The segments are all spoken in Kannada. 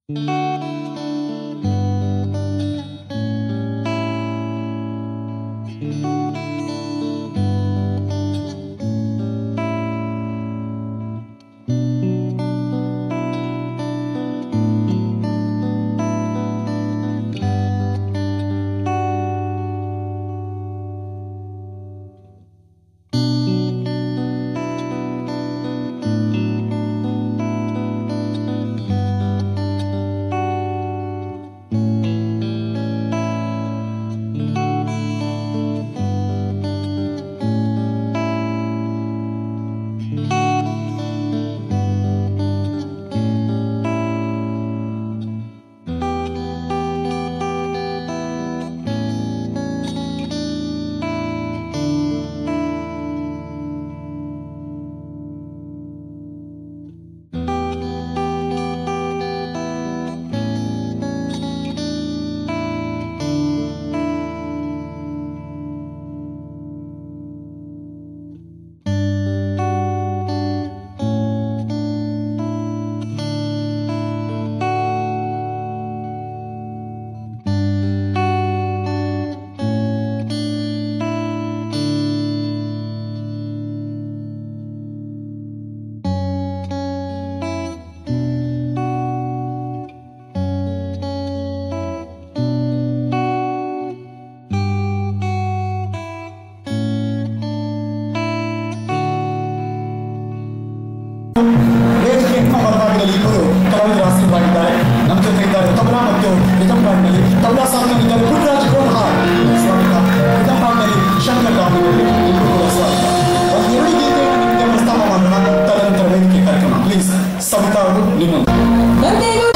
ವೇದಿಕೆ ಹೊರಭಾಗದಲ್ಲಿ ಇಬ್ಬರು ಕಲಾವಿದರು ಆಸೀನರಾಗಿದ್ದಾರೆ ನಮ್ಮ ಜೊತೆ ಇದ್ದಾರೆ ತಬಲಾ ಮತ್ತು ರಿದಂಬಾಡ್ನಲ್ಲಿ ತಬಲಾ ಸಾಧನವಿದ್ದಾರೆ ಪುಟ್ಟರಾಜ್ ಗೋಲ್ಹಾರ್ ಸ್ವಾಗತ ರಿದಂಬಾಡ್ನಲ್ಲಿ ಶಂಕರ್ ಗಾಂಧಿಗಳು ಇಬ್ಬರು ಕೂಡ ಸ್ವಾಗತ ಒಂದು ಎರಡು ಗೀತೆಯನ್ನು ನಿಮಗೆ ಪ್ರಸ್ತಾವ ಮಾಡೋಣ ತದನಂತರ ವೇದಿಕೆ ಕಾರ್ಯಕ್ರಮ ಪ್ಲೀಸ್ ಸವಿತಾ ಅವರು ನಿಮ್ಮೊಂದು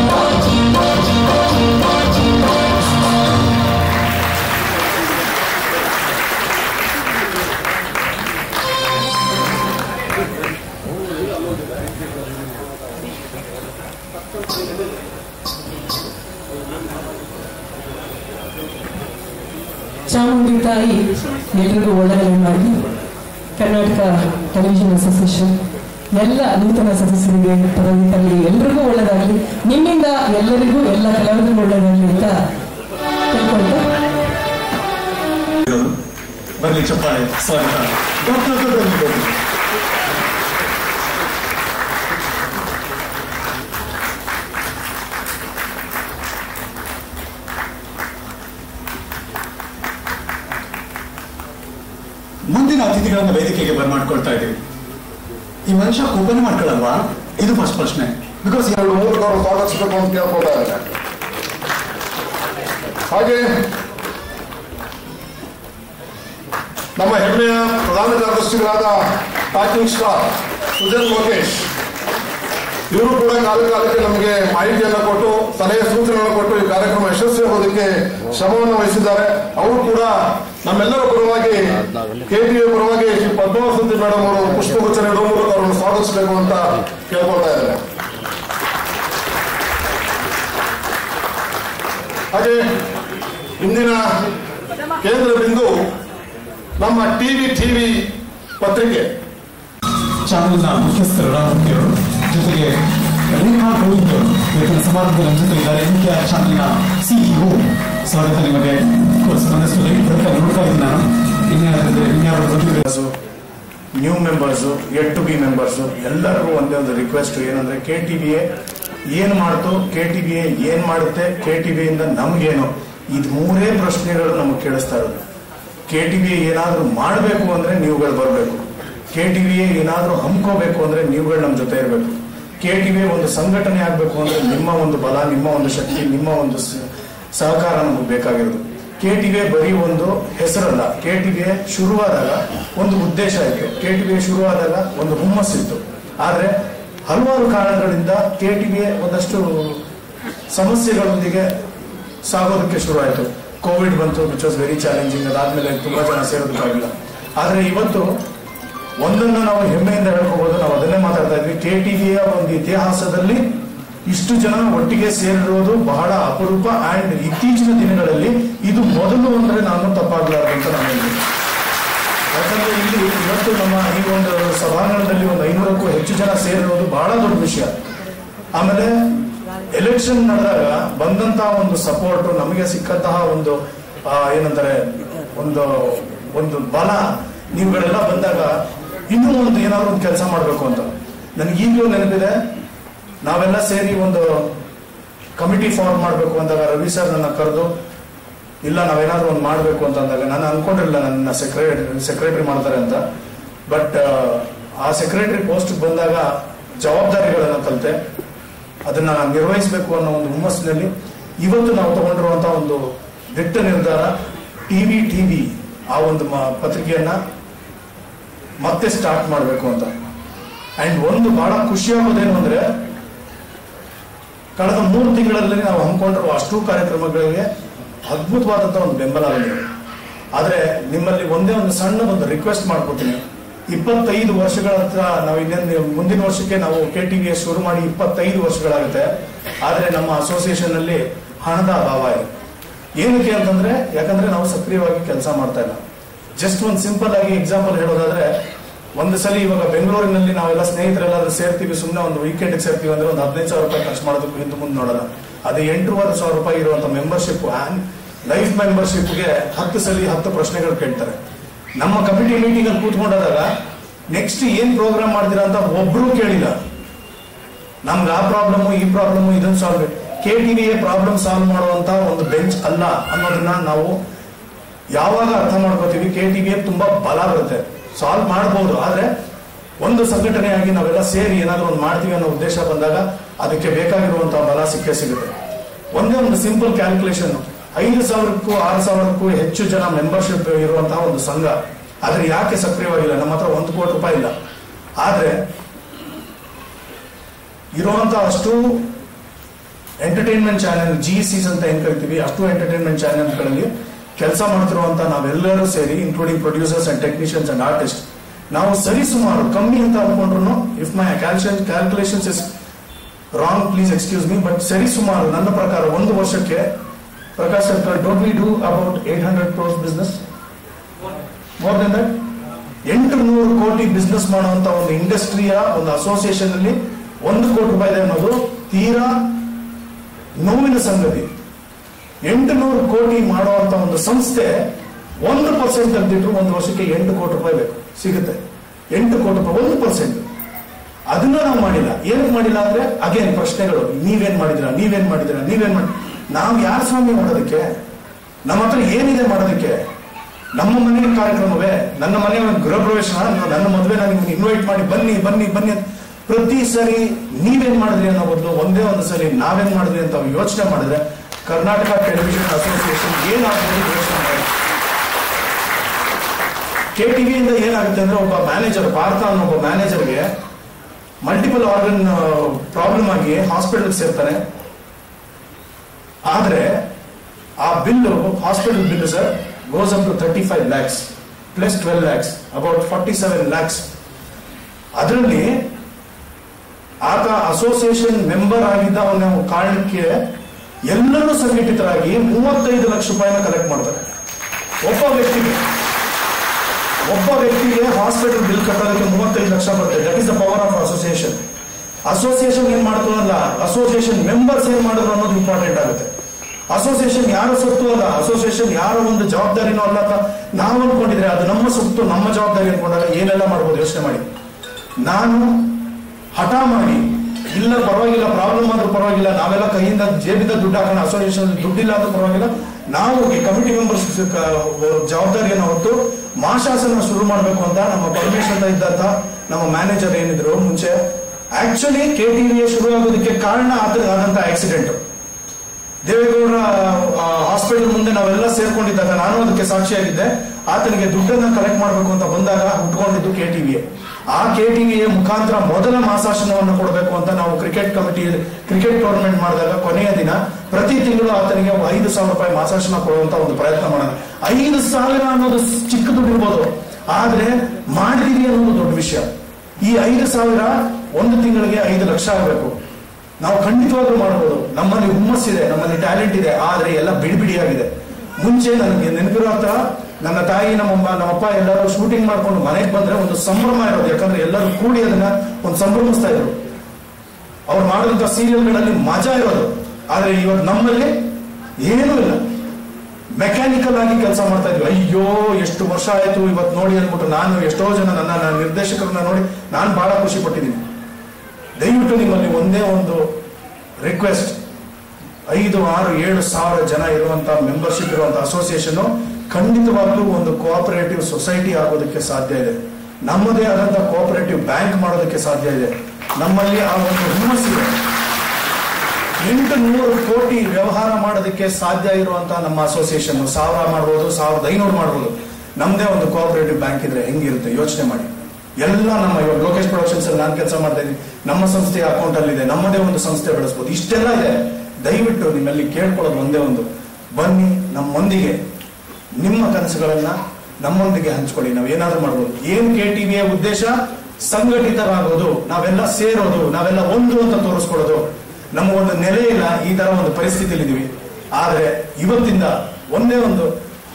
ಚಾಮುಂಡಿ ತಾಯಿ ಎಲ್ರಿಗೂ ಒಳ್ಳೆಯದನ್ನು ಮಾಡಿ ಕರ್ನಾಟಕ ಟೆಲಿವಿಷನ್ ಅಸೋಸಿಯೇಷನ್ ಎಲ್ಲ ನೂತನ ಸದಸ್ಯರಿಗೆ ಪದವಿತರಿಗೆ ಎಲ್ರಿಗೂ ಒಳ್ಳೆಯದಾಗಲಿ ನಿಮ್ಮಿಂದ ಎಲ್ಲರಿಗೂ ಎಲ್ಲ ಕಲಾವಿದರಿಗೂ ಒಳ್ಳೆಯದಾಗಲಿ ಅಂತ ತಿಳ್ಕೊಳ್ತಾ ಬರಲಿ ಚಪ್ಪಾಳೆ ಸ್ವಾಗತ ಡಾಕ್ಟರ್ ದೊಡ್ಡವರಿಗೆ ಮುಂದಿನ ಅತಿಥಿಗಳನ್ನ ವೇದಿಕೆಗೆ ಬರ್ಮಾಡ್ಕೊಳ್ತಾ ಇದ್ದೀವಿ ಈ ಮನುಷ್ಯ ಕೂಪನ್ ಮಾಡ್ಕೊಳ್ಳಲ್ವಾ ಇದು ಫಸ್ಟ್ ಪ್ರಶ್ನೆ ಬಿಕಾಸ್ ಎರಡು ಮೂರು ಅವರು ಸ್ವಾಗತಿಸಬೇಕು ಅಂತ ಕೇಳ್ಕೊಳ್ತಾ ಇದ್ದಾರೆ ಹಾಗೆ ನಮ್ಮ ಹೆಮ್ಮೆಯ ಪ್ರಧಾನ ಕಾರ್ಯದರ್ಶಿಗಳಾದ ಪ್ಯಾಕಿಂಗ್ ಸ್ಟಾರ್ ಸುಜನ್ ಲೋಕೇಶ್ ಇವರು ಕೂಡ ಕಾಲ ಕಾಲಕ್ಕೆ ನಮಗೆ ಮಾಹಿತಿಯನ್ನು ಕೊಟ್ಟು ಸಲಹೆ ಸೂಚನೆಗಳನ್ನು ಕೊಟ್ಟು ಈ ಕಾರ್ಯಕ್ರಮ ಯಶಸ್ವಿಯಾಗೋದಕ್ಕೆ ಶ್ರಮವನ್ನು ವಹಿಸಿದ್ದಾರೆ ಅವರು ಕೂಡ ನಮ್ಮೆಲ್ಲರ ಪರವಾಗಿ ಕೆಟಿಎ ಪರವಾಗಿ ಶ್ರೀ ಪದ್ಮಾವಸಂತಿ ಮೇಡಮ್ ಅವರು ಪುಷ್ಪಗುಚ್ಛ ನೀಡುವ ಮೂಲಕ ಅವರನ್ನು ಸ್ವಾಗತಿಸಬೇಕು ಅಂತ ಕೇಳ್ಕೊಳ್ತಾ ಇದ್ದಾರೆ ಹಾಗೆ ಇಂದಿನ ಕೇಂದ್ರ ಬಿಂದು ನಮ್ಮ ಟಿವಿ ಟಿವಿ ಪತ್ರಿಕೆ ಚಾನಲ್ನ ಮುಖ್ಯಸ್ಥರು ರಾಮಮೂರ್ತಿಯವರು ಜೊತೆಗೆ ರೇಖಾ ಗೋವಿಂದ್ ಅವರು ಇವತ್ತಿನ ಸಮಾರಂಭದಲ್ಲಿ ನಮ್ಮ ಜೊತೆ ಇದ್ದಾರೆ ಮುಖ್ಯ ಚಾನಲ್ನ ಸಿಇಒ ಸ್ವಾಗತ ನಿಮಗೆ ಕೋರ್ಸ್ ಒಂದಷ್ಟು ಲೈಟ್ ಬರ್ತಾ ನೋಡ್ತಾ ಇದ್ದೀನಿ ನಾನು ಇನ್ಯಾರಾದ್ರೆ ಇನ್ಯಾರು ಬಂದಿದ್ದಾರೆ new members yet to be members ಎಲ್ಲರಿಗೂ ಒಂದೇ ಒಂದು ರಿಕ್ವೆಸ್ಟ್ ಏನಂದ್ರೆ ಕೆ ಟಿ ಬಿ ಎ ಏನು ಮಾಡ್ತು ಕೆ ಟಿ ಬಿ ಎ ಏನ್ ಮಾಡುತ್ತೆ ಕೆ ಟಿ ಬಿ ಇಂದ ನಮ್ಗೇನು ಇದು ಮೂರೇ ಪ್ರಶ್ನೆಗಳು ನಮಗೆ ಕೇಳಿಸ್ತಾ ಇರೋದು ಕೆ ಟಿ ಬಿ ಏನಾದರೂ ಮಾಡಬೇಕು ಅಂದ್ರೆ ನೀವುಗಳು ಬರಬೇಕು ಕೆ ಟಿ ಬಿ ಏನಾದರೂ ಹಮ್ಕೋಬೇಕು ಅಂದ್ರೆ ನೀವುಗಳು ನಮ್ಮ ಜೊತೆ ಇರಬೇಕು ಕೆ ಟಿ ಬಿ ಒಂದು ಸಂಘಟನೆ ಆಗಬೇಕು ಅಂದ್ರೆ ನಿಮ್ಮ ಒಂದು ಬಲ ನಿಮ್ಮ ಒಂದು ಶಕ್ತಿ ನಿಮ್ಮ ಒಂದು ಸ- ಸಹಕಾರ ನಮಗೆ ಬೇಕಾಗಿರೋದು ಕೆ ಟಿ ವಿ ಬರೀ ಒಂದು ಹೆಸರಲ್ಲ ಕೆ ಟಿ ವಿ ಶುರುವಾದಾಗ ಒಂದು ಉದ್ದೇಶ ಇತ್ತು ಕೆ ಟಿ ವಿ ಶುರುವಾದಾಗ ಒಂದು ಹುಮ್ಮಸ್ಸಿತ್ತು ಆದ್ರೆ ಹಲವಾರು ಕಾರಣಗಳಿಂದ ಕೆ ಟಿ ವಿ ಒಂದಷ್ಟು ಸಮಸ್ಯೆಗಳೊಂದಿಗೆ ಸಾಗೋದಕ್ಕೆ ಶುರುವಾಯಿತು ಕೋವಿಡ್ ಬಂತು ವಿಚ್ ವಾಸ್ ವೆರಿ ಚಾಲೆಂಜಿಂಗ್ ಅದಾದ್ಮೇಲೆ ತುಂಬಾ ಜನ ಸೇರೋದಕ್ಕಾಗಿಲ್ಲ ಆದ್ರೆ ಇವತ್ತು ಒಂದನ್ನು ನಾವು ಹೆಮ್ಮೆಯಿಂದ ಹೇಳ್ಕೋಬಹುದು ನಾವು ಅದನ್ನೇ ಮಾತಾಡ್ತಾ ಇದ್ವಿ ಕೆ ಟಿ ವಿಯ ಒಂದು ಇತಿಹಾಸದಲ್ಲಿ ಇಷ್ಟು ಜನ ಒಟ್ಟಿಗೆ ಸೇರಿರೋದು ಬಹಳ ಅಪರೂಪ ಅಂಡ್ ಇತ್ತೀಚಿನ ದಿನಗಳಲ್ಲಿ ಇದು ಮೊದಲು ಅಂದ್ರೆ ನಾನು ತಪ್ಪಾಗ್ಲಾರ್ದು ಅಂತ ನಾನು ಹೇಳ್ತೀನಿ ಯಾಕಂದ್ರೆ ಇಲ್ಲಿ ಇವತ್ತು ನಮ್ಮ ಈ ಒಂದು ಸಭಾಂಗಣದಲ್ಲಿ ಒಂದು ಐನೂರಕ್ಕೂ ಹೆಚ್ಚು ಜನ ಸೇರಿರೋದು ಬಹಳ ದೊಡ್ಡ ವಿಷಯ ಆಮೇಲೆ ಎಲೆಕ್ಷನ್ ನಡೆದಾಗ ಬಂದಂತ ಒಂದು ಸಪೋರ್ಟ್ ನಮಗೆ ಸಿಕ್ಕಂತಹ ಒಂದು ಆ, ಏನಂತಾರೆ ಒಂದು ಒಂದು ಬಲ ನೀವುಗಳೆಲ್ಲ ಬಂದಾಗ ಇನ್ನೂ ಒಂದು ಏನಾದ್ರು ಒಂದು ಕೆಲಸ ಮಾಡಬೇಕು ಅಂತ ನನಗೆ ಈಗಲೂ ನೆನಪಿದೆ ನಾವೆಲ್ಲ ಸೇರಿ ಒಂದು ಕಮಿಟಿ ಫಾರ್ಮ್ ಮಾಡಬೇಕು ಅಂದಾಗ ರವಿ ಸರ್ ನನ್ನ ಕರೆದು ಇಲ್ಲ ನಾವೇನಾದ್ರೂ ಒಂದು ಮಾಡಬೇಕು ಅಂತ ಅಂದಾಗ ನಾನು ಅನ್ಕೊಂಡಿರಲಿಲ್ಲ ನನ್ನ ಸೆಕ್ರೆಟರಿ ಸೆಕ್ರೆಟರಿ ಮಾಡ್ತಾರೆ ಅಂತ ಬಟ್ ಆ ಸೆಕ್ರೆಟರಿ ಪೋಸ್ಟ್ ಬಂದಾಗ ಜವಾಬ್ದಾರಿಗಳನ್ನ ಕಲಿತೆ ಅದನ್ನ ನಾನು ನಿರ್ವಹಿಸಬೇಕು ಅನ್ನೋ ಒಂದು ಹುಮ್ಮಸ್ಸಿನಲ್ಲಿ ಇವತ್ತು ನಾವು ತಗೊಂಡಿರುವಂತಹ ಒಂದು ದಿಟ್ಟ ನಿರ್ಧಾರ ಟಿವಿ ಟಿವಿ ಆ ಒಂದು ಮ- ಪತ್ರಿಕೆಯನ್ನ ಮತ್ತೆ ಸ್ಟಾರ್ಟ್ ಮಾಡಬೇಕು ಅಂತ ಅಂಡ್ ಒಂದು ಬಹಳ ಖುಷಿಯಾಗೋದೇನು ಅಂದ್ರೆ ಕಳೆದ ಮೂರು ತಿಂಗಳಲ್ಲಿ ನಾವು ಹಮ್ಮಿಕೊಂಡಿರುವ ಅಷ್ಟು ಕಾರ್ಯಕ್ರಮಗಳಿಗೆ ಅದ್ಭುತವಾದಂತಹ ಒಂದು ಬೆಂಬಲ ಬಂದಿದೆ ಆದ್ರೆ ನಿಮ್ಮಲ್ಲಿ ಒಂದೇ ಒಂದು ಸಣ್ಣ ಒಂದು ರಿಕ್ವೆಸ್ಟ್ ಮಾಡ್ಕೊತೀನಿ ಇಪ್ಪತ್ತೈದು ವರ್ಷಗಳ ಹತ್ರ ನಾವು ಇನ್ನೊಂದು ಮುಂದಿನ ವರ್ಷಕ್ಕೆ ನಾವು ಕೆ ಟಿವಿ ಶುರು ಮಾಡಿ ಇಪ್ಪತ್ತೈದು ವರ್ಷಗಳಾಗುತ್ತೆ ಆದ್ರೆ ನಮ್ಮ ಅಸೋಸಿಯೇಷನ್ ಅಲ್ಲಿ ಹಣದ ಅಭಾವ ಇದೆ ಏನಕ್ಕೆ ಅಂತಂದ್ರೆ ಯಾಕಂದ್ರೆ ನಾವು ಸಕ್ರಿಯವಾಗಿ ಕೆಲಸ ಮಾಡ್ತಾ ಇಲ್ಲ ಜಸ್ಟ್ ಒಂದು ಸಿಂಪಲ್ ಆಗಿ ಎಕ್ಸಾಂಪಲ್ ಹೇಳೋದಾದ್ರೆ ಒಂದು ಸಲ ಇವಾಗ ಬೆಂಗಳೂರಿನಲ್ಲಿ ನಾವೆಲ್ಲ ಸ್ನೇಹಿತರೆಲ್ಲರೂ ಸೇರ್ತೀವಿ ಸುಮ್ಮನೆ ಒಂದು ವೀಕೆಂಡ್ ಸೇರ್ತೀವಿ ಅಂದ್ರೆ ಒಂದು ಹದಿನೈದು ಸಾವಿರ ರೂಪಾಯಿ ಖರ್ಚು ಮಾಡೋದಕ್ಕೂ ಹಿಂದೆ ಮುಂದೆ ನೋಡೋಣ ಅದು ಎಂಟೂವರೆ ಸಾವಿರ ರೂಪಾಯಿ ಇರುವಂತ ಮೆಂಬರ್ಶಿಪ್ ಲೈಫ್ ಮೆಂಬರ್ಶಿಪ್ಗೆ ಹತ್ತು ಸಲ ಹತ್ತು ಪ್ರಶ್ನೆಗಳು ಕೇಳ್ತಾರೆ ನಮ್ಮ ಕಮಿಟಿ ಮೀಟಿಂಗ್ ಅಲ್ಲಿ ಕೂತ್ಕೊಂಡಾಗ ನೆಕ್ಸ್ಟ್ ಏನ್ ಪ್ರೋಗ್ರಾಮ್ ಮಾಡ್ತೀರಾ ಅಂತ ಒಬ್ರು ಕೇಳಿಲ್ಲ ನಮ್ಗೆ ಆ ಪ್ರಾಬ್ಲಮ್ ಈ ಪ್ರಾಬ್ಲಮ್ ಇದನ್ನ ಸಾಲ್ವ್ ಕೆ ಟಿವಿಗೆ ಪ್ರಾಬ್ಲಮ್ ಸಾಲ್ವ್ ಮಾಡುವಂತ ಒಂದು ಬೆಂಚ್ ಅಲ್ಲ ಅನ್ನೋದನ್ನ ನಾವು ಯಾವಾಗ ಅರ್ಥ ಮಾಡ್ಕೋತೀವಿ ಕೆ ಟಿವಿಗೆ ತುಂಬಾ ಬಲ ಬರುತ್ತೆ ಸಾಲ್ವ್ ಮಾಡ್ಬೋದು ಆದ್ರೆ ಒಂದು ಸಂಘಟನೆಯಾಗಿ ನಾವೆಲ್ಲ ಸೇರಿ ಏನಾದ್ರೂ ಒಂದು ಮಾಡ್ತೀವಿ ಅನ್ನೋ ಉದ್ದೇಶ ಬಂದಾಗ ಅದಕ್ಕೆ ಬೇಕಾಗಿರುವಂತಹ ಬಲ ಸಿಕ್ಕೇ ಸಿಗುತ್ತೆ ಒಂದೇ ಒಂದು ಸಿಂಪಲ್ ಕ್ಯಾಲ್ಕುಲೇಷನ್ ಐದು ಸಾವಿರಕ್ಕೂ ಆರು ಸಾವಿರಕ್ಕೂ ಹೆಚ್ಚು ಜನ ಮೆಂಬರ್ಶಿಪ್ ಇರುವಂತಹ ಒಂದು ಸಂಘ ಆದ್ರೆ ಯಾಕೆ ಸಕ್ರಿಯವಾಗಿಲ್ಲ ನಮ್ಮ ಹತ್ರ ಒಂದು ಕೋಟಿ ರೂಪಾಯಿ ಇಲ್ಲ ಆದ್ರೆ ಇರುವಂತಹ ಅಷ್ಟು ಎಂಟರ್ಟೈನ್ಮೆಂಟ್ ಚಾನೆಲ್ ಜಿ ಸೀಸ್ ಅಂತ ಏನ್ ಕರಿತೀವಿ ಅಷ್ಟು ಎಂಟರ್ಟೈನ್ಮೆಂಟ್ ಚಾನೆಲ್ಗಳಲ್ಲಿ ಕೆಲಸ ಮಾಡ್ತಿರುವಂತ ನಾವೆಲ್ಲರೂ ಸೇರಿ including producers and technicians and artist ನಾವು ಸರಿ ಸುಮಾರು ಕಮ್ಮಿ ಅಂತ ಅನ್ಕೊಂಡ್ರು if my calculation calculations is wrong please excuse me but ಸರಿ ಸುಮಾರು ನನ್ನ ಪ್ರಕಾರ ಒಂದು ವರ್ಷಕ್ಕೆ Prakash circle don't we do about eight hundred crores business more than that ಎಂಟು ನೂರು ಕೋಟಿ ಬಿಸ್ನೆಸ್ ಮಾಡುವಂತ ಒಂದು ಇಂಡಸ್ಟ್ರಿಯ ಒಂದು ಅಸೋಸಿಯೇಷನ್ ಅಲ್ಲಿ ಒಂದು ಕೋಟಿ ರೂಪಾಯಿ ಇದೆ ಅನ್ನೋದು ತೀರಾ ನೋವಿನ ಸಂಗತಿ ಎಂಟು ನೂರು ಕೋಟಿ ಮಾಡುವಂತ ಒಂದು ಸಂಸ್ಥೆ ಒಂದು ಪರ್ಸೆಂಟ್ ತೆಗೆದಿಟ್ರು ಒಂದು ವರ್ಷಕ್ಕೆ ಎಂಟು ಕೋಟಿ ರೂಪಾಯಿ ಬೇಕು ಸಿಗುತ್ತೆ ಎಂಟು ಕೋಟಿ ರೂಪಾಯಿ ಒಂದು ಪರ್ಸೆಂಟ್ ಅದನ್ನ ನಾವು ಮಾಡಿಲ್ಲ ಏನಕ್ಕೆ ಮಾಡಿಲ್ಲ ಅಂದ್ರೆ ಅಗೇನ್ ಪ್ರಶ್ನೆಗಳು ನೀವೇನ್ ಮಾಡಿದಿರ ನೀವೇನ್ ಮಾಡಿದಿರ ನೀವೇನ್ ಮಾಡಿ ನಾವು ಯಾರ ಸ್ವಾಮಿ ಮಾಡೋದಕ್ಕೆ ನಮ್ಮ ಹತ್ರ ಏನಿದೆ ಮಾಡೋದಕ್ಕೆ ನಮ್ಮ ಮನೆಯ ಕಾರ್ಯಕ್ರಮವೇ ನನ್ನ ಮನೆಯ ಒಂದು ಗೃಹ ಪ್ರವೇಶ ನನ್ನ ಮದುವೆ ನಾನು ನಿಮ್ಗೆ ಇನ್ವೈಟ್ ಮಾಡಿ ಬನ್ನಿ ಬನ್ನಿ ಬನ್ನಿ ಅಂತ ಪ್ರತಿ ಸರಿ ನೀವೇನ್ ಮಾಡಿದ್ರಿ ಅನ್ನೋ ಬದಲು ಒಂದೇ ಒಂದು ಸರಿ ನಾವೇನ್ ಮಾಡಿದ್ರಿ ಅಂತ ಯೋಚನೆ ಮಾಡಿದ್ರೆ ಕರ್ನಾಟಕ ಟೆಲಿವಿಷನ್ ಅಸೋಸಿಯೇಷನ್ ಏನಾಗ್ಬೋದು ಯೋಚನೆ ಮಾಡಿ ಕೆ ಟಿವಿಯಿಂದ ಏನಾಗುತ್ತೆ ಅಂದ್ರೆ ಒಬ್ಬ ಮ್ಯಾನೇಜರ್ ಭಾರತ ಅನ್ನೋ ಒಬ್ಬ ಮ್ಯಾನೇಜರ್ಗೆ ಮಲ್ಟಿಪಲ್ ಆರ್ಗನ್ ಪ್ರಾಬ್ಲಮ್ ಆಗಿ ಹಾಸ್ಪಿಟಲ್ ಸೇರ್ತಾನೆ ಆದ್ರೆ ಆ bill hospital bill sir goes up to thirty five lakhs plus twelve lakhs about forty seven lakhs ಅದರಲ್ಲಿ ಆತ ಅಸೋಸಿಯೇಷನ್ ಮೆಂಬರ್ ಆಗಿದ್ದ ಅವನ ಕಾರಣಕ್ಕೆ ಎಲ್ಲರೂ ಸಂಘಟಿತರಾಗಿ ಮೂವತ್ತೈದು ಲಕ್ಷ ರೂಪಾಯಿನ ಕಲೆಕ್ಟ್ ಮಾಡ್ತಾರೆ ಒಬ್ಬ ವ್ಯಕ್ತಿಗೆ ಒಬ್ಬ ವ್ಯಕ್ತಿಗೆ ಹಾಸ್ಪಿಟಲ್ ಬಿಲ್ ಕಟ್ಟೋದಕ್ಕೆ ಮೂವತ್ತೈದು ಲಕ್ಷ ಬರುತ್ತೆ that is the power of association association ಏನ್ ಮಾಡ್ತು ಅಲ್ಲ ಅಸೋಸಿಯೇಷನ್ ಮೆಂಬರ್ಸ್ ಏನ್ ಮಾಡಿದ್ರು ಅನ್ನೋದು ಇಂಪಾರ್ಟೆಂಟ್ ಆಗುತ್ತೆ ಅಸೋಸಿಯೇಷನ್ ಯಾರ ಸೊತ್ತು ಅಲ್ಲ ಅಸೋಸಿಯೇಷನ್ ಯಾರ ಒಂದು ಜವಾಬ್ದಾರಿನೂ ಅಲ್ಲ ಅಂತ ನಾವು ಅನ್ಕೊಂಡಿದ್ರೆ ಅದು ನಮ್ಮ ಸೊತ್ತು ನಮ್ಮ ಜವಾಬ್ದಾರಿ ಅನ್ಕೊಂಡಾಗ ಏನೆಲ್ಲ ಮಾಡ್ಬೋದು ಯೋಚನೆ ಮಾಡಿ ನಾನು ಹಠ ಮಾಡಿ ಇಲ್ಲ ಪರವಾಗಿಲ್ಲ ಪ್ರಾಬ್ಲಮ್ ಆದ್ರೂ ಪರವಾಗಿಲ್ಲ ನಾವೆಲ್ಲ ಕೈಯಿಂದ ಜೇಬಿಂದ ದುಡ್ಡು ಹಾಕೋಣ ಅಸೋಸಿಯೇಷನ್ ದುಡ್ಡಿಲ್ಲ ಆದ್ರೂ ಪರವಾಗಿಲ್ಲ ನಾವು ಈ ಕಮಿಟಿ ಮೆಂಬರ್ಸ್ ಜವಾಬ್ದಾರಿಯನ್ನು ಹೊತ್ತು ಮಾಶಾಸನ ಶುರು ಮಾಡಬೇಕು ಅಂತ ನಮ್ಮ ಪರಮೇಶ್ವರ ಇದ್ದಂತ ನಮ್ಮ ಮ್ಯಾನೇಜರ್ ಏನಿದ್ರು ಮುಂಚೆ ಆಕ್ಚುಲಿ ಕೆ ಟಿವಿಯ ಶುರು ಆಗೋದಕ್ಕೆ ಕಾರಣ ಆದ ಆದಂತ ಆಕ್ಸಿಡೆಂಟ್ ದೇವೇಗೌಡರ ಹಾಸ್ಪಿಟಲ್ ಮುಂದೆ ನಾವೆಲ್ಲ ಸೇರ್ಕೊಂಡಿದ್ದಾಗ ನಾನು ಅದಕ್ಕೆ ಸಾಕ್ಷಿಯಾಗಿದ್ದೆ ಆತನಿಗೆ ದುಡ್ಡನ್ನ ಕಲೆಕ್ಟ್ ಮಾಡಬೇಕು ಅಂತ ಬಂದಾಗ ಹುಟ್ಕೊಂಡಿದ್ದು ಕೆ ಟಿವಿಯೇ ಆ ಕೆ ಟಿವಿಯ ಮುಖಾಂತರ ಮೊದಲ ಮಾಸಾಸನವನ್ನು ಕೊಡಬೇಕು ಅಂತ ನಾವು ಕ್ರಿಕೆಟ್ ಕಮಿಟಿ ಕ್ರಿಕೆಟ್ ಟೂರ್ನಮೆಂಟ್ ಮಾಡಿದಾಗ ಕೊನೆಯ ದಿನ ಪ್ರತಿ ತಿಂಗಳು ಆತನಿಗೆ ಐದು ಸಾವಿರ ರೂಪಾಯಿ ಮಾಸಾಸನ ಕೊಡುವಂತ ಒಂದು ಪ್ರಯತ್ನ ಮಾಡೋಣ ಐದು ಸಾವಿರ ಅನ್ನೋದು ಚಿಕ್ಕ ದುಡ್ಡು ಇರ್ಬೋದು ಆದ್ರೆ ಮಾಡಿದೀವಿ ಅನ್ನೋದು ದೊಡ್ಡ ವಿಷಯ ಈ ಐದು ಸಾವಿರ ಒಂದು ತಿಂಗಳಿಗೆ ಐದು ಲಕ್ಷ ಆಗಬೇಕು ನಾವು ಖಂಡಿತವಾಗ್ಲೂ ಮಾಡಬಹುದು ನಮ್ಮಲ್ಲಿ ಹುಮ್ಮಸ್ಸಿದೆ ನಮ್ಮಲ್ಲಿ ಟ್ಯಾಲೆಂಟ್ ಇದೆ ಆದ್ರೆ ಎಲ್ಲ ಬಿಡಿ ಬಿಡಿಯಾಗಿದೆ ಮುಂಚೆ ನನಗೆ ನೆನಪಿರೋ ಹತ್ರ ನನ್ನ ತಾಯಿ ನಮ್ಮಮ್ಮ ನಮ್ಮಪ್ಪ ಎಲ್ಲರೂ ಶೂಟಿಂಗ್ ಮಾಡ್ಕೊಂಡು ಮನೆಗೆ ಬಂದ್ರೆ ಒಂದು ಸಂಭ್ರಮ ಇರೋದು ಯಾಕಂದ್ರೆ ಎಲ್ಲರೂ ಕೂಡಿ ಅದನ್ನ ಒಂದು ಸಂಭ್ರಮಿಸ್ತಾ ಇದ್ರು ಅವ್ರು ಮಾಡಿದಂತ ಸೀರಿಯಲ್ಗಳಲ್ಲಿ ಮಜಾ ಇರೋದು ಆದ್ರೆ ಇವತ್ತು ನಮ್ಮಲ್ಲಿ ಏನೂ ಇಲ್ಲ ಮೆಕ್ಯಾನಿಕಲ್ ಆಗಿ ಕೆಲಸ ಮಾಡ್ತಾ ಇದ್ವಿ ಅಯ್ಯೋ ಎಷ್ಟು ವರ್ಷ ಆಯ್ತು ಇವತ್ತು ನೋಡಿ ಅಂದ್ಬಿಟ್ಟು ನಾನು ಎಷ್ಟೋ ಜನ ನನ್ನ ನನ್ನ ನಿರ್ದೇಶಕರನ್ನ ನೋಡಿ ನಾನು ಬಹಳ ಖುಷಿ ಪಟ್ಟಿದ್ದೀನಿ ದಯವಿಟ್ಟು ನಿಮ್ಮಲ್ಲಿ ಒಂದೇ ಒಂದು ರಿಕ್ವೆಸ್ಟ್ ಐದು ಆರು ಏಳು ಸಾವಿರ ಜನ ಇರುವಂತ ಮೆಂಬರ್ಶಿಪ್ ಇರುವಂತ ಅಸೋಸಿಯೇಷನ್ ಖಂಡಿತವಾಗ್ಲೂ ಒಂದು ಕೋಆಪರೇಟಿವ್ ಸೊಸೈಟಿ ಆಗೋದಕ್ಕೆ ಸಾಧ್ಯ ಇದೆ ನಮ್ಮದೇ ಆದಂತ ಕೋಆಪರೇಟಿವ್ ಬ್ಯಾಂಕ್ ಮಾಡೋದಕ್ಕೆ ಸಾಧ್ಯ ಇದೆ ನಮ್ಮಲ್ಲಿ ಆ ಒಂದು ಹುಮ್ಮಸ್ಸಿದೆ ಎಂಟು ನೂರು ಕೋಟಿ ವ್ಯವಹಾರ ಮಾಡೋದಕ್ಕೆ ಸಾಧ್ಯ ಇರುವಂತ ನಮ್ಮ ಅಸೋಸಿಯೇಷನ್ ಸಾವಿರ ಮಾಡ್ಬೋದು ಸಾವಿರದ ಐನೂರು ಮಾಡ್ಬೋದು ನಮ್ದೇ ಒಂದು ಕೋಆಪರೇಟಿವ್ ಬ್ಯಾಂಕ್ ಇದ್ರೆ ಹೆಂಗಿರುತ್ತೆ ಯೋಚನೆ ಮಾಡಿ ಎಲ್ಲ ನಮ್ಮ ಇವಾಗ ಲೋಕೇಶ್ ಪ್ರೊಡಕ್ಷನ್ಸ್ ಅಲ್ಲಿ ನಾನು ಕೆಲಸ ಮಾಡ್ತಾ ಇದ್ದೀನಿ ನಮ್ಮ ಸಂಸ್ಥೆಯ ಅಕೌಂಟ್ ಅಲ್ಲಿ ಇದೆ ನಮ್ಮದೇ ಒಂದು ಸಂಸ್ಥೆ ಬೆಳೆಸ್ಬೋದು ಇಷ್ಟೆಲ್ಲ ಇದೆ ದಯವಿಟ್ಟು ನಿಮ್ಮಲ್ಲಿ ಕೇಳ್ಕೊಳ್ಳೋದು ಒಂದೇ ಒಂದು ಬನ್ನಿ ನಮ್ಮೊಂದಿಗೆ ನಿಮ್ಮ ಕನಸುಗಳನ್ನ ನಮ್ಮೊಂದಿಗೆ ಹಂಚ್ಕೊಳ್ಳಿ ನಾವ್ ಏನಾದ್ರೂ ಮಾಡ್ಬೋದು ಏನ್ ಕೆ ಟಿವಿಯ ಉದ್ದೇಶ ಸಂಘಟಿತರಾಗೋದು ನಾವೆಲ್ಲ ಸೇರೋದು ನಾವೆಲ್ಲ ಒಂದು ಅಂತ ತೋರಿಸ್ಕೊಳ್ಳೋದು ನಮಗೊಂದು ನೆಲೆ ಇಲ್ಲ ಈ ತರ ಒಂದು ಪರಿಸ್ಥಿತಿಯಲ್ಲಿ ಇದೀವಿ ಆದ್ರೆ ಇವತ್ತಿಂದ ಒಂದೇ ಒಂದು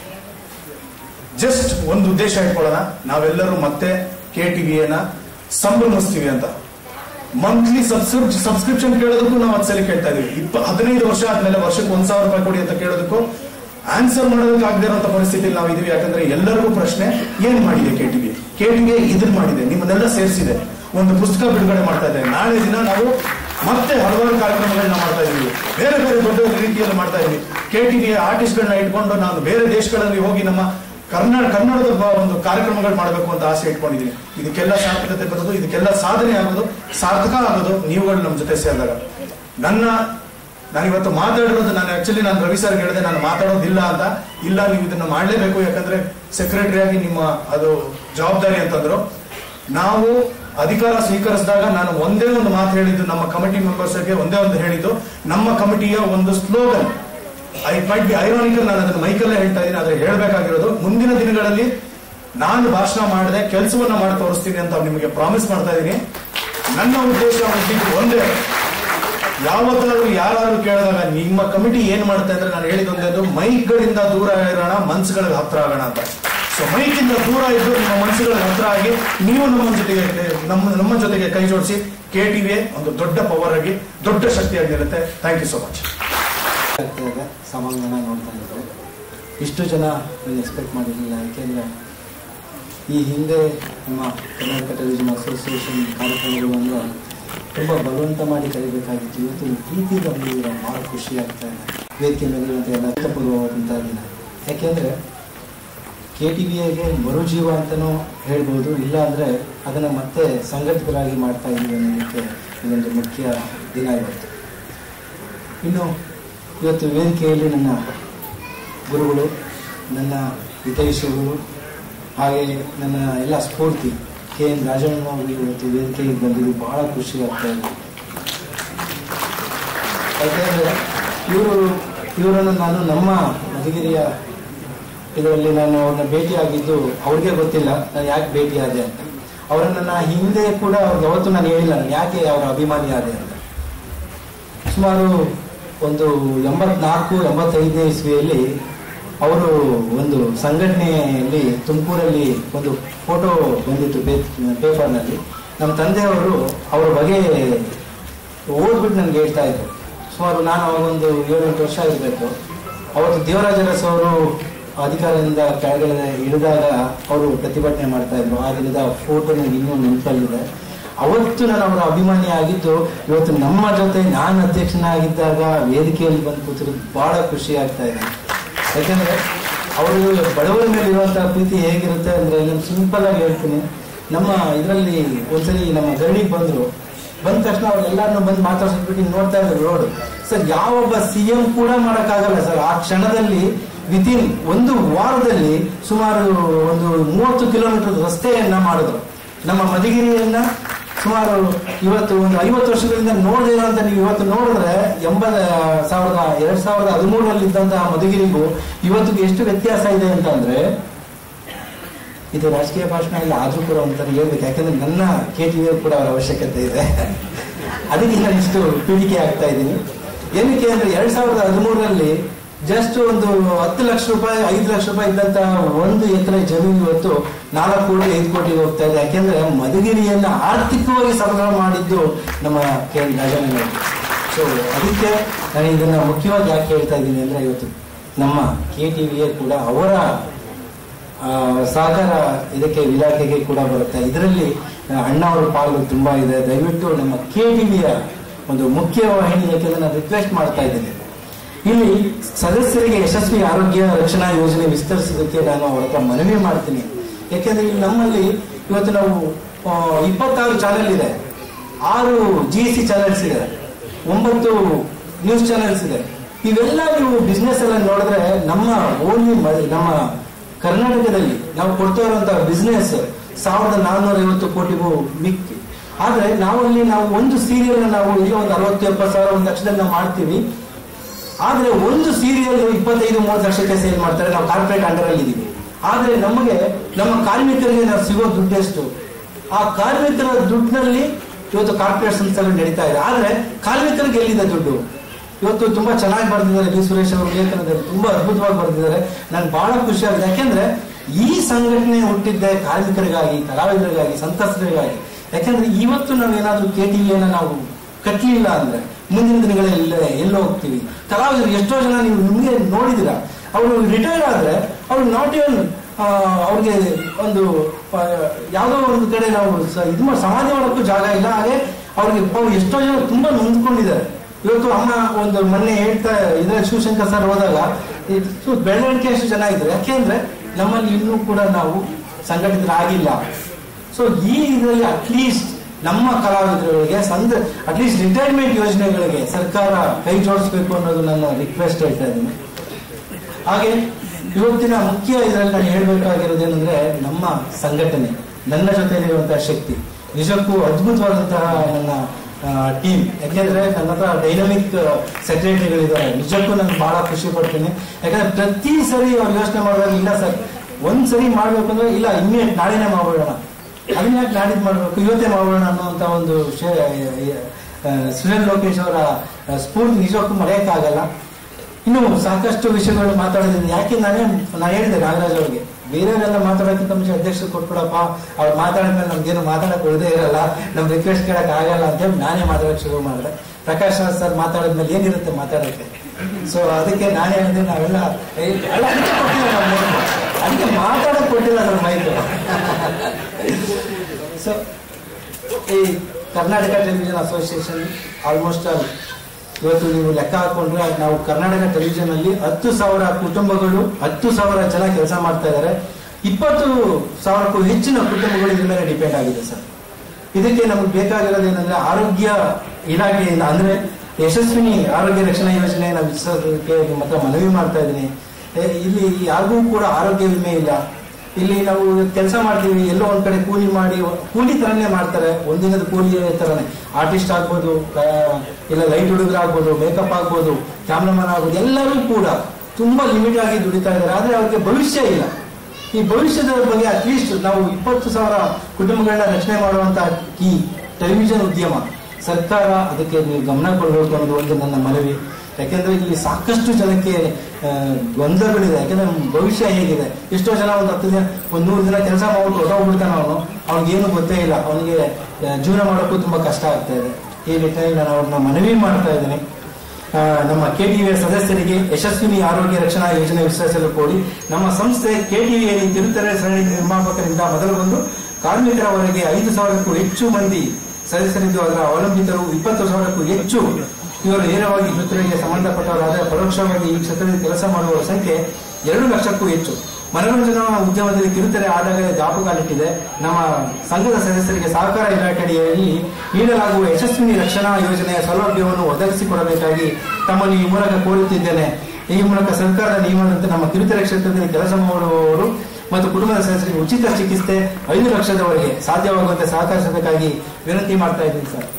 ಜಸ್ಟ್ ಒಂದು ಉದ್ದೇಶ ಇಟ್ಕೊಳ್ಳೋಣ ನಾವೆಲ್ಲರೂ ಮತ್ತೆ ಕೆ ಟಿವಿಯನ್ನ ಸಂಭ್ರಮಿಸ್ತೀವಿ ಅಂತ ಮಂತ್ಲಿ ಸಬ್ಸ್ಕ್ರಿಪ್ಷನ್ ಕೇಳೋದಕ್ಕೂ ನಾವು ಹತ್ತು ಸಲ ಕೇಳ್ತಾ ಇದೀವಿ ಇಪ್ಪ ಹದಿನೈದು ವರ್ಷ ಆದ್ಮೇಲೆ ವರ್ಷಕ್ಕೆ ಒಂದ್ ಸಾವಿರ ರೂಪಾಯಿ ಕೊಡಿ ಅಂತ ಕೇಳೋದಕ್ಕೂ ಆನ್ಸರ್ ಮಾಡೋದಕ್ಕೆ ಆಗದೆ ಇರುವಂತ ಪರಿಸ್ಥಿತಿಯಲ್ಲಿ ನಾವು ಇದೀವಿ ಯಾಕಂದ್ರೆ ಎಲ್ಲರಿಗೂ ಪ್ರಶ್ನೆ ಏನ್ ಮಾಡಿದೆ ಕೆ ಟಿವಿ ಕೆ ಟಿವಿ ಇದನ್ ಮಾಡಿದೆ ನಿಮ್ಮನ್ನೆಲ್ಲ ಸೇರಿಸಿದೆ ಒಂದು ಪುಸ್ತಕ ಬಿಡುಗಡೆ ಮಾಡ್ತಾ ಇದ್ದೇವೆ ನಾಳೆ ದಿನ ನಾವು ಮತ್ತೆ ಹಲವಾರು ಕಾರ್ಯಕ್ರಮಗಳನ್ನ ಮಾಡ್ತಾ ಇದೀವಿ ಬೇರೆ ಬೇರೆ ದೊಡ್ಡ ರೀತಿಯಲ್ಲಿ ಮಾಡ್ತಾ ಇದೀವಿ ಕೆ ಟಿವಿಯ ಆರ್ಟಿಸ್ಟ್ಗಳನ್ನ ಇಟ್ಕೊಂಡು ನಾನು ಬೇರೆ ದೇಶಗಳಲ್ಲಿ ಹೋಗಿ ನಮ್ಮ ಕನ್ನಡ ಕನ್ನಡದ ಬ- ಒಂದು ಕಾರ್ಯಕ್ರಮಗಳು ಮಾಡಬೇಕು ಅಂತ ಆಸೆ ಇಟ್ಕೊಂಡಿದ್ದೀನಿ ಇದಕ್ಕೆಲ್ಲ ಸಾರ್ಥಕತೆ ಬರೋದು ಇದಕ್ಕೆಲ್ಲ ಸಾಧನೆ ಆಗೋದು ಸಾರ್ಥಕ ಆಗೋದು ನೀವುಗಳು ನಮ್ಮ ಜೊತೆ ಸೇರಿದಾಗ ನನ್ನ ನಾನು ಇವತ್ತು ಮಾತಾಡಿರೋದು ನಾನು ಆಕ್ಚುಲಿ ನಾನು ರವಿ ಸರ್ ಹೇಳಿದೆ ನಾನು ಮಾತಾಡೋದಿಲ್ಲ ಅಂತ ಇಲ್ಲ ನೀವು ಇದನ್ನ ಮಾಡಲೇಬೇಕು ಯಾಕಂದ್ರೆ ಸೆಕ್ರೆಟರಿ ಆಗಿ ನಿಮ್ಮ ಅದು ಜವಾಬ್ದಾರಿ ಅಂತಂದ್ರು ನಾವು ಅಧಿಕಾರ ಸ್ವೀಕರಿಸಿದಾಗ ನಾನು ಒಂದೇ ಒಂದು ಮಾತು ಹೇಳಿದ್ದು ನಮ್ಮ ಕಮಿಟಿ ಮೆಂಬರ್ಸ್ಗೆ ಒಂದೇ ಒಂದು ಹೇಳಿದ್ದು ನಮ್ಮ ಕಮಿಟಿಯ ಒಂದು slogan I might be ironical ನಾನು ಅದನ್ನ ಮೈಕಲ್ಲೇ ಹೇಳ್ತಾ ಇದ್ದೀನಿ ಆದ್ರೆ ಹೇಳ್ಬೇಕಾಗಿರೋದು ಮುಂದಿನ ದಿನಗಳಲ್ಲಿ ನಾನು ಭಾಷಣ ಮಾಡದೆ ಕೆಲಸವನ್ನ ಮಾಡಿ ತೋರಿಸ್ತೀನಿ ಅಂತ ನಿಮಗೆ ಪ್ರಾಮಿಸ್ ಮಾಡ್ತಾ ಇದ್ದೀನಿ ನನ್ನ ಉದ್ದೇಶ ಉದ್ದೇಶ ಒಂದೇ ಯಾವತ್ತಾದ್ರೂ ಯಾರಾದ್ರೂ ಕೇಳಿದಾಗ ನಿಮ್ಮ ಕಮಿಟಿ ಏನ್ ಮಾಡುತ್ತೆ ಅಂದ್ರೆ ನಾನು ಹೇಳಿದೊಂದೇದು ಮೈಕ್ಗಳಿಂದ ದೂರ ಇರೋಣ ಮನ್ಸುಗಳಿಗೆ ಹತ್ರ ಆಗೋಣ ಅಂತ ಸೊ ಮೈಕಿಂದ ದೂರ ಇದ್ದು ನಿಮ್ಮ ಮನಸ್ಸುಗಳಿಗೆ ಹತ್ರ ಆಗಿ ನೀವು ನಮ್ಮ ಜೊತೆಗೆ ನಮ್ಮ ನಮ್ಮ ಜೊತೆಗೆ ಕೈ ಜೋಡಿಸಿ ಕೆ ಟಿವಿಯೇ ಒಂದು ದೊಡ್ಡ ಪವರ್ ಆಗಿ ದೊಡ್ಡ ಶಕ್ತಿಯಾಗಿ ನಿಲ್ಲುತ್ತೆ ಥ್ಯಾಂಕ್ ಯು ಸೋ ಮಚ್ ಆಗ್ತಾ ಇದೆ ಸಮಾಧಾನ ನೋಡ್ತಾ ಇದ್ದಾರೆ ಇಷ್ಟು ಜನ ಎಕ್ಸ್ಪೆಕ್ಟ್ ಮಾಡಿರಲಿಲ್ಲ ಯಾಕೆಂದರೆ ಈ ಹಿಂದೆ ನಮ್ಮ ಕರ್ನಾಟಕ ಟೆಲಿವಿಷನ್ ಅಸೋಸಿಯೇಷನ್ ಕಾರ್ಯಕ್ರಮಗಳು ಅಂದರೆ ತುಂಬ ಬಲವಂತ ಮಾಡಿ ಕರಿಬೇಕಾಗಿತ್ತು ಇವತ್ತು ಈ ಪ್ರೀತಿ ಬಂದಿದ್ದೀರ ಭಾಳ ಖುಷಿ ಆಗ್ತಾ ಇದೆ ವೇದಿಕೆ ಮೇಲೆ ಎಲ್ಲ ಅರ್ಥಪೂರ್ವವಾದಂಥ ದಿನ ಯಾಕೆಂದರೆ ಕೆ ಟಿ ವಿ ಎಗೆ ಮರುಜೀವ ಅಂತಲೂ ಹೇಳ್ಬೋದು ಇಲ್ಲ ಅಂದರೆ ಅದನ್ನು ಮತ್ತೆ ಸಂಘಟಿತರಾಗಿ ಮಾಡ್ತಾ ಇದ್ದೀವಿ ಅನ್ನೋದಕ್ಕೆ ಇದೊಂದು ಮುಖ್ಯ ದಿನ ಇವತ್ತು ಇನ್ನು ಇವತ್ತು ವೇದಿಕೆಯಲ್ಲಿ ನನ್ನ ಗುರುಗಳು ನನ್ನ ಹಿತೈಷಿಗಳು ಹಾಗೆ ನನ್ನ ಎಲ್ಲ ಸ್ಫೂರ್ತಿ ಕೆ ಎನ್ ರಾಜಣ್ಣ ಅವರು ಇವತ್ತು ವೇದಿಕೆಗೆ ಬಂದಿದ್ದು ಬಹಳ ಖುಷಿ ಆಗ್ತಾ ಇದೆ ಯಾಕೆಂದರೆ ಇವರು ಇವರನ್ನು ನಾನು ನಮ್ಮ ಮಧುಗಿರಿಯ ಇದರಲ್ಲಿ ನಾನು ಅವ್ರನ್ನ ಭೇಟಿಯಾಗಿದ್ದು ಅವ್ರಿಗೆ ಗೊತ್ತಿಲ್ಲ ನಾನು ಯಾಕೆ ಭೇಟಿಯಾದೆ ಅಂತ ಅವರನ್ನು ನಾನು ಹಿಂದೆ ಕೂಡ ಅವ್ರಿಗೆ ಯಾವತ್ತೂ ನಾನು ಹೇಳಿಲ್ಲ ನಾನು ಯಾಕೆ ಅವರ ಅಭಿಮಾನಿ ಆದೆ ಅಂತ ಸುಮಾರು ಒಂದು ಎಂಬತ್ನಾಲ್ಕು ಎಂಬತ್ತೈದನೇ ಇಸ್ವಿಯಲ್ಲಿ ಅವರು ಒಂದು ಸಂಘಟನೆಯಲ್ಲಿ ತುಮಕೂರಲ್ಲಿ ಒಂದು ಫೋಟೋ ಬಂದಿತ್ತು ಪೇಪರ್ನಲ್ಲಿ ನಮ್ಮ ತಂದೆಯವರು ಅವರ ಬಗ್ಗೆ ಓದ್ಬಿಟ್ಟು ನನಗೆ ಹೇಳ್ತಾ ಇದ್ರು ಸುಮಾರು ನಾನು ಅವಾಗ ಒಂದು ಏಳೆಂಟು ವರ್ಷ ಇರಬೇಕು ಅವತ್ತು ದೇವರಾಜ ಅರಸು ಅವರು ಅಧಿಕಾರದಿಂದ ಕೆಳಗಡೆ ಇಳಿದಾಗ ಅವರು ಪ್ರತಿಭಟನೆ ಮಾಡ್ತಾ ಇದ್ರು ಆ ದಿನದ ಫೋಟೋ ನನಗೆ ಇನ್ನೂ ನೆನಪಲ್ಲಿದೆ ಅವತ್ತು ನಾನು ಅವರ ಅಭಿಮಾನಿ ಆಗಿದ್ದು ಇವತ್ತು ನಮ್ಮ ಜೊತೆ ನಾನು ಅಧ್ಯಕ್ಷನಾಗಿದ್ದಾಗ ವೇದಿಕೆಯಲ್ಲಿ ಬಂದು ಕೂತಿರೋದು ಬಹಳ ಖುಷಿ ಆಗ್ತಾ ಇದೆ ಯಾಕಂದ್ರೆ ಅವರು ಬಡವರ ಮೇಲೆ ಇರುವಂತಹ ಪ್ರೀತಿ ಹೇಗಿರುತ್ತೆ ಅಂದ್ರೆ ನಾನು ಸಿಂಪಲ್ ಆಗಿ ಹೇಳ್ತೀನಿ ನಮ್ಮ ಇದರಲ್ಲಿ ಒಂದ್ಸರಿ ನಮ್ಮ ಗರಡಿಗೆ ಬಂದ್ರು ಬಂದ ತಕ್ಷಣ ಅವ್ರೆಲ್ಲಾರನ್ನು ಬಂದು ಮಾತಾಡ್ಸ್ಬಿಟ್ಟು ಹಿಂಗ್ ನೋಡ್ತಾ ಇದ್ರು ರೋಡ್ ಸರ್ ಯಾವೊಬ್ಬ ಸಿ ಎಂ ಕೂಡ ಮಾಡಕ್ಕಾಗಲ್ಲ ಸರ್ ಆ ಕ್ಷಣದಲ್ಲಿ ವಿತಿನ್ ಒಂದು ವಾರದಲ್ಲಿ ಸುಮಾರು ಒಂದು ಮೂವತ್ತು ಕಿಲೋಮೀಟರ್ ರಸ್ತೆಯನ್ನ ಮಾಡಿದ್ರು ನಮ್ಮ ಮಧುಗಿರಿಯನ್ನ ಸುಮಾರು ಇವತ್ತು ಒಂದು ಐವತ್ತು ವರ್ಷಗಳಿಂದ ನೋಡಿರೋ ಅಂತ ನೀವು ಇವತ್ತು ನೋಡಿದ್ರೆ ಎಂಬತ್ತ ಸಾವಿರದ ಎರಡ್ ಸಾವಿರದ ಹದಿಮೂರರಲ್ಲಿ ಇದ್ದಂತಹ ಮಧುಗಿರಿಗೂ ಇವತ್ತಿಗೆ ಎಷ್ಟು ವ್ಯತ್ಯಾಸ ಇದೆ ಅಂತಂದ್ರೆ ಇದು ರಾಜಕೀಯ ಭಾಷಣ ಇಲ್ಲ ಆದ್ರೂ ಕೂಡ ಒಂಥರ ಹೇಳ್ಬೇಕು ಯಾಕಂದ್ರೆ ನನ್ನ ಕೆ ಟಿ ಕೂಡ ಅವರ ಅವಶ್ಯಕತೆ ಇದೆ ಅದಕ್ಕೆ ನಾನು ಇಷ್ಟು ಪೀಳಿಗೆ ಆಗ್ತಾ ಇದ್ದೀನಿ ಏನಕ್ಕೆ ಅಂದ್ರೆ ಎರಡ್ ಸಾವಿರದ ಹದಿಮೂರರಲ್ಲಿ ಜಸ್ಟ್ ಒಂದು ಹತ್ತು ಲಕ್ಷ ರೂಪಾಯಿ ಐದು ಲಕ್ಷ ರೂಪಾಯಿ ಇದ್ದಂತ ಒಂದು ಎಕರೆ ಜಮೀನು ಇವತ್ತು ನಾಲ್ಕು ಕೋಟಿ ಐದು ಕೋಟಿಗೆ ಹೋಗ್ತಾ ಇದೆ ಯಾಕೆಂದ್ರೆ ಮಧುಗಿರಿಯನ್ನ ಆರ್ಥಿಕವಾಗಿ ಸಬಲ ಮಾಡಿದ್ದು ನಮ್ಮ ಕೆ ಎನ್ ರಾಜಣ್ಣ ಸೊ ಅದಕ್ಕೆ ನಾನು ಇದನ್ನ ಮುಖ್ಯವಾಗಿ ಯಾಕೆ ಹೇಳ್ತಾ ಇದ್ದೀನಿ ಅಂದ್ರೆ ಇವತ್ತು ನಮ್ಮ ಕೆ ಟಿ ಕೂಡ ಅವರ ಆ, ಸಹಕಾರ ಇದಕ್ಕೆ ಇಲಾಖೆಗೆ ಕೂಡ ಬರುತ್ತೆ ಇದರಲ್ಲಿ ಅಣ್ಣ ಅವರ ಪಾಲು ತುಂಬಾ ಇದೆ ದಯವಿಟ್ಟು ನಮ್ಮ ಕೆ ಟಿವಿಯ ಒಂದು ಮುಖ್ಯ ವಾಹಿನಿ ಯಾಕೆಂದ್ರೆ ನಾನು ರಿಕ್ವೆಸ್ಟ್ ಮಾಡ್ತಾ ಇದ್ದೇನೆ ಇಲ್ಲಿ ಸದಸ್ಯರಿಗೆ ಯಶಸ್ವಿ ಆರೋಗ್ಯ ರಕ್ಷಣಾ ಯೋಜನೆ ವಿಸ್ತರಿಸೋದಕ್ಕೆ ನಾನು ಅವರ ಹತ್ರ ಮನವಿ ಮಾಡ್ತೀನಿ ಯಾಕೆಂದ್ರೆ ಇಲ್ಲಿ ನಮ್ಮಲ್ಲಿ ಇವತ್ತು ನಾವು ಆ, ಇಪ್ಪತ್ತಾರು ಚಾನೆಲ್ ಇದೆ ಆರು ಜಿ ಸಿ ಚಾನೆಲ್ಸ್ ಇದೆ ಒಂಬತ್ತು ನ್ಯೂಸ್ ಚಾನೆಲ್ಸ್ ಇದೆ ಇವೆಲ್ಲ ನೀವು ಬಿಸ್ನೆಸ್ ಎಲ್ಲ ನೋಡಿದ್ರೆ ನಮ್ಮ ಓನ್ಲಿ ನಮ್ಮ ಕರ್ನಾಟಕದಲ್ಲಿ ನಾವು ಕೊಡ್ತಾ ಇರುವಂತಹ ಬಿಸ್ನೆಸ್ ಸಾವಿರದ ನಾನ್ನೂರ ಐವತ್ತು ಕೋಟಿಗೂ ಮಿಕ್ಕಿ ಆದ್ರೆ ನಾವಲ್ಲಿ ನಾವು ಒಂದು ಸೀರಿಯಲ್ ನಾವು ಇಲ್ಲಿ ಒಂದು ಅರವತ್ತು ಎಪ್ಪತ್ತು ಸಾವಿರ ಒಂದು ಲಕ್ಷದಲ್ಲಿ ನಾವು ಮಾಡ್ತೀವಿ ಆದ್ರೆ ಒಂದು ಸೀರಿಯಲ್ ಇಪ್ಪತ್ತೈದು ಮೂವತ್ತು ಲಕ್ಷಕ್ಕೆ ಸೇಲ್ ಮಾಡ್ತಾರೆ ನಾವು ಕಾರ್ಪೊರೇಟ್ ಅಂಡರ್ ಅಲ್ಲಿ ಇದೀವಿ ಆದ್ರೆ ನಮಗೆ ನಮ್ಮ ಕಾರ್ಮಿಕರಿಗೆ ನಾವು ಸಿಗೋ ದುಡ್ಡು ಎಷ್ಟು ಆ ಕಾರ್ಮಿಕರ ದುಡ್ಡಿನಲ್ಲಿ ಇವತ್ತು ಕಾರ್ಪೊರೇಟ್ ಸಂಸ್ಥೆಗಳು ನಡೀತಾ ಇದೆ ಆದ್ರೆ ಕಾರ್ಮಿಕರಿಗೆ ಎಲ್ಲಿದೆ ದುಡ್ಡು ಇವತ್ತು ತುಂಬಾ ಚೆನ್ನಾಗಿ ಬರೆದಿದ್ದಾರೆ ಬಿ ಸುರೇಶ್ ಅವರು ಲೇಖನದಲ್ಲಿ ತುಂಬಾ ಅದ್ಭುತವಾಗಿ ಬರೆದಿದ್ದಾರೆ ನನ್ಗೆ ಬಹಳ ಖುಷಿ ಆಗಿದೆ ಯಾಕೆಂದ್ರೆ ಈ ಸಂಘಟನೆ ಹುಟ್ಟಿದ್ದೆ ಕಾರ್ಮಿಕರಿಗಾಗಿ ಕಲಾವಿದರಿಗಾಗಿ ಸಂತ್ರಸ್ತರಿಗಾಗಿ ಯಾಕೆಂದ್ರೆ ಇವತ್ತು ನಾವು ಏನಾದ್ರೂ ಕೆ ಟಿವಿಯನ್ನ ನಾವು ಕಟ್ಟಲಿಲ್ಲ ಅಂದ್ರೆ ಮುಂದಿನ ದಿನಗಳಲ್ಲಿ ಎಲ್ಲೋ ಹೋಗ್ತೀವಿ ಕಲಾವಿದರು ಎಷ್ಟೋ ಜನ ನೀವು ನಿಮಗೆ ನೋಡಿದಿರ ಅವರು ರಿಟೈರ್ ಆದ್ರೆ ಅವ್ರು ನಾಟ್ ಇವನ್ ಅವ್ರಿಗೆ ಒಂದು ಆ, ಯಾವುದೋ ಒಂದು ಕಡೆ ನಾವು ಸ- ಇದು ಮಾಡಿ ಸಮಾಧಿ ಮಾಡೋಕ್ಕೂ ಜಾಗ ಇಲ್ಲ ಹಾಗೆ ಅವ್ರಿಗೆ ಪಾಪ ಎಷ್ಟೋ ಜನ ತುಂಬಾ ನೊಂದ್ಕೊಂಡಿದ್ದಾರೆ ಇವತ್ತು ಅಮ್ಮ ಒಂದು ಮೊನ್ನೆ ಹೇಳ್ತಾ ಇದ್ರೆ ಶಿವಶಂಕರ್ ಸರ್ ಹೋದಾಗ ಇದು ಬೆಳವಣಿಗೆ ಎಷ್ಟು ಜನ ಇದ್ರು ಯಾಕೆಂದ್ರೆ ನಮ್ಮಲ್ಲಿ ಇನ್ನೂ ಕೂಡ ನಾವು ಸಂಘಟಿತರಾಗಿಲ್ಲ ಸೊ ಈ ಇದರಲ್ಲಿ ಅಟ್ಲೀಸ್ಟ್ ನಮ್ಮ ಕಲಾವಿದರುಗಳಿಗೆ ಸಂದ ಅಟ್ಲೀಸ್ಟ್ ರಿಟೈರ್ಮೆಂಟ್ ಯೋಜನೆಗಳಿಗೆ ಸರ್ಕಾರ ಕೈ ಜೋಡಿಸಬೇಕು ಅನ್ನೋದು ನನ್ನ ರಿಕ್ವೆಸ್ಟ್ ಹೇಳ್ತಾ ಇದ್ದೀನಿ ಹಾಗೆ ಇವತ್ತಿನ ಮುಖ್ಯ ಇದರಲ್ಲಿ ನಾನು ಹೇಳ್ಬೇಕಾಗಿರೋದು ಏನಂದ್ರೆ ನಮ್ಮ ಸಂಘಟನೆ ನನ್ನ ಜೊತೆಲಿರುವಂತಹ ಶಕ್ತಿ ನಿಜಕ್ಕೂ ಅದ್ಭುತವಾದಂತಹ ನನ್ನ ಟೀಮ್ ಯಾಕೆಂದ್ರೆ ನನ್ನ ಹತ್ರ ಡೈನಮಿಕ್ ಸೆಕ್ರೆಟರಿಗಳಿದ್ದಾರೆ ನಿಜಕ್ಕೂ ನಾನು ಬಹಳ ಖುಷಿ ಪಡ್ತೀನಿ ಯಾಕಂದ್ರೆ ಪ್ರತಿ ಸರಿ ಅವ್ರು ಯೋಚನೆ ಮಾಡುವಾಗ ಇಲ್ಲ ಸರ್ ಒಂದ್ ಸರಿ ಮಾಡ್ಬೇಕು ಅಂದ್ರೆ ಇಲ್ಲ ಇಮ್ಮಿಡಿಯೇಟ್ ನಾಳೆನೇ ಮಾಡ್ಬಿಡೋಣ ಅದನ್ನ ಯಾಕೆ ನಾಡಿದ್ ಮಾಡ್ಬೇಕು ಇವತ್ತೇ ಮಾಡೋಣ ಅನ್ನುವಂತ ಒಂದು ಶೇ- ಆ, ಸುರೇಶ್ ಲೋಕೇಶ್ ಅವರ ಆ, ಸ್ಫೂರ್ತಿ ನಿಜಕ್ಕೂ ಮರೆಯಕ್ಕಾಗಲ್ಲ ಇನ್ನು ಸಾಕಷ್ಟು ವಿಷಯಗಳು ಮಾತಾಡೋದಿದೆ ಯಾಕೆ ನಾನೇ ನಾನು ಹೇಳಿದೆ ನಾಗರಾಜ್ ಅವ್ರಿಗೆ ಬೇರೆಯವರೆಲ್ಲ ಮಾತಾಡೋಕ್ಕಿಂತ ಮುಂಚೆ ಅಧ್ಯಕ್ಷರು ಕೊಟ್ಬಿಡಪ್ಪ ಅವ್ರು ಮಾತಾಡಿದ್ಮೇಲೆ ನಮ್ಗೇನು ಮಾತಾಡಕ್ ಉಳಿದೇ ಇರಲ್ಲ ನಮ್ ರಿಕ್ವೆಸ್ಟ್ ಕೇಳಕ್ ಆಗಲ್ಲ ಅಂತ ಹೇಳಿ ನಾನೇ ಮಾತಾಡಕ್ ಶುರು ಮಾಡಿದೆ ಪ್ರಕಾಶ್ ರಾಜ್ ಸರ್ ಮಾತಾಡಿದ್ಮೇಲೆ ಏನಿರುತ್ತೆ ಮಾತಾಡಕ್ಕೆ ಸೊ ಅದಕ್ಕೆ ನಾನೇ ಹೇಳಿದೆ ನಾವೆಲ್ಲ ಏ, ಅಲ್ಲ, ಅದಕ್ಕೆ ಕೊಟ್ಟಿಲ್ಲ ನಾವು mic. ಅದಕ್ಕೆ ಮಾತಾಡಕ್ ಕೊಟ್ಟಿಲ್ಲ ಸರ್ ಮೈಕ್ ಸೊ ಈ Karnataka television association almost all ಇವತ್ತು ನೀವು ಲೆಕ್ಕ ಹಾಕೊಂಡ್ರೆ ನಾವು ಕರ್ನಾಟಕ ಟೆಲಿವಿಷನ್ ಅಲ್ಲಿ ಹತ್ತು ಸಾವಿರ ಕುಟುಂಬಗಳು ಹತ್ತು ಸಾವಿರ ಜನ ಕೆಲಸ ಮಾಡ್ತಾ ಇದ್ದಾರೆ ಇಪ್ಪತ್ತು ಸಾವಿರಕ್ಕೂ ಹೆಚ್ಚಿನ ಕುಟುಂಬಗಳು ಇದ್ರ ಮೇಲೆ ಡಿಪೆಂಡ್ ಆಗಿದೆ ಸರ್ ಇದಕ್ಕೆ ನಮ್ಗೆ ಬೇಕಾಗಿರೋದು ಏನಂದ್ರೆ ಆರೋಗ್ಯ ಇಲಾಖೆಯಿಂದ ಅಂದ್ರೆ ಯಶಸ್ವಿನಿ ಆರೋಗ್ಯ ರಕ್ಷಣಾ ಯೋಜನೆಯನ್ನು ವಿಸ್ತರಿಸೋದಕ್ಕೆ ನಿಮ್ಮ ಹತ್ರ ಮನವಿ ಮಾಡ್ತಾ ಇದ್ದೀನಿ ಏ, ಇಲ್ಲಿ ಯಾರಿಗೂ ಕೂಡ ಆರೋಗ್ಯ ವಿಮೆ ಇಲ್ಲ ಇಲ್ಲಿ ನಾವು ಕೆಲಸ ಮಾಡ್ತೀವಿ ಎಲ್ಲೋ ಒಂದ್ ಕಡೆ ಕೂಲಿ ಮಾಡಿ ಕೂಲಿ ತರನೇ ಮಾಡ್ತಾರೆ ಒಂದಿನದ ಕೂಲಿ ತರನೇ ಆರ್ಟಿಸ್ಟ್ ಆಗ್ಬೋದು ಆ, ಇಲ್ಲ ಲೈಟ್ ಹುಡುಗರು ಆಗ್ಬೋದು ಮೇಕಪ್ ಆಗ್ಬೋದು ಕ್ಯಾಮ್ರಾಮನ್ ಆಗ್ಬೋದು ಎಲ್ಲರೂ ಕೂಡ ತುಂಬಾ ಲಿಮಿಟ್ ಆಗಿ ದುಡಿತಾ ಇದ್ದಾರೆ ಆದ್ರೆ ಅವ್ರಿಗೆ ಭವಿಷ್ಯ ಇಲ್ಲ ಈ ಭವಿಷ್ಯದ ಬಗ್ಗೆ ಅಟ್ಲೀಸ್ಟ್ ನಾವು ಇಪ್ಪತ್ತು ಸಾವಿರ ಕುಟುಂಬಗಳನ್ನ ರಚನೆ ಮಾಡುವಂತ ಈ ಟೆಲಿವಿಷನ್ ಉದ್ಯಮ ಸರ್ಕಾರ ಅದಕ್ಕೆ ನೀವು ಗಮನ ಕೊಡಬೇಕು ಅನ್ನೋದು ಒಂದು ನನ್ನ ಮನವಿ ಯಾಕೆಂದ್ರೆ ಇಲ್ಲಿ ಸಾಕಷ್ಟು ಜನಕ್ಕೆ ಆ, ಗೊಂದಲಗಳಿದೆ ಯಾಕೆಂದ್ರೆ ಭವಿಷ್ಯ ಹೇಗಿದೆ ಎಷ್ಟೋ ಜನ ಒಂದು ಹತ್ತು ದಿನ ಒಂದು ನೂರು ದಿನ ಕೆಲಸ ಮಾಡ್ಬಿಟ್ಟು ಹೊರಟೋಗ್ಬಿಡ್ತಾನೆ ಅವನು ಅವ್ನಿಗೇನು ಗೊತ್ತೇ ಇಲ್ಲ ಅವನಿಗೆ ಜೀವನ ಮಾಡೋಕ್ಕೂ ತುಂಬಾ ಕಷ್ಟ ಆಗ್ತಾ ಇದೆ ಈ ನಿಟ್ಟಿನಲ್ಲಿ ನಾನು ಅವ್ರನ್ನ ಮನವಿ ಮಾಡ್ತಾ ಇದ್ದೀನಿ ಆ, ನಮ್ಮ ಕೆಟಿವಿಯ ಸದಸ್ಯರಿಗೆ ಯಶಸ್ವಿನಿ ಆರೋಗ್ಯ ರಕ್ಷಣಾ ಯೋಜನೆ ವಿಸ್ತರಿಸಲು ಕೋರಿ ನಮ್ಮ ಸಂಸ್ಥೆ ಕೆಟಿವಿಯಲ್ಲಿ ಕಿರುತೆರೆ ಸರಣಿ ನಿರ್ಮಾಪಕರಿಂದ ಮೊದಲುಗೊಂಡು ಕಾರ್ಮಿಕರವರೆಗೆ ಐದು ಸಾವಿರಕ್ಕೂ ಹೆಚ್ಚು ಮಂದಿ ಸದಸ್ಯರಿದ್ದು ಅದರ ಅವಲಂಬಿತರು ಇಪ್ಪತ್ತು ಸಾವಿರಕ್ಕೂ ಹೆಚ್ಚು ಇವರು ನೇರವಾಗಿ ಕ್ಷೇತ್ರಗಳಿಗೆ ಸಂಬಂಧಪಟ್ಟವರಾದರೆ ಪರೋಕ್ಷವಾಗಿ ಈ ಕ್ಷೇತ್ರದಲ್ಲಿ ಕೆಲಸ ಮಾಡುವವರ ಸಂಖ್ಯೆ ಎರಡು ಲಕ್ಷಕ್ಕೂ ಹೆಚ್ಚು ಮನೋರಂಜನಾ ಉದ್ಯಮದಲ್ಲಿ ಕಿರುತೆರೆ ಆದಾಯ ದಾಪುಗಾಲಿಟ್ಟಿದೆ ನಮ್ಮ ಸಂಘದ ಸದಸ್ಯರಿಗೆ ಸಹಕಾರ ಇಲಾಖೆ ಅಡಿಯಲ್ಲಿ ನೀಡಲಾಗುವ ಯಶಸ್ವಿನಿ ರಕ್ಷಣಾ ಯೋಜನೆಯ ಸೌಲಭ್ಯವನ್ನು ಒದಗಿಸಿಕೊಡಬೇಕಾಗಿ ತಮ್ಮನ್ನು ಈ ಮೂಲಕ ಕೋರುತ್ತಿದ್ದೇನೆ ಈ ಮೂಲಕ ಸರ್ಕಾರದ ನಿಯಮದಂತೆ ನಮ್ಮ ಕಿರುತೆರೆ ಕ್ಷೇತ್ರದಲ್ಲಿ ಕೆಲಸ ಮಾಡುವವರು ಮತ್ತು ಕುಟುಂಬದ ಸದಸ್ಯರಿಗೆ ಉಚಿತ ಚಿಕಿತ್ಸೆ ಐದು ಲಕ್ಷದವರೆಗೆ ಸಾಧ್ಯವಾಗುವಂತೆ ಸಹಕರಿಸಬೇಕಾಗಿ ವಿನಂತಿ ಮಾಡ್ತಾ ಇದ್ದೀನಿ ಸರ್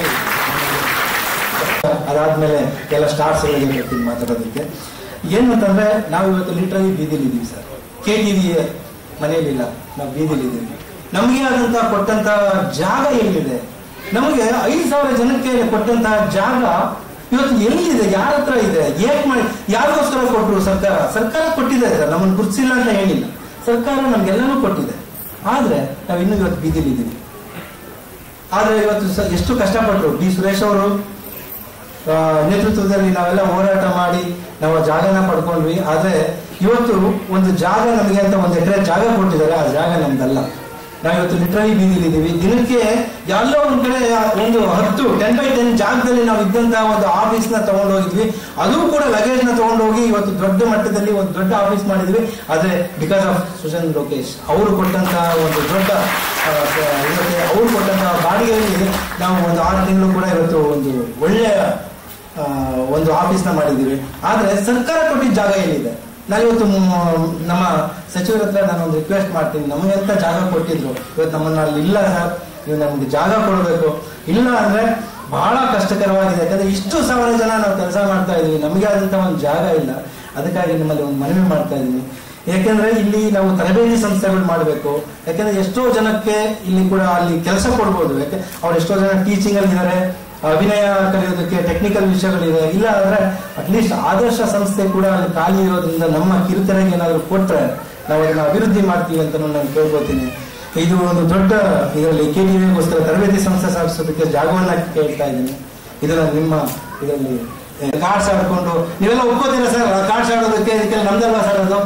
ಅದಾದ್ಮೇಲೆ ಕೆಲ ಸ್ಟಾರ್ಸ್ ಗಳಿಗೆ ಬರ್ತೀನಿ ಮಾತಾಡೋದಕ್ಕೆ ಏನು ಅಂತಂದ್ರೆ ನಾವು ಇವತ್ತು ಲಿಟ್ರಲಿ ಬೀದಿಲಿ ಇದೀವಿ ಸರ್ ಕೆ ಟಿವಿ ಮನೆಯಲ್ಲಿಲ್ಲ ನಾವು ಬೀದಿಲಿ ಇದೀವಿ ನಮಗೆ ಆದಂತ ಕೊಟ್ಟಂತ ಜಾಗ ಎಲ್ಲಿದೆ ನಮಗೆ ಐದು ಸಾವಿರ ಜನಕ್ಕೆ ಕೊಟ್ಟಂತ ಜಾಗ ಇವತ್ತು ಎಲ್ಲಿದೆ ಯಾರ ಹತ್ರ ಇದೆ ಏಕ್ ಮಾಡಿ ಯಾರಿಗೋಸ್ಕರ ಕೊಟ್ಟರು ಸರ್ಕಾರ ಸರ್ಕಾರ ಕೊಟ್ಟಿದೆ ಸರ್ ನಮ್ಮನ್ನು ಗುರುತಿಸಿಲ್ಲ ಅಂತ ಹೇಳಿಲ್ಲ ಸರ್ಕಾರ ನಮ್ಗೆಲ್ಲನೂ ಕೊಟ್ಟಿದೆ ಆದ್ರೆ ನಾವು ಇನ್ನೂ ಇವತ್ತು ಬೀದಿಲಿದ್ದೀವಿ ಆದ್ರೆ ಇವತ್ತು ಸ- ಎಷ್ಟು ಕಷ್ಟಪಟ್ಟರು ಡಿ ಸುರೇಶ್ ಅವರು ಆ, ನೇತೃತ್ವದಲ್ಲಿ ನಾವೆಲ್ಲ ಹೋರಾಟ ಮಾಡಿ ನಾವು ಆ ಜಾಗನ ಪಡ್ಕೊಂಡ್ವಿ ಆದ್ರೆ ಇವತ್ತು ಒಂದು ಜಾಗ ನಮಗೆ ಅಂತ ಒಂದು ಎಕರೆ ಜಾಗ ಕೊಟ್ಟಿದ್ದಾರೆ ಆ ಜಾಗ ನಮ್ದಲ್ಲ ನಾವಿವತ್ತು ಲಿಟ್ರಲಿ ಬೀದಿಲಿದ್ದೀವಿ ದಿನಕ್ಕೆ ಎಲ್ಲೋ ಒಂದ್ ಕಡೆ ಒಂದು ಹತ್ತು ಟೆನ್ ಬೈ ಟೆನ್ ಜಾಗದಲ್ಲಿ ನಾವು ಇದ್ದಂತ ಒಂದು ಆಫೀಸ್ ನ ತಗೊಂಡೋಗಿದ್ವಿ ಅದು ಕೂಡ ಲಗೇಜ್ ನ ತಗೊಂಡೋಗಿ ಇವತ್ತು ದೊಡ್ಡ ಮಟ್ಟದಲ್ಲಿ ಒಂದು ದೊಡ್ಡ ಆಫೀಸ್ ಮಾಡಿದ್ವಿ ಆದ್ರೆ ಬಿಕಾಸ್ ಆಫ್ ಸುಶಾಂತ್ ಲೋಕೇಶ್ ಅವರು ಕೊಟ್ಟಂತ ಒಂದು ದೊಡ್ಡ ಆ, ಇವತ್ತು ಅವ್ರು ಕೊಟ್ಟಂತ ಬಾಡಿಗೆಯಲ್ಲಿ ನಾವು ಒಂದು ಆರು ತಿಂಗಳು ಕೂಡ ಇವತ್ತು ಒಂದು ಒಳ್ಳೆಯ ಆ, ಒಂದು ಆಫೀಸ್ನ ಮಾಡಿದ್ದೀವಿ ಆದ್ರೆ ಸರ್ಕಾರ ಕೊಟ್ಟಿದ್ದ ಜಾಗ ಏನಿದೆ ನಾನು ಇವತ್ತು ಮ್- ನಮ್ಮ ಸಚಿವರ ಹತ್ರ ನಾನು ಒಂದು ರಿಕ್ವೆಸ್ಟ್ ಮಾಡ್ತೀನಿ ನಮಗೆ ಅಂತ ಜಾಗ ಕೊಟ್ಟಿದ್ರು ಇವತ್ತು ನಮ್ಮನ್ನ ಅಲ್ಲಿ ಇಲ್ಲ ಸರ್ ನೀವು ನಮ್ಗೆ ಜಾಗ ಕೊಡಬೇಕು ಇಲ್ಲ ಅಂದ್ರೆ ಬಹಳ ಕಷ್ಟಕರವಾಗಿದೆ ಯಾಕಂದ್ರೆ ಇಷ್ಟು ಸಾವಿರ ಜನ ನಾವು ಕೆಲಸ ಮಾಡ್ತಾ ಇದೀವಿ ನಮಗೆ ಆದಂತ ಒಂದು ಜಾಗ ಇಲ್ಲ ಅದಕ್ಕಾಗಿ ನಿಮ್ಮಲ್ಲಿ ಒಂದು ಮನವಿ ಮಾಡ್ತಾ ಇದ್ದೀನಿ ಯಾಕೆಂದ್ರೆ ಇಲ್ಲಿ ನಾವು ತರಬೇತಿ ಸಂಸ್ಥೆಗಳು ಮಾಡಬೇಕು ಯಾಕೆಂದ್ರೆ ಎಷ್ಟೋ ಜನಕ್ಕೆ ಇಲ್ಲಿ ಕೂಡ ಅಲ್ಲಿ ಕೆಲಸ ಕೊಡ್ಬೋದು ಯಾಕೆ ಅವ್ರು ಎಷ್ಟೋ ಜನ ಟೀಚಿಂಗ್ ಅಲ್ಲಿ ಇದ್ದಾರೆ ಅಭಿನಯ ಕಲಿಯೋದಕ್ಕೆ ಟೆಕ್ನಿಕಲ್ ವಿಷಯಗಳಿದೆ ಇಲ್ಲ ಅಂದ್ರೆ ಅಟ್ಲೀಸ್ಟ್ ಆದರ್ಶ ಸಂಸ್ಥೆ ಕೂಡ ಅಲ್ಲಿ ಖಾಲಿ ಇರೋದ್ರಿಂದ ನಮ್ಮ ಕಿರುತೆರೆಗೆ ಏನಾದ್ರು ಕೊಟ್ರೆ ನಾವು ಅದನ್ನ ಅಭಿವೃದ್ಧಿ ಮಾಡ್ತೀವಿ ಅಂತ ನಾನು ಕೇಳ್ಕೊತೀನಿ ಇದು ಒಂದು ದೊಡ್ಡ ಇದರಲ್ಲಿ ಕೆ ಗೋಸ್ಕರ ತರಬೇತಿ ಸಂಸ್ಥೆ ಸ್ಥಾಪಿಸೋದಕ್ಕೆ ಜಾಗವನ್ನ ಕೇಳ್ತಾ ಇದ್ದೀನಿ ಇದನ್ನ ನಿಮ್ಮ ಇದರಲ್ಲಿ ಕಾರ್ಡ್ಸ್ ಆಡ್ಕೊಂಡು ನೀವೆಲ್ಲ ಒಪ್ಕೋತೀರಾ ಸರ್ ಕಾರ್ಡ್ಸ್ ಆಡೋದಕ್ಕೆ ಇದಕ್ಕೆ ನಮ್ದಲ್ವಾ ಸರ್ ಅದು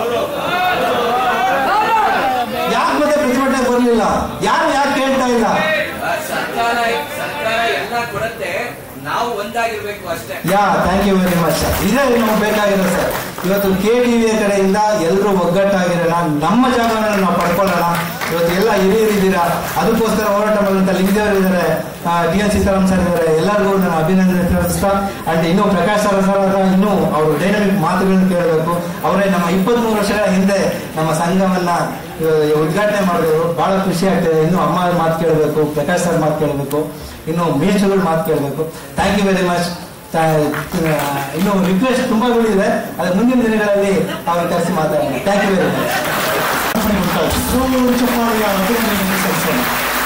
ಯಾಕೆ ಮತ್ತೆ ಪ್ರತಿಭಟನೆ ಬರಲಿಲ್ಲ ಯಾರು ಯಾಕೆ ಕೇಳ್ತಾ ಇಲ್ಲ ಸರ್ಕಾರ ಸರ್ಕಾರ ಎಲ್ಲ ಕೊಡತ್ತೆ ನಾವು ಒಂದಾಗಿರ್ಬೇಕು ಅಷ್ಟೇ yeah thank you very much ಇದೇ ನಮ್ಗೆ ಬೇಕಾಗಿರೋ ಸರ್ ಇವತ್ತು ಕೆ ಟಿವಿಯ ಕಡೆಯಿಂದ ಎಲ್ಲರೂ ಒಗ್ಗಟ್ಟಾಗಿರೋಣ ನಮ್ಮ ಜಾಗವನ್ನು ನಾವು ಪಡ್ಕೊಳ್ಳೋಣ ಇವತ್ತು ಎಲ್ಲ ಹಿರಿಯರಿದ್ದೀರಾ ಅದಕ್ಕೋಸ್ಕರ ಹೋರಾಟ ಮಾಡುವಂತ ಲಿಂಗದೇವರು ಇದ್ದಾರೆ ಡಿ ಎನ್ ಸೀತಾರಾಮ್ ಸರ್ ಇದ್ದಾರೆ ಎಲ್ಲರಿಗೂ ನಾನು ಅಭಿನಂದನೆ ತಿಳಿಸ್ತಾ ಅಂಡ್ ಇನ್ನು ಪ್ರಕಾಶ್ ಸರ್ ಸರ್ ಅವರ ಇನ್ನೂ ಅವರು ಡೈನಮಿಕ್ ಮಾತುಗಳನ್ನು ಕೇಳಬೇಕು ಅವರೇ ನಮ್ಮ ಇಪ್ಪತ್ಮೂರು ವರ್ಷಗಳ ಹಿಂದೆ ನಮ್ಮ ಸಂಘವನ್ನ ಆ, ಉದ್ಘಾಟನೆ ಮಾಡಿದ್ರು ಬಹಳ ಖುಷಿ ಆಗ್ತದೆ ಇನ್ನು ಅಮ್ಮ ಮಾತು ಕೇಳಬೇಕು ಪ್ರಕಾಶ್ ಸರ್ ಮಾತು ಕೇಳಬೇಕು ಇನ್ನು ಮೇಷ್ಗಳು ಮಾತು ಕೇಳಬೇಕು ಥ್ಯಾಂಕ್ ಯು ವೆರಿ ಮಚ್ ಇನ್ನು ರಿಕ್ವೆಸ್ಟ್ ತುಂಬಾಗಳಿದೆ ಅದ್ರ ಮುಂದಿನ ದಿನಗಳಲ್ಲಿ ಅವ್ರ ಕರೆಸಿ ಮಾತಾಡೋಣ ಥ್ಯಾಂಕ್ ಯು ವೆರಿ ಮಚ್ ಅರ್ಪಣೆ ಉಂಟಾಯಿತು ಸೋಲು ಚಪ್ಪಾಳೆಯ ಅಭಿನಂದನೆ ಸಲ್ಲಿಸೋಣ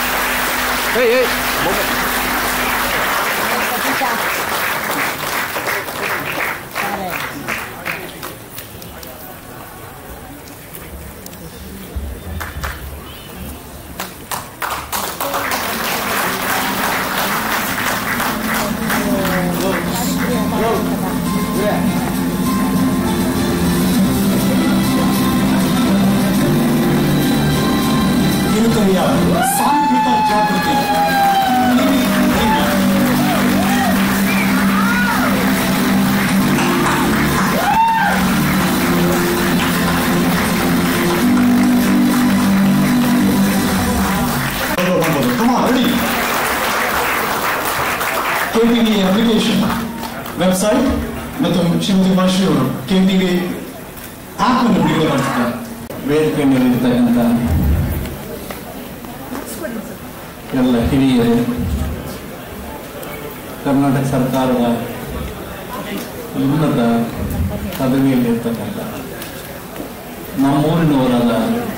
ಕಿರುತೆರೆಯ ಸಾಂಘಿಕ ಜಾಗೃತಿ ಟಿವಿ ಪ್ರೀಮಿಯರ್. ಬರ್ಬೋದು. Come on, ready? KTV application website ಮತ್ತು ಶ್ರೀಮತಿ ಮಹರ್ಷಿ ಅವರು ಕೆಟಿವಿ ಆಪ್ ಅನ್ನು ಬಿಡುಗಡೆ ಮಾಡ್ತಿದ್ದಾರೆ ವೇದಿಕೆ ಮೇಲಿರ್ತಕ್ಕಂಥ ಎಲ್ಲ ಹಿರಿಯರು ಕರ್ನಾಟಕ ಸರ್ಕಾರದ ಉನ್ನತ ಪದವಿಯಲ್ಲಿರ್ತಕ್ಕಂಥ ನಮ್ಮೂರಿನವರಾದ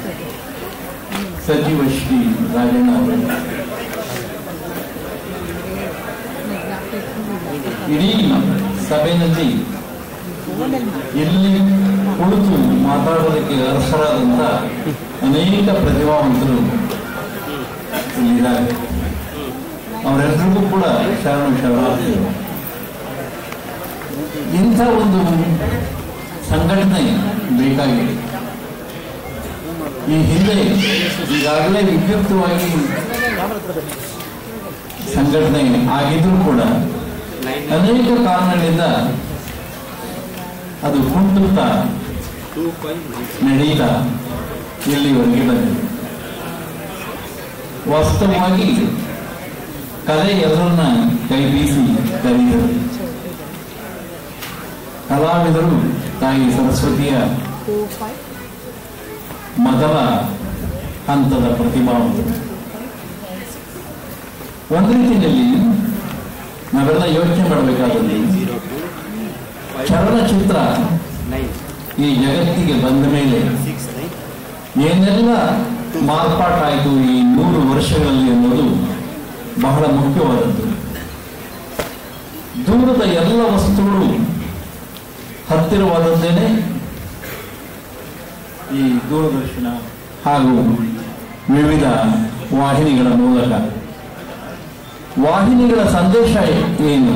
ಸಚಿವ ಶ್ರೀ ರಾಜಣ್ಣ ಅವರು ಇಡೀ ಸಭೆಯಲ್ಲಿ ಎಲ್ಲಿ ಕುಳಿತು ಮಾತಾಡೋದಕ್ಕೆ ಅರ್ಹರಾದಂಥ ಅನೇಕ ಪ್ರತಿಭಾವಂತರು ಇಲ್ಲಿದ್ದಾರೆ ಅವರೆಲ್ಲರಿಗೂ ಕೂಡ ಶರಣು ಶರಣಾರ್ಥಿಗಳು ಇಂಥ ಒಂದು ಸಂಘಟನೆ ಬೇಕಾಗಿದೆ ಈ ಹಿಂದೆ ಈಗಾಗಲೇ ವಿದ್ಯುಕ್ತವಾಗಿ ಸಂಘಟನೆ ಆಗಿದ್ರೂ ಕೂಡ ಅನೇಕ ಕಾರಣಗಳಿಂದ ಅದು ಕುಂಟುತ್ತಾ ನಡೀತಾ ಇಲ್ಲಿವರೆಗೆ ಬಂದಿದೆ ವಾಸ್ತವವಾಗಿ ಕಲೆ ಎಲ್ಲರನ್ನ ಕೈ ಬೀಸಿ ಕರೆಯುತ್ತದೆ ಕಲಾವಿದರು ತಾಯಿ ಸರಸ್ವತಿಯ ಮೊದಲ ಹಂತದ ಪ್ರತಿಭಾವಂತರು ಒಂದು ರೀತಿಯಲ್ಲಿ ನಾವೆಲ್ಲ ಯೋಚನೆ ಮಾಡಬೇಕಾದಲ್ಲಿ ಚಲನಚಿತ್ರ ಈ ಜಗತ್ತಿಗೆ ಬಂದ ಮೇಲೆ ಏನೆಲ್ಲ ಮಾರ್ಪಾಟಾಯಿತು ಈ ನೂರು ವರ್ಷಗಳಲ್ಲಿ ಅನ್ನೋದು ಬಹಳ ಮುಖ್ಯವಾದದ್ದು ದೂರದ ಎಲ್ಲ ವಸ್ತುಗಳು ಹತ್ತಿರವಾದದ್ದೇನೆ ಈ ದೂರದರ್ಶನ ಹಾಗೂ ವಿವಿಧ ವಾಹಿನಿಗಳ ಮೂಲಕ ವಾಹಿನಿಗಳ ಸಂದೇಶ ಏನು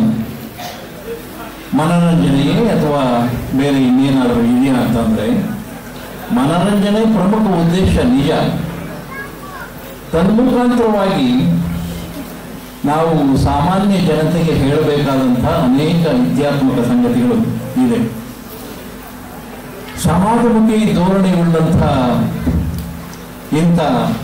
ಮನರಂಜನೆಯೇ ಅಥವಾ ಬೇರೆ ಇನ್ನೇನಾದರೂ ಇದೆಯಾ ಅಂತಂದ್ರೆ ಮನರಂಜನೆ ಪ್ರಮುಖ ಉದ್ದೇಶ ನಿಜ ತನ್ಮುಖಾಂತರವಾಗಿ ನಾವು ಸಾಮಾನ್ಯ ಜನತೆಗೆ ಹೇಳಬೇಕಾದಂತಹ ಅನೇಕ ವಿದ್ಯಾತ್ಮಕ ಸಂಗತಿಗಳು ಇದೆ ಸಮಾಜಮುಖಿ ಧೋರಣೆ ಉಳ್ಳಂತಹ ಇಂಥ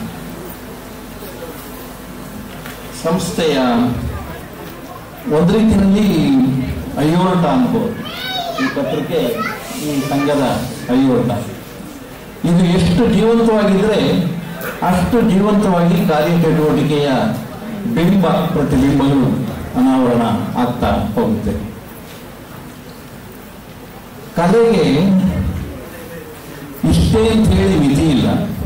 ಸಂಸ್ಥೆಯ ಒಂದು ರೀತಿಯಲ್ಲಿ ಅಯ್ಯೋಟ ಅನ್ಬೋದು ಈ ಪತ್ರಿಕೆ ಈ ಸಂಘದ ಅಯ್ಯೋಟ ಇದು ಎಷ್ಟು ಜೀವಂತವಾಗಿದ್ರೆ ಅಷ್ಟು ಜೀವಂತವಾಗಿ ಕಾರ್ಯಚಟುವಟಿಕೆಯ ಬಿಂಬ ಪ್ರತಿಬಿಂಬಗಳು ಅನಾವರಣ ಆಗ್ತಾ ಹೋಗುತ್ತೆ ಕಲೆಗೆ ಇಷ್ಟೇ ಅಂತ ಹೇಳಿ ಮಿತಿ ಇಲ್ಲ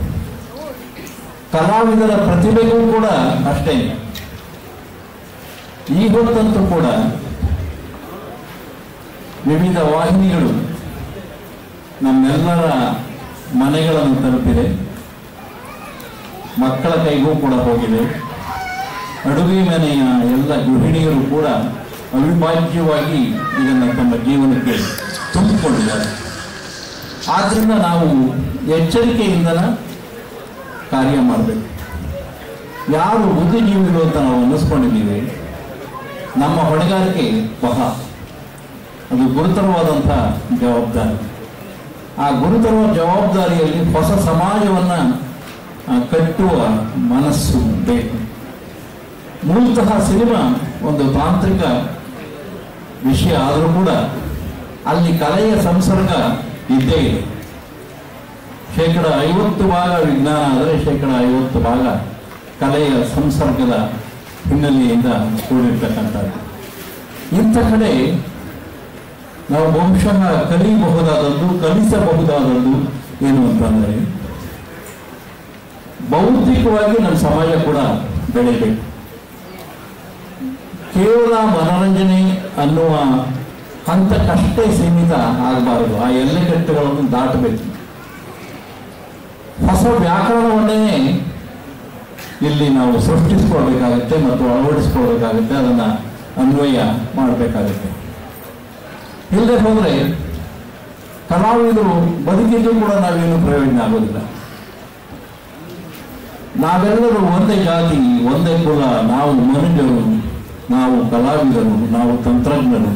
ಕಲಾವಿದರ ಪ್ರತಿಭೆಗೂ ಕೂಡ ಅಷ್ಟೇ ಇಲ್ಲ ಈ ಹೊತ್ತಂತೂ ಕೂಡ ವಿವಿಧ ವಾಹಿನಿಗಳು ನಮ್ಮೆಲ್ಲರ ಮನೆಗಳನ್ನು ತಲುಪಿದೆ ಮಕ್ಕಳ ಕೈಗೂ ಕೂಡ ಹೋಗಿದೆ ಅಡುಗೆ ಮನೆಯ ಎಲ್ಲ ಗೃಹಿಣಿಯರು ಕೂಡ ಅವಿಭಾಜ್ಯವಾಗಿ ಇದನ್ನು ತಮ್ಮ ಜೀವನಕ್ಕೆ ತುಂಬಿಕೊಂಡಿದ್ದಾರೆ ಆದ್ರಿಂದ ನಾವು ಎಚ್ಚರಿಕೆಯಿಂದನ ಕಾರ್ಯ ಮಾಡಬೇಕು ಯಾರು ಬುದ್ಧಿಜೀವಿಗಳು ಅಂತ ನಾವು ಅನ್ನಿಸ್ಕೊಂಡಿದ್ದೀವಿ ನಮ್ಮ ಹೊಣೆಗಾರಿಕೆ ಬಹಳ ಅದು ಗುರುತರವಾದಂಥ ಜವಾಬ್ದಾರಿ ಆ ಗುರುತರವ ಜವಾಬ್ದಾರಿಯಲ್ಲಿ ಹೊಸ ಸಮಾಜವನ್ನ ಆ, ಕಟ್ಟುವ ಮನಸ್ಸು ಬೇಕು ಮೂಲತಃ ಸಿನಿಮಾ ಒಂದು ತಾಂತ್ರಿಕ ವಿಷಯ ಆದರೂ ಕೂಡ ಅಲ್ಲಿ ಕಲೆಯ ಸಂಸರ್ಗ ಇದ್ದೇ ಇದೆ ಶೇಕಡ ಐವತ್ತು ಭಾಗ ವಿಜ್ಞಾನ ಆದರೆ ಶೇಕಡ ಐವತ್ತು ಭಾಗ ಕಲೆಯ ಸಂಸರ್ಗದ ಹಿನ್ನೆಲೆಯಿಂದ ಕೂಡಿರ್ತಕ್ಕಂಥದ್ದು ಇಂಥ ಕಡೆ ನಾವು ಬಹುಶಃ ಕಲಿಯಬಹುದಾದದ್ದು ಕಲಿಸಬಹುದಾದದ್ದು ಏನು ಅಂತಂದ್ರೆ ಬೌದ್ಧಿಕವಾಗಿ ನಮ್ಮ ಸಮಾಜ ಕೂಡ ಬೆಳೆಯಬೇಕು ಕೇವಲ ಮನೋರಂಜನೆ ಅನ್ನುವ ಹಂತಕ್ಕಷ್ಟೇ ಸೀಮಿತ ಆಗಬಾರದು ಆ ಎಲ್ಲೆಕಟ್ಟುಗಳನ್ನು ದಾಟಬೇಕು ಹೊಸ ವ್ಯಾಕರಣವನ್ನೇ ಇಲ್ಲಿ ನಾವು ಸೃಷ್ಟಿಸ್ಕೊಳ್ಬೇಕಾಗತ್ತೆ ಮತ್ತು ಅಳವಡಿಸ್ಕೊಳ್ಬೇಕಾಗುತ್ತೆ ಅದನ್ನ ಅನ್ವಯ ಮಾಡಬೇಕಾಗುತ್ತೆ ಇಲ್ಲದೆ ಹೋದ್ರೆ ಕಲಾವಿದರು ಬದುಕಿದ್ದು ಕೂಡ ನಾವೇನು ಪ್ರಯೋಜನ ಆಗೋದಿಲ್ಲ ನಾವೆಲ್ಲರೂ ಒಂದೇ ಜಾತಿ ಒಂದೇ ಕುಲ ನಾವು ಮನುಜರು ನಾವು ಕಲಾವಿದರು ನಾವು ತಂತ್ರಜ್ಞರು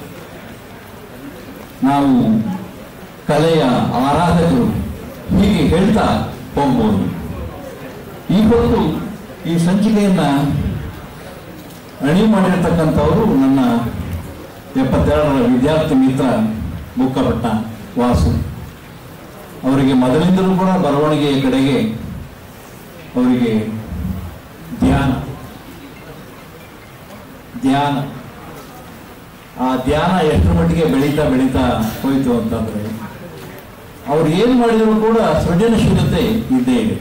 ನಾವು ಕಲೆಯ ಆರಾಧಕರು ಹೀಗೆ ಹೇಳ್ತಾ ಹೋಗ್ಬೋದು ಈ ಹೊತ್ತು ಈ ಸಂಚಿಕೆಯನ್ನ ಅಣಿ ಮಾಡಿರ್ತಕ್ಕಂಥವರು ನನ್ನ ಎಪ್ಪತ್ತೆರಡರ ವಿದ್ಯಾರ್ಥಿ ಮಿತ್ರ ಬುಕ್ಕಪಟ್ಟ ವಾಸು ಅವರಿಗೆ ಮೊದಲಿಂದಲೂ ಕೂಡ ಬರವಣಿಗೆಯ ಕಡೆಗೆ ಅವರಿಗೆ ಧ್ಯಾನ ಧ್ಯಾನ ಆ ಧ್ಯಾನ ಎಷ್ಟರ ಮಟ್ಟಿಗೆ ಬೆಳೀತಾ ಬೆಳೀತಾ ಹೋಯಿತು ಅಂತಂದ್ರೆ ಅವ್ರು ಏನ್ ಮಾಡಿದ್ರು ಕೂಡ ಸೃಜನಶೀಲತೆ ಇದ್ದೇ ಇದೆ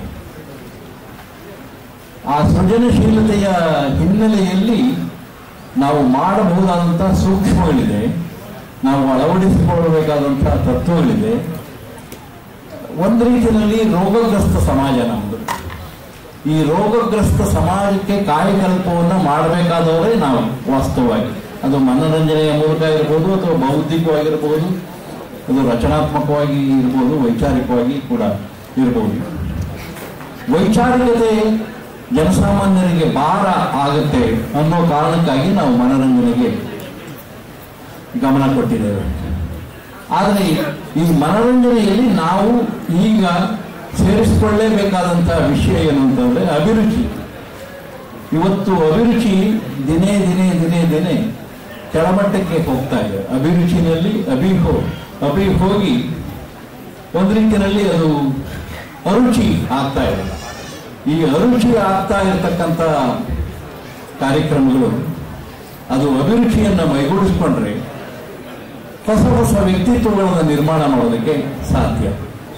ಆ ಸೃಜನಶೀಲತೆಯ ಹಿನ್ನೆಲೆಯಲ್ಲಿ ನಾವು ಮಾಡಬಹುದಾದಂತಹ ಸೂಕ್ಷ್ಮಗಳಿದೆ ನಾವು ಅಳವಡಿಸಿಕೊಳ್ಳಬೇಕಾದಂತಹ ತತ್ವಗಳಿದೆ ಒಂದು ರೀತಿಯಲ್ಲಿ ರೋಗಗ್ರಸ್ತ ಸಮಾಜ ನಮ್ಮದು ಈ ರೋಗಗ್ರಸ್ತ ಸಮಾಜಕ್ಕೆ ಕಾಯಕಲ್ಪವನ್ನ ಮಾಡಬೇಕಾದವರೇ ನಾವು ವಾಸ್ತವವಾಗಿ ಅದು ಮನೋರಂಜನೆಯ ಮೂಲಕ ಇರ್ಬೋದು ಅಥವಾ ಬೌದ್ಧಿಕವಾಗಿರ್ಬೋದು ಅದು ರಚನಾತ್ಮಕವಾಗಿ ಇರ್ಬೋದು ವೈಚಾರಿಕವಾಗಿ ಕೂಡ ಇರ್ಬೋದು ವೈಚಾರಿಕತೆ ಜನಸಾಮಾನ್ಯರಿಗೆ ಭಾರ ಆಗುತ್ತೆ ಅನ್ನೋ ಕಾರಣಕ್ಕಾಗಿ ನಾವು ಮನೋರಂಜನೆಗೆ ಗಮನ ಕೊಟ್ಟಿದ್ದೇವೆ ಆದರೆ ಈ ಮನೋರಂಜನೆಯಲ್ಲಿ ನಾವು ಈಗ ಸೇರಿಸಿಕೊಳ್ಳಲೇಬೇಕಾದಂತಹ ವಿಷಯ ಏನು ಅಂತಂದ್ರೆ ಅಭಿರುಚಿ ಇವತ್ತು ಅಭಿರುಚಿ ದಿನೇ ದಿನೇ ದಿನೇ ದಿನೇ ಕೆಳಮಟ್ಟಕ್ಕೆ ಹೋಗ್ತಾ ಇದೆ ಅಭಿರುಚಿನಲ್ಲಿ ಅಭಿ ಹೋ ಅಭಿ ಹೋಗಿ ಒಂದು ರೀತಿಯಲ್ಲಿ ಅದು ಅರುಚಿ ಆಗ್ತಾ ಇದೆ ಈ ಅರುಚಿ ಆಗ್ತಾ ಇರತಕ್ಕಂಥ ಕಾರ್ಯಕ್ರಮಗಳು ಅದು ಅಭಿರುಚಿಯನ್ನ ಮೈಗೂಡಿಸ್ಕೊಂಡ್ರೆ ಹೊಸ ಹೊಸ ವ್ಯಕ್ತಿತ್ವಗಳನ್ನು ನಿರ್ಮಾಣ ಮಾಡೋದಕ್ಕೆ ಸಾಧ್ಯ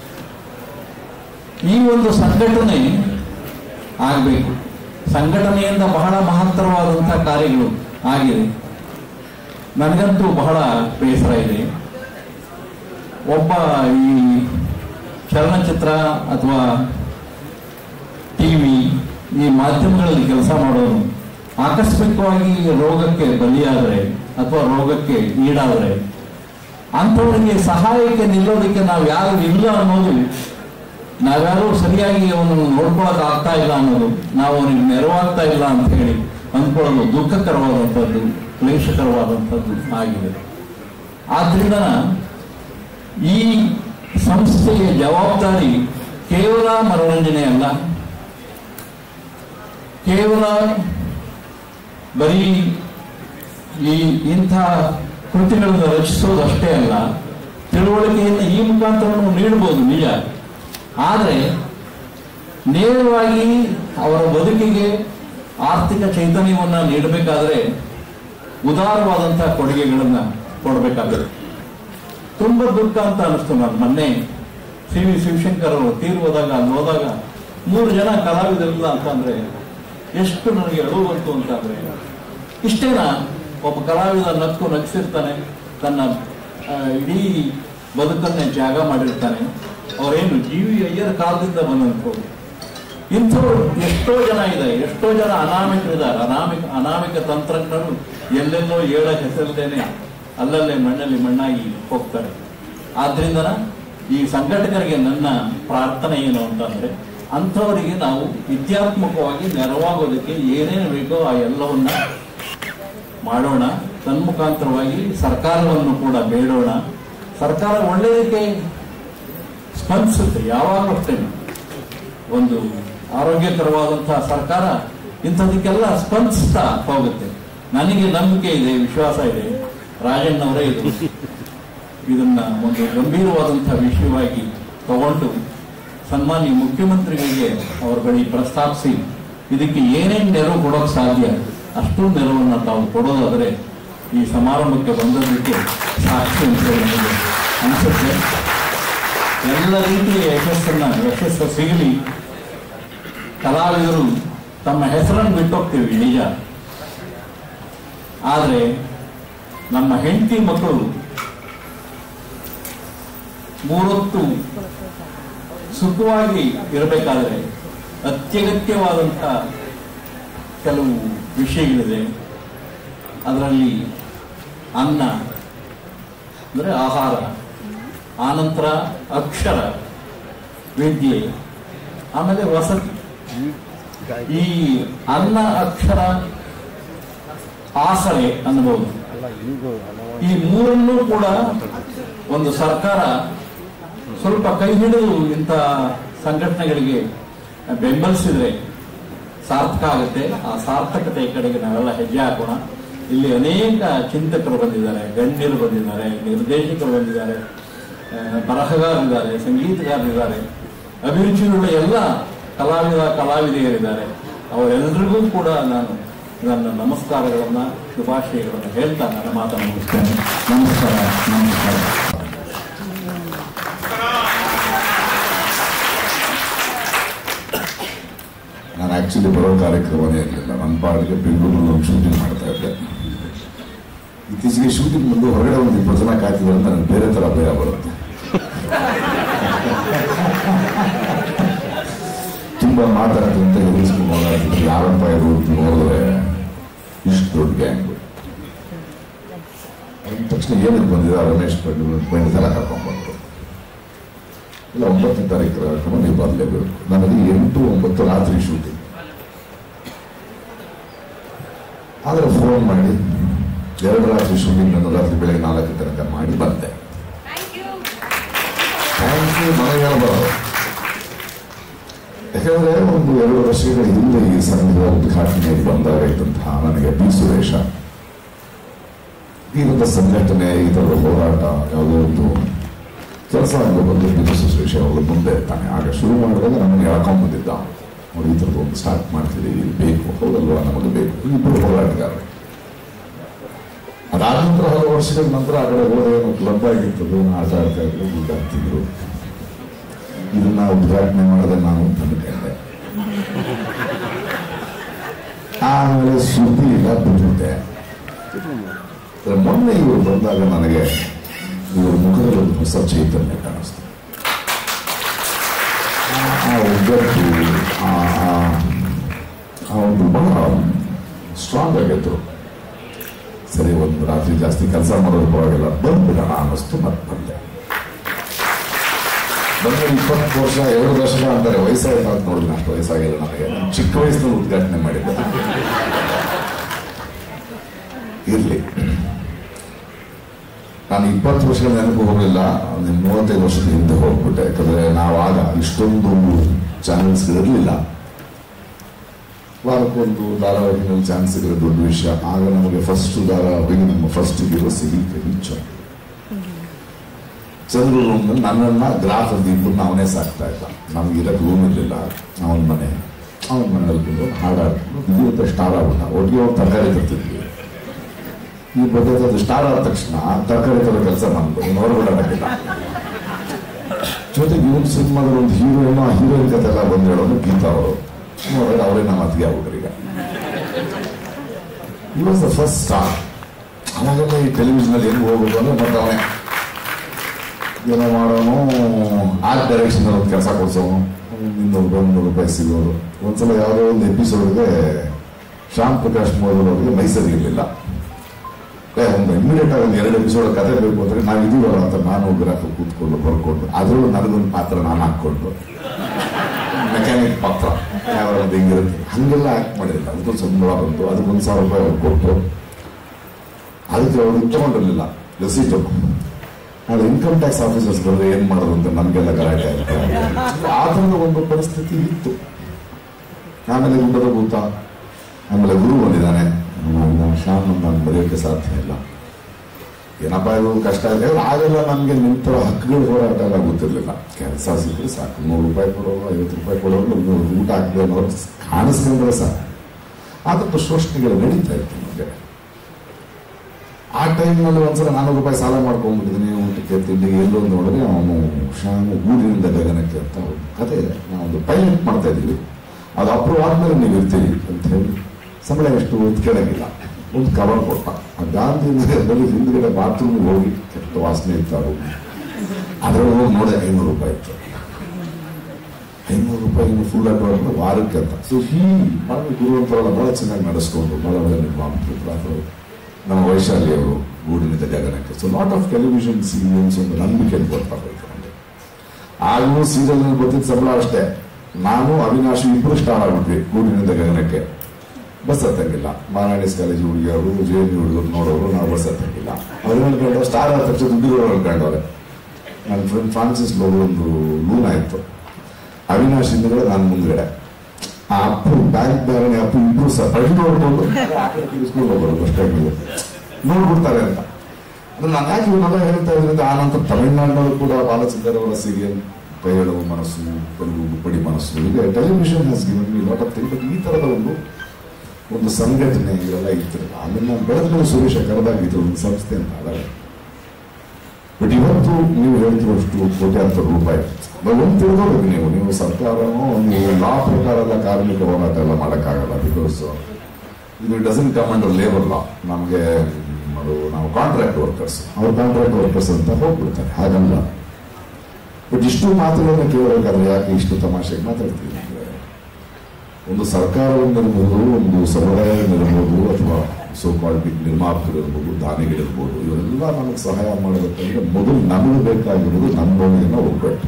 ಈ ಒಂದು ಸಂಘಟನೆ ಆಗಬೇಕು ಸಂಘಟನೆಯಿಂದ ಬಹಳ ಮಹತ್ತರವಾದಂತಹ ಕಾರ್ಯಗಳು ಆಗಿದೆ ನನಗಂತೂ ಬಹಳ ಬೇಸರ ಇದೆ ಒಬ್ಬ ಈ ಚಲನಚಿತ್ರ ಅಥವಾ ಟಿವಿ ಈ ಮಾಧ್ಯಮಗಳಲ್ಲಿ ಕೆಲಸ ಮಾಡೋನು ಆಕಸ್ಮಿಕವಾಗಿ ರೋಗಕ್ಕೆ ಬಲಿಯಾದರೆ ಅಥವಾ ರೋಗಕ್ಕೆ ಈಡಾದರೆ ಅಂಥವರಿಗೆ ಸಹಾಯಕ್ಕೆ ನಿಲ್ಲೋದಕ್ಕೆ ನಾವು ಯಾರು ಇಲ್ಲ ಅನ್ನೋದು ನಾವ್ಯಾರು ಸರಿಯಾಗಿ ಅವನನ್ನು ನೋಡ್ಕೊಳಕ್ ಆಗ್ತಾ ಇಲ್ಲ ಅನ್ನೋದು ನಾವು ಅವನಿಗೆ ನೆರವಾಗ್ತಾ ಇಲ್ಲ ಅಂತ ಹೇಳಿ ಅಂದ್ಕೊಳ್ಳೋದು ದುಃಖಕರವಾದಂಥದ್ದು ಕ್ಲೇಶಕರವಾದಂಥದ್ದು ಆಗಿದೆ ಆದ್ರಿಂದ ಈ ಸಂಸ್ಥೆಯ ಜವಾಬ್ದಾರಿ ಕೇವಲ ಮನೋರಂಜನೆ ಅಲ್ಲ ಕೇವಲ ಬರೀ ಈ ಇಂಥ ಕೃತಿಗಳನ್ನು ರಚಿಸೋದಷ್ಟೇ ಅಲ್ಲ ತಿಳುವಳಿಕೆಯನ್ನು ಈ ಮುಖಾಂತರವನ್ನು ನೀಡಬಹುದು ನಿಜ ಆದರೆ ನೇರವಾಗಿ ಅವರ ಬದುಕಿಗೆ ಆರ್ಥಿಕ ಚೈತನ್ಯವನ್ನು ನೀಡಬೇಕಾದ್ರೆ ಉದಾರವಾದಂತಹ ಕೊಡುಗೆಗಳನ್ನು ಕೊಡಬೇಕಾಗುತ್ತೆ ತುಂಬ ದುಃಖ ಅಂತ ಅನಿಸ್ತು ನಾನು ಮೊನ್ನೆ ಸಿ ವಿ ಶಿವಶಂಕರ್ ಅವರು ತೀರು ಹೋದಾಗ ಅಲ್ಲಿ ಹೋದಾಗ ಮೂರು ಜನ ಕಲಾವಿದರಿಲ್ಲ ಅಂತಂದ್ರೆ ಎಷ್ಟು ನನಗೆ ಅಳು ಬಂತು ಅಂತಂದ್ರೆ ಇಷ್ಟೇನಾ ಒಬ್ಬ ಕಲಾವಿದ ನಕ್ಕು ನಗಿಸಿರ್ತಾನೆ ತನ್ನ ಆ, ಇಡೀ ಬದುಕನ್ನೇ ತ್ಯಾಗ ಮಾಡಿರ್ತಾನೆ ಅವರೇನು ಜಿ ವಿ ಅಯ್ಯರ್ ಕಾಲದಿಂದ ಬಂದಂಥವ್ರು ಇಂಥವ್ರು ಎಷ್ಟೋ ಜನ ಇದೆ ಎಷ್ಟೋ ಜನ ಅನಾಮಿಕರಿದ್ದಾರೆ ಅನಾಮಿಕ ಅನಾಮಿಕ ತಂತ್ರಜ್ಞರು ಎಲ್ಲೆಲ್ಲೋ ಏಳ ಹೆಸರಿದ್ದೇನೆ ಅಲ್ಲಲ್ಲೇ ಮಣ್ಣಲ್ಲಿ ಮಣ್ಣಾಗಿ ಹೋಗ್ತಾರೆ ಆದ್ರಿಂದ ಈ ಸಂಘಟಕರಿಗೆ ನನ್ನ ಪ್ರಾರ್ಥನೆ ಏನು ಅಂತಂದ್ರೆ ಅಂಥವರಿಗೆ ನಾವು ವಿದ್ಯಾತ್ಮಕವಾಗಿ ನೆರವಾಗೋದಕ್ಕೆ ಏನೇನು ಬೇಕೋ ಆ ಎಲ್ಲವನ್ನ ಮಾಡೋಣ ತನ್ಮುಖಾಂತರವಾಗಿ ಸರ್ಕಾರವನ್ನು ಕೂಡ ಬೇಡೋಣ ಸರ್ಕಾರ ಒಳ್ಳೆಯದಕ್ಕೆ ಸ್ಪಂದಿಸುತ್ತೆ ಯಾವಾಗಲೂ ಅಷ್ಟೇ ಒಂದು ಆರೋಗ್ಯಕರವಾದಂತಹ ಸರ್ಕಾರ ಇಂಥದಕ್ಕೆಲ್ಲ ಸ್ಪಂದಿಸ್ತಾ ಹೋಗುತ್ತೆ ನನಗೆ ನಂಬಿಕೆ ಇದೆ ವಿಶ್ವಾಸ ಇದೆ ರಾಜಣ್ಣವರೇ ಇದು ಇದನ್ನ ಒಂದು ಗಂಭೀರವಾದಂತಹ ವಿಷಯವಾಗಿ ತಗೊಂಡು ಸನ್ಮಾನ್ಯ ಮುಖ್ಯಮಂತ್ರಿಗಳಿಗೆ ಅವರ ಬಳಿ ಪ್ರಸ್ತಾಪಿಸಿ ಇದಕ್ಕೆ ಏನೇನು ನೆರವು ಕೊಡೋಕೆ ಸಾಧ್ಯ ಅಷ್ಟು ನೆರವನ್ನು ತಾವು ಕೊಡೋದಾದರೆ ಈ ಸಮಾರಂಭಕ್ಕೆ ಬಂದದಕ್ಕೆ ಸಾಕ್ಷಿ ಅಂತ ಹೇಳಿ ನನಗೆ ಅನಿಸುತ್ತೆ ಎಲ್ಲ ರೀತಿಯ ಯಶಸ್ಸನ್ನ ಯಶಸ್ಸು ಸಿಗಲಿ ಕಲಾವಿದರು ತಮ್ಮ ಹೆಸರನ್ನು ಬಿಟ್ಟೋಗ್ತೀವಿ ನಿಜ ಆದರೆ ನಮ್ಮ ಹೆಂಡತಿ ಮಕ್ಕಳು ಮೂರೊತ್ತು ಸುಖವಾಗಿ ಇರಬೇಕಾದ್ರೆ ಅತ್ಯಗತ್ಯವಾದಂಥ ಕೆಲವು ವಿಷಯಗಳಿದೆ ಅದರಲ್ಲಿ ಅನ್ನ ಅಂದರೆ ಆಹಾರ ಆನಂತರ ಅಕ್ಷರ ವಿದ್ಯೆ ಆಮೇಲೆ ವಸತಿ ಈ ಅನ್ನ ಅಕ್ಷರ ಆಸರೆ ಅನ್ನಬಹುದು ಈ ಮೂರನ್ನೂ ಕೂಡ ಒಂದು ಸರ್ಕಾರ ಸ್ವಲ್ಪ ಕೈ ಹಿಡಿದು ಇಂಥ ಸಂಘಟನೆಗಳಿಗೆ ಬೆಂಬಲಿಸಿದ್ರೆ ಸಾರ್ಥಕ ಆಗುತ್ತೆ ಆ ಸಾರ್ಥಕತೆ ಕಡೆಗೆ ನಾವೆಲ್ಲ ಹೆಜ್ಜೆ ಹಾಕೋಣ ಇಲ್ಲಿ ಅನೇಕ ಚಿಂತಕರು ಬಂದಿದ್ದಾರೆ ಗಣ್ಯರು ಬಂದಿದ್ದಾರೆ ನಿರ್ದೇಶಕರು ಬಂದಿದ್ದಾರೆ ಆ, ಬರಹಗಾರರಿದ್ದಾರೆ ಸಂಗೀತಗಾರರಿದ್ದಾರೆ ಅಭಿರುಚಿಯುಳ್ಳ ಎಲ್ಲ ಕಲಾವಿದ ಕಲಾವಿದೆಯರಿದ್ದಾರೆ ಅವರೆಲ್ಲರಿಗೂ ಕೂಡ ನಾನು ನನ್ನ ನಮಸ್ಕಾರಗಳನ್ನ ಶುಭಾಶಯಗಳನ್ನು ಹೇಳ್ತಾ ನನ್ನ ಮಾತನ್ನು ಮುಗಿಸ್ತೇನೆ ನಮಸ್ಕಾರ ನಮಸ್ಕಾರ ನಾನು ಆಕ್ಚುಲಿ ಬರೋ ಕಾರ್ಯಕ್ರಮನೇ ಇರಲಿಲ್ಲ ನನ್ನ ಪಾಡಿಗೆ ಬೆಂಗಳೂರಲ್ಲಿ ಒಂದು ಶೂಟಿಂಗ್ ಮಾಡ್ತಾ ಇದ್ದೆ ಇತ್ತೀಚೆಗೆ ಶೂಟಿಂಗ್ ಬಂದು ಹೊರಗಡೆ ಒಂದು ಇಪ್ಪತ್ತು ಜನ ಕಾಯ್ತಿದ್ರು ಅಂತ ನನಗೆ ಬೇರೆ ತರ ಭಯ ಬರುತ್ತೆ ತುಂಬಾ ಮಾತಾಡ್ತಂತ ಎದುರಿಸ್ಕೊಂಡು ಮಾತಾಡ್ತಿದ್ರು ಯಾರಪ್ಪ ಇದು ಅಂತ ನೋಡಿದ್ರೆ ಇಷ್ಟು ದೊಡ್ಡ ಗ್ಯಾಂಗ್ ಅಂದ ತಕ್ಷಣ ಏನಕ್ಕೆ ಬಂದಿದೆ ರಮೇಶ್ ಬೆಂಡ್ ತರ ಕರ್ಕೊಂಡ್ಬಂದ್ರು ಇಲ್ಲ ಒಂಬತ್ತನೇ ತಾರೀಕು ಕಾರ್ಯಕ್ರಮ ನೀವು ಬರಲೇಬೇಕು ನನಗೆ ಎಂಟು ಒಂಬತ್ತು ರಾತ್ರಿ ಶೂಟಿಂಗ್ ಆದರೆ ಫೋನ್ ಮಾಡಿ ಎರಡು ರಾತ್ರಿ ಶೂಟಿಂಗ್ ನಾನು ರಾತ್ರಿ ಬೆಳಗ್ಗೆ ನಾಲ್ಕು ತನಕ ಮಾಡಿ ಬಂದೆ ಥ್ಯಾಂಕ್ ಯು ನನಗೆ ಹೇಳ್ಬಾರ್ದು ಯಾಕಂದ್ರೆ ಒಂದು ಎರಡು ವರ್ಷಗಳ ಹಿಂದೆ ಈ ಸಂಘದ ಉದ್ಘಾಟನೆ ಬಂದಾಗ ಇದ್ದಂತಹ ನನಗೆ ಬಿ ಸುರೇಶ ಈ ಒಂದು ಸಂಘಟನೆ ಈ ಥರದ ಹೋರಾಟ ಯಾವುದೋ ಒಂದು ಕೆಲಸ ಅಂತ ಬಂದು ಬಿ ಸುರೇಶ ಅವರು ಮುಂದೆ ತಾನೆ ಆಗ ಶುರು ಮಾಡಿದಾಗ ನಮ್ಮನ್ನು ಎಳ್ಕೊಂಡ್ ಬಂದಿದ್ದ ನೋಡಿ ಈ ಥರದ್ದು ಒಂದು ಸ್ಟಾರ್ಟ್ ಮಾಡ್ತಿದ್ದೀವಿ ಇದು ಬೇಕು ಹೌದಲ್ವಾ ನಮಗೆ ಬೇಕು ಇಬ್ಬರು ಹೋರಾಟಗಾರರು ಅದಾದ ನಂತರ ಹಲವು ವರ್ಷಗಳ ನಂತರ ಆ ಕಡೆ ಹೋದ ಏನೋ ಕ್ಲಬ್ ಆಗಿರ್ತದೆ ಆಟ ಆಡ್ತಾ ಇದ್ರು ದುಡ್ಡು ಹಾಕ್ತಿದ್ರು ಇದನ್ನ ಉದ್ಘಾಟನೆ ಮಾಡದೆ ನಾನು ಅಂತ ಅನ್ಕೊಂಡೆ ಆಮೇಲೆ ಸುದ್ದಿ ಇಲ್ಲ ಬಿಟ್ಬಿಟ್ಟೆ ಆದ್ರೆ ಮೊನ್ನೆ ಇವರು ಬಂದಾಗ ನನಗೆ ಇವ್ರ ಮುಖದಲ್ಲಿ ಒಂದು ಹೊಸ ಚೈತನ್ಯ ಕಾಣಿಸ್ತು ಆ ಒಗ್ಗಟ್ಟು ಆ ಆ- ಆ ಒಂದು ಬಹಳ ಸ್ಟ್ರಾಂಗ್ ಆಗಿತ್ತು ಸರಿ ಒಂದು ರಾತ್ರಿ ಜಾಸ್ತಿ ಕೆಲಸ ಮಾಡೋದು ಪರವಾಗಿಲ್ಲ ಬಂದ್ಬಿಡೋಣ ಅನ್ನಿಸ್ತು ಮತ್ತೆ ಬಂದೆ ಬಂದ್ರೆ ಇಪ್ಪತ್ತು ವರ್ಷ ಎರಡು ದಶಕ ಅಂತಾರೆ ವಯಸ್ಸಾಯ್ತು ಅಂತ ನೋಡಿದ್ರೆ ಅಷ್ಟು ವಯಸ್ಸಾಗಿಲ್ಲ ನನಗೆ ನಾನು ಚಿಕ್ಕ ವಯಸ್ಸಿನಲ್ಲಿ ಉದ್ಘಾಟನೆ ಮಾಡಿದ್ದೆ ಇರ್ಲಿ ನಾನು ಇಪ್ಪತ್ತು ವರ್ಷಗಳ ನೆನಪು ಹೋಗಲಿಲ್ಲ ಒಂದು ಮೂವತ್ತೈದು ವರ್ಷದ ಹಿಂದೆ ಹೋಗ್ಬಿಟ್ಟೆ ಯಾಕಂದ್ರೆ ನಾವಾಗ ಇಷ್ಟೊಂದು ಚಾನೆಲ್ಸ್ ಇರಲಿಲ್ಲ ವಾರಕ್ಕೊಂದು ಧಾರಾವಾಹಿನಲ್ಲಿ ಚಾನ್ಸ್ ಸಿಗೋ ದೊಡ್ಡ ವಿಷಯ ಆಗ ನಮಗೆ ಫಸ್ಟ್ ಧಾರಾವಾಹಿ ನಮ್ಮ ಫಸ್ಟ್ ಇರೋ ಸಿಗಲಿಕ್ಕೆ ಹೆಚ್ಚು ಚಂದ್ರು ರೂಮ್ನಲ್ಲಿ ನನ್ನನ್ನ ಗ್ರಾಫ್ ಅಂತ ಇಬ್ಬರನ್ನ ಅವನೇ ಸಾಕ್ತಾ ಇದ್ದ ನಮ್ಗೆ ಇರಕ್ಕೆ ರೂಮ್ ಇರಲಿಲ್ಲ ಅವನ ಮನೆ ಅವನ ಮನೆಯಲ್ಲಿ ಬಂದು ಹಾಡಾಡ್ಕೊಂಡು ಇವತ್ತು ಸ್ಟಾರ್ ಆಗ್ಬಿಟ್ಟ ಒಟ್ಟಿಗೆ ಹೋಗಿ ತರಕಾರಿ ತರ್ತಿದ್ವಿ ಈ ಬಗ್ಗೆ ಅದು ಸ್ಟಾರ್ ಆದ ತಕ್ಷಣ ತರಕಾರಿ ತರೋ ಕೆಲಸ ನಮ್ದು ಇನ್ನು ಹೊರಗಡೆ ಜೊತೆಗೆ ಇವನ್ ಸಿನಿಮಾದಲ್ಲಿ ಒಂದು ಹೀರೋಯಿನ್ ಆ ಹೀರೋಯಿನ್ ಕತೆ ಎಲ್ಲ ಬಂದು ಹೇಳೋದು ಗೀತಾ ಅವರು ನೋಡಿದ್ರೆ ಅವರೇ ನಮ್ಮ ಅತ್ತಿಗೆ ಆಗ್ಬಿಟ್ರು ಈಗ ಈ ವಾಸ್ ದ ಫಸ್ಟ್ ಸ್ಟಾರ್ ಅವಾಗೆಲ್ಲ ಈ ಟೆಲಿವಿಷನ್ ಅಲ್ಲಿ ಹೆಂಗ್ ಹೋಗ್ಬೇಕು ಅಂದ್ರೆ ಮತ್ತೆ ಅವನೇ ಏನೋ ಮಾಡೋನು ಆರ್ಟ್ ಡೈರೆಕ್ಷನ್ ಒಂದು ಕೆಲಸ ಕೊಡ್ಸೋನು ಇನ್ನೂರು ರೂಪಾಯಿ ಮುನ್ನೂರು ರೂಪಾಯಿ ಸಿಗೋರು ಒಂದ್ಸಲ ಯಾವುದೋ ಒಂದು ಎಪಿಸೋಡ್ಗೆ ಶ್ಯಾಮ್ ಪ್ರಕಾಶ್ ಮೋದಲ್ ಅವರಿಗೆ ಮೈಸೂರಿಗೆ ಇರಲಿಲ್ಲ ಏ, ಒಂದು ಇಮಿಡಿಯೇಟ್ ಆಗಿ ಒಂದು ಎರಡು ಎಪಿಸೋಡ್ ಕತೆ ಬೇಕು ಅಂದ್ರೆ ನಾವು ಇದೀವಲ್ಲ ಅಂತ ನಾನು ಗ್ರಾಫ್ ಕೂತ್ಕೊಂಡು ಬರ್ಕೊಂಡು ಅದರಲ್ಲೂ ನನಗೊಂದು ಪಾತ್ರ ನಾನು ಹಾಕೊಂಡು ಮೆಕ್ಯಾನಿಕ್ ಪಾತ್ರ ಯಾವ ಒಂದು ಹಿಂಗಿರುತ್ತೆ ಹಂಗೆಲ್ಲ ಆಕ್ಟ್ ಮಾಡಿರಲಿಲ್ಲ ಅದಕ್ಕೊಂದು ಸಂಬಳ ಬಂತು ಅದಕ್ಕೊಂದು ಸಾವಿರ ರೂಪಾಯಿ ಅವ್ರು ಕೊಟ್ಟು ಅದಕ್ಕೆ ಅವರು ತಗೊಂಡಿರಲಿಲ್ಲ ರೆಸೀಟು ಅದು ಇನ್ಕಮ್ ಟ್ಯಾಕ್ಸ್ ಆಫೀಸರ್ಸ್ ಬಂದ್ರೆ ಏನ್ ಮಾಡೋದು ಅಂತ ನಮ್ಗೆಲ್ಲ ಗಲಾಟೆ ಆಗುತ್ತೆ ಆ ಥರದ ಒಂದು ಪರಿಸ್ಥಿತಿ ಇತ್ತು ಆಮೇಲೆ ಗುಡ್ಡದ ಭೂತ ಆಮೇಲೆ ಗುರು ಬಂದಿದ್ದಾನೆ ಶ್ಯಾಮ್ ನಾನು ಬರೆಯೋಕ್ಕೆ ಸಾಧ್ಯ ಇಲ್ಲ ಏನಪ್ಪ ಇದು ಕಷ್ಟ ಇದೆ ಆಗೆಲ್ಲ ನಮಗೆ ನಿಂತರ ಹಕ್ಕುಗಳ ಹೋರಾಟ ಎಲ್ಲ ಗೊತ್ತಿರಲಿಲ್ಲ ಕೆಲಸ ಸಿಕ್ಕರೆ ಸಾಕು ನೂರು ರೂಪಾಯಿ ಕೊಡೋರು ಐವತ್ತು ರೂಪಾಯಿ ಕೊಡೋರು ನೂರು ಊಟ ಹಾಕಿದೆ ಅನ್ನೋರು ಕಾಣಿಸ್ಕೊಂಡ್ರೆ ಸಾಕು ಆದಷ್ಟು ಶೋಷಣೆಗಳು ನಡೀತಾ ಇತ್ತು ನಮಗೆ ಆ ಟೈಮ್ನಲ್ಲಿ ಒಂದ್ಸಲ ನಾನ್ನೂರು ರೂಪಾಯಿ ಸಾಲ ಮಾಡ್ಕೊಂಡ್ಬಿಟ್ಟಿದ್ದೀನಿ ಊಟಕ್ಕೆ ತಿಂಡಿಗೆ ಎಲ್ಲೋ ಒಂದು ನೋಡಿದ್ರೆ ಅವನು ಶ್ಯಾಮು ಗೂಡಿನಿಂದ ಗಗನಕ್ಕೆ ಅಂತ ಒಂದು ಕತೆ ಇದೆ ನಾವು ಒಂದು ಪೈಲಟ್ ಮಾಡ್ತಾ ಇದ್ದೀವಿ ಅದು ಅಪ್ರೂವ್ ಆದ್ಮೇಲೆ ನೀವು ಇರ್ತೀರಿ ಅಂತ ಹೇಳಿ ಸಂಬಳ ಎಷ್ಟು ಅಂತ ಕೇಳಂಗಿಲ್ಲ ಒಂದು ಕವರ್ ಕೊಟ್ಟ ಆ ಗಾಂಧಿ ನಗರದಲ್ಲಿ ಹಿಂದ್ಗಡೆ ಬಾತ್ರೂಮ್ ಹೋಗಿ ಕೆಟ್ಟ ವಾಸನೆ ಇತ್ತು ಅದರೊಳಗೆ ಹೋಗಿ ನೋಡಿದೆ ಐನೂರು ರೂಪಾಯಿ ಇತ್ತು ಐನೂರು ರೂಪಾಯಿ ಫುಲ್ ಅಡ್ವಾನ್ಸ್ ವಾರಕ್ಕೆ ಅಂತ ಸೊ ಹೀ ಮಾಡಿ ಗುರುವಂತರೆಲ್ಲ ಬಹಳ ಚೆನ್ನಾಗಿ ನಡೆಸ್ಕೊಂಡು ಬಹಳ ಒಳ್ಳೆ ನಿರ್ಮಾಪಕರು ನಮ್ಮ ವೈಶಾಲಿ ಅವರು ಗೂಡಿನಿಂದ ಗಗನಕ್ಕೆ so lot of television serials ಒಂದು ನಂಬಿಕೆ ಬರ್ತಾ ಹೋಯ್ತು ನನಗೆ ಆಗಲೂ ಸೀರಿಯಲ್ ಗೊತ್ತಿದ್ದ ಸಂಬಳ ಅಷ್ಟೇ ನಾನು ಅವಿನಾಶ್ ಇಬ್ಬರು ಸ್ಟಾರ್ ಆಗ್ಬಿಟ್ವಿ ಗೂಡಿನಿಂದ ಗಗನಕ್ಕೆ ಬಸ್ ಹತ್ತಂಗಿಲ್ಲ ಮಾರಾಣಿಸ್ ಕಾಲೇಜ್ ಹುಡುಗಿಯವರು ಜೆ ಎನ್ ಹುಡುಗರು ನೋಡೋರು ನಾವು ಬಸ್ ಹತ್ತಂಗಿಲ್ಲ ಅವ್ರು ಹೇಳ್ಕೊಂಡು ಸ್ಟಾರ್ ಆದ ತಕ್ಷಣ ದುಡ್ಡುಗಳು ಹೇಳ್ಕೊಂಡವ್ರೆ ನನ್ನ ಫ್ರೆಂಡ್ ಫ್ರಾನ್ಸಿಸ್ ಲೋರು ಒಂದು ಲೂನ್ ಆಯ್ತು ಅವಿನಾಶ್ ಹಿಂದ್ಗಡೆ ನಾನು ಮುಂದ್ಗಡೆ ಆ ಅಪ್ಪು ಬ್ಯಾಂಕ್ ಬ್ಯಾರಣೆ ಅಪ್ಪು ಇಬ್ರು ಸಹ ಬಳಿ ನೋಡ್ಕೊಂಡು ತಿರ್ಗಿಸ್ಕೊಂಡು ಹೋಗೋರು ಬಸ್ ಸ್ಟ್ಯಾಂಡ್ಗೆ ನೋಡ್ಬಿಡ್ತಾರೆ ಅಂತ ಅಂದ್ರೆ ನಾನು ಯಾಕೆ ಇವನ್ನೆಲ್ಲ ಹೇಳ್ತಾ ಇದ್ರಿಂದ ಆ ನಂತರ ತಮಿಳ್ನಾಡಿನಲ್ಲೂ ಕೂಡ ಬಾಲಚಂದರ್ ಅವರ ಸೀರಿಯಲ್ ಕೈ ಹೇಳುವ ಮನಸ್ಸು ತೆಲುಗು ಪಡಿ ಮನಸ್ಸು ಈಗ television has given me lot of thing but ಈ ತರದ ಒಂದು ಒಂದು ಸಂಘಟನೆ ಇವೆಲ್ಲ ಇರ್ತಿರಲ್ಲ ಆಮೇಲೆ ನಾನು ಬೆಳೆದ ಸುರೇಶ ಕರೆದಾಗ ಇದು ಒಂದು ಸಂಸ್ಥೆ ಅಂತ ಅಲ್ಲ ಬಟ್ ಇವತ್ತು ನೀವು ಹೇಳ್ತಿರೋಷ್ಟು ಕೋಟ್ಯಾಂತರ ರೂಪಾಯಿ ನಾವು ಒಂದು ತಿಳ್ಕೋಬೇಕು ನೀವು ನೀವು ಸರ್ಕಾರನೋ ನೀವು ಲಾ ಪ್ರಕಾರ ಎಲ್ಲ ಕಾರ್ಮಿಕ ಹೋರಾಟ ಎಲ್ಲ ಮಾಡೋಕ್ಕಾಗಲ್ಲ ಬಿಕಾಸ್ ಇದು doesn't come under labour law ನಮಗೆ ಅದು ನಾವು ಕಾಂಟ್ರಾಕ್ಟ್ ವರ್ಕರ್ಸ್ ಅವ್ರು ಕಾಂಟ್ರಾಕ್ಟ್ ವರ್ಕರ್ಸ್ ಅಂತ ಹೋಗ್ಬಿಡ್ತಾರೆ ಹಾಗಲ್ಲ ಬಟ್ ಇಷ್ಟು ಮಾತುಗಳನ್ನ ಕೇಳಬೇಕಾದ್ರೆ ಯಾಕೆ ಇಷ್ಟು ತಮಾಷೆಗೆ ಮಾತಾಡ್ತೀವಿ ಅಂದ್ರೆ ಒಂದು ಸರ್ಕಾರವನ್ನಿರ್ಬೋದು ಒಂದು ಸಮುದಾಯವಿರ್ಬೋದು ಅಥವಾ ಸೋ ಕಾಲ್ಡ್ ನಿರ್ಮಾಪಕರಿರ್ಬೋದು ದಾನಿಗಳಿರ್ಬೋದು ಇವರೆಲ್ಲ ನಮಗೆ ಸಹಾಯ ಮಾಡಬೇಕಂದ್ರೆ ಮೊದಲು ನಮಗೆ ಬೇಕಾಗಿರೋದು ನಮ್ಮೊಳಗಿನ ಒಗ್ಗಟ್ಟು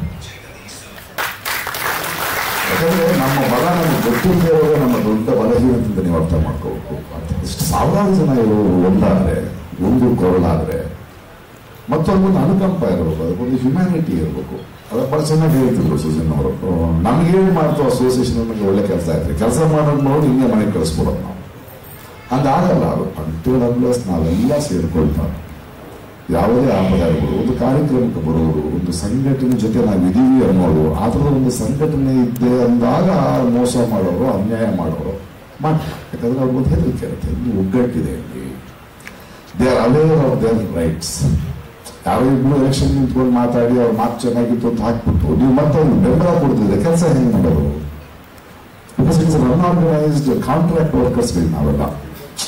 ಯಾಕಂದ್ರೆ ನಮ್ಮ ಬಲ ನಮ್ಗೆ ಗೊತ್ತಿಲ್ಲದೆ ಇರೋದೇ ನಮ್ಮ ದೊಡ್ಡ ಬಲಹೀನತೆ ಅಂತ ನೀವು ಅರ್ಥ ಮಾಡ್ಕೋಬೇಕು ಇಷ್ಟು ಸಾವಿರಾರು ಜನ ಇರೋರು ಒಂದಾದ್ರೆ ಒಂದು ಕೊರಳಾದ್ರೆ ಮತ್ತೊಂದೊಂದು ಅನುಕಂಪ ಇರಬೇಕು ಅದಕ್ಕೊಂದು ಹ್ಯುಮ್ಯಾನಿಟಿ ಇರಬೇಕು ಅದ ಬಹಳ ಚೆನ್ನಾಗಿ ಹೇಳ್ತಿದ್ರು ಸುಜನ್ ಅವರು ನಮ್ಗೇನು ಮಾಡ್ತು ಅಸೋಸಿಯೇಷನ್ ನಮಗೆ ಒಳ್ಳೆ ಕೆಲಸ ಆಯ್ತು ಕೆಲಸ ಮಾಡೋದು ನೋಡಿ ಹಿಂಗೆ ಮನೆಗೆ ಕಳಿಸ್ಕೊಡೋದು ನಾವು ಹಂಗಾಗಲ್ಲ ಅದು ಅಂಟಿಲ್ ಅನ್ಲೆಸ್ ನಾವೆಲ್ಲ ಸೇರ್ಕೊಳ್ತಾರೆ ಯಾವುದೇ ಆಪದ ಇರ್ಬೋದು ಒಂದು ಕಾರ್ಯಕ್ರಮಕ್ಕೆ ಬರೋರು ಒಂದು ಸಂಘಟನೆ ಜೊತೆ ನಾವು ಇದೀವಿ ಅನ್ನೋರು ಆ ಥರದ ಒಂದು ಸಂಘಟನೆ ಇದ್ದೆ ಅಂದಾಗ ಮೋಸ ಮಾಡೋರು ಅನ್ಯಾಯ ಮಾಡೋರು ಮಾಡ್ತಾರೆ ಯಾಕಂದ್ರೆ ಅವ್ರಿಗೊಂದು ಹೆದರಿಕೆ ಇರುತ್ತೆ ಇಲ್ಲಿ ಒಗ್ಗಟ್ಟಿದೆ ಇಲ್ಲಿ they are aware of their rights ಯಾರೋ ಇಬ್ರು ಎಲೆಕ್ಷನ್ ನಿಂತ್ಕೊಂಡು ಮಾತಾಡಿ ಅವ್ರ ಮಾತು ಚೆನ್ನಾಗಿತ್ತು ಅಂತ ಹಾಕ್ಬಿಟ್ಟು ನೀವು ಮತ್ತೆ ಅವ್ರಿಗೆ ಬೆಂಬಲ ಕೊಡ್ತಿದ್ರೆ ಕೆಲಸ ಹೆಂಗೆ ಮಾಡೋದು because it's unorganised contract workers ನಾವೆಲ್ಲ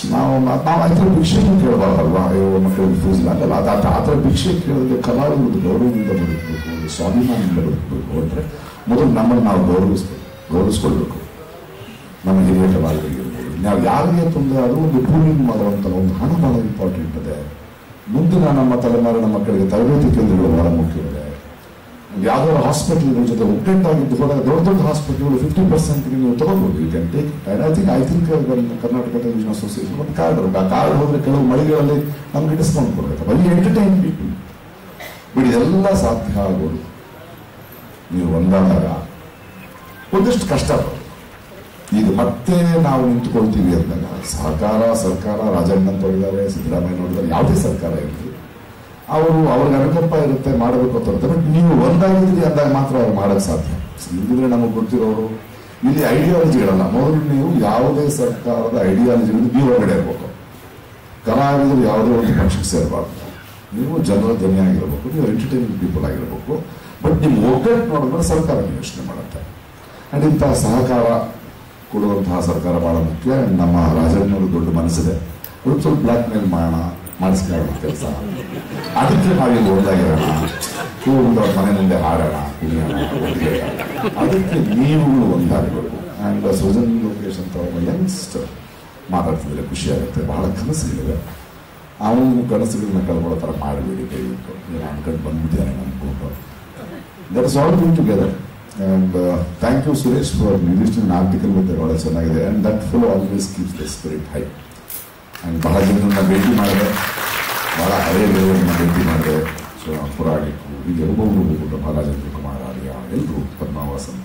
ನಾವು ನಾವು ಆ ಥರ ಭಿಕ್ಷೆನೂ ಕೇಳಬಾರ್ದಲ್ವಾ ಅಯ್ಯೋ ಮಕ್ಕಳಿಗೆ ಫೀಸ್ ಆಗಲ್ಲ ಅದು ಆ ಥರ ಭಿಕ್ಷೆ ಕೇಳಿದ್ರೆ ಕಲಾವಿದರು ಗೌರವದಿಂದ ಬದುಕಬೇಕು ಒಂದು ಸ್ವಾಭಿಮಾನದಿಂದ ಬದುಕಬೇಕು ಅಂದರೆ ಮೊದಲು ನಮ್ಮನ್ನು ನಾವು ಗೌರವಿಸ್ಬೇಕು ಗೌರವಿಸ್ಕೊಳ್ಬೇಕು ನಮ್ಮ ಹಿರಿಯ ಕಲಾವಿದರಿಗಿರ್ಬೋದು ನಾವು ಯಾರಿಗೆ ತೊಂದರೆ ಆದರೂ ಒಂದು ಟೂರಿಂಗ್ ಮಾಡುವಂಥ ಒಂದು ಹಣ ಬಹಳ ಇಂಪಾರ್ಟೆಂಟ್ ಇದೆ ಮುಂದಿನ ನಮ್ಮ ತಲೆಮಾರಿನ ಮಕ್ಕಳಿಗೆ ತರಬೇತಿ ಕೇಂದ್ರಗಳು ಬಹಳ ಮುಖ್ಯವಿದೆ ಯಾವ್ದಾದ್ರು ಹಾಸ್ಪಿಟಲ್ಗಳ ಜೊತೆ ಒಗ್ಗಟ್ಟಾಗಿದ್ದು ಹೋದಾಗ ದೊಡ್ಡ ದೊಡ್ಡ ಹಾಸ್ಪಿಟಲ್ಗಳು ಫಿಫ್ಟಿ ಪರ್ಸೆಂಟ್ ನೀವು ತಗೋಬಹುದು you can take I think I think Karnataka television association ಒಂದು ಕಾರ್ಡ್ ಆ ಕಾರ್ಡ್ ಹೋದ್ರೆ ಕೆಲವು ಮಳಿಗೆಗಳಲ್ಲಿ ನಮಗೆ ಡಿಸ್ಕೌಂಟ್ ಕೊಡಬೇಕು ಬರೀ ಎಂಟರ್ಟೈನ್ ಪೀಪಲ್ ಬಟ್ ಇದೆಲ್ಲ ಸಾಧ್ಯ ಆಗೋದು ನೀವು ಒಂದಾದಾಗ ಒಂದಿಷ್ಟು ಕಷ್ಟ ಬರುತ್ತೆ. ಈಗ ಮತ್ತೆ ನಾವು ನಿಂತುಕೊಳ್ತೀವಿ ಅಂದಾಗ ಸಹಕಾರ ಸರ್ಕಾರ ರಾಜಣ್ಣ ಇದ್ದಾರೆ ಸಿದ್ದರಾಮಯ್ಯ ನೋಡಿದ್ದಾರೆ ಯಾವುದೇ ಸರ್ಕಾರ ಇರಲಿ ಅವರು ಅವ್ರಿಗೆ ಅನುಕಂಪ ಇರುತ್ತೆ ಮಾಡಬೇಕು ಅಂತ ಇರುತ್ತೆ ಬಟ್ ನೀವು ಒಂದಾಗಿದ್ದೀರಿ ಅಂದಾಗ ಮಾತ್ರ ಅವ್ರು ಮಾಡೋಕ್ಕೆ ಸಾಧ್ಯ ಇಲ್ಲಿದ್ರೆ ನಮಗೆ ಗೊತ್ತಿರೋರು ಇಲ್ಲಿ ಐಡಿಯಾಲಜಿಗಳಲ್ಲ ಮೊದಲು ನೀವು ಯಾವುದೇ ಸರ್ಕಾರದ ಐಡಿಯಾಲಜಿಗಳು ನೀವು ಹೊರಗಡೆ ಇರಬೇಕು ಕಲಾವಿದರು ಯಾವುದೇ ಒಂದು ಪಕ್ಷಕ್ಕೆ ಸೇರಬಾರ್ದು ನೀವು ಜನರ ಧ್ವನಿ ಆಗಿರಬೇಕು ನೀವು ಎಂಟರ್ಟೈನಿಂಗ್ ಪೀಪಲ್ ಆಗಿರಬೇಕು ಬಟ್ ನಿಮ್ಮ ಒಗ್ಗಟ್ಟು ನೋಡಿದ್ರೆ ಸರ್ಕಾರ ಯೋಚನೆ ಮಾಡುತ್ತೆ ಅಂಡ್ ಇಂತಹ ಸಹಕಾರ ಕೊಡುವಂತಹ ಸರ್ಕಾರ ಬಹಳ ಮುಖ್ಯ And ನಮ್ಮ ರಾಜಣ್ಣವರು ದೊಡ್ಡ ಮನಸ್ಸಿದೆ ಒಂದು ಸ್ವಲ್ಪ ಬ್ಲ್ಯಾಕ್ ಮೇಲ್ ಮಾಡೋಣ ಮಾಡಿಸ್ಕೊಳ್ಳೋಣ ಕೆಲಸ ಅದಕ್ಕೆ ನಾವಿಲ್ಲಿ ಒಂದಾಗಿರೋಣ ಕೂಗೊಂಡು ಅವ್ರ ಮನೆ ಮುಂದೆ ಹಾಡೋಣ ಕುಣಿಯೋಣ ಒಟ್ಟಿಗೆ ಅದಕ್ಕೆ ನೀವುಗಳು ಒಂದಾಗಬೇಕು ಆ್ಯಂಡ್ ಸೃಜನ್ ಲೋಕೇಶ್ ಅಂತ ಒಬ್ಬ ಯಂಗ್ಸ್ಟರ್ ಮಾತಾಡ್ತಿದ್ರೆ ಖುಷಿ ಆಗುತ್ತೆ ಬಹಳ ಕನಸುಗಳಿವೆ ಅವನು ಕನಸುಗಳನ್ನ ಕಳ್ಕೊಳ್ಳೋ ಥರ ಮಾಡಬೇಡಿ ದಯವಿಟ್ಟು ನೀವು ಅನ್ಕೊಂಡು ಬಂದ್ಬಿಟ್ಟಿದ್ದಾನೆ ಅನ್ಕೊಂಡು that is all going together and thank you Suresh for register article ಮತ್ತೆ ಬಹಳ ಚೆನ್ನಾಗಿದೆ and that full always keeps the spirit high and ಬಹಳ ಜನರನ್ನ ಭೇಟಿ ಮಾಡಿದೆ ಬಹಳ ಹಳೆಯ ಗೆಳೆಯರನ್ನ ಭೇಟಿ ಮಾಡಿದೆ ಸೊ ಪುರಾಣಿಕು ಹೀಗೆ ಒಬ್ಬೊಬ್ಬರು ಕೂಡ ಮಹಾರಾಜೇಂದ್ರ ಕುಮಾರ್ ಆರ್ಯ ಎಲ್ಲರೂ ಪದ್ಮಾವಾಸ್ ಅಂತ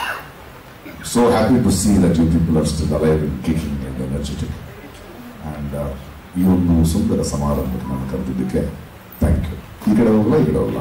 so happy to see that you people are still alive in kicking and energetic and ಈ ಒಂದು ಸುಂದರ ಸಮಾರಂಭಕ್ಕೆ ನಾನು ಕರೆದಿದ್ದಕ್ಕೆ ಥ್ಯಾಂಕ್ ಯು ಈ ಕಡೆ ಹೋಗಲ್ಲ ಈ ಕಡೆ ಹೋಗಲ್ಲ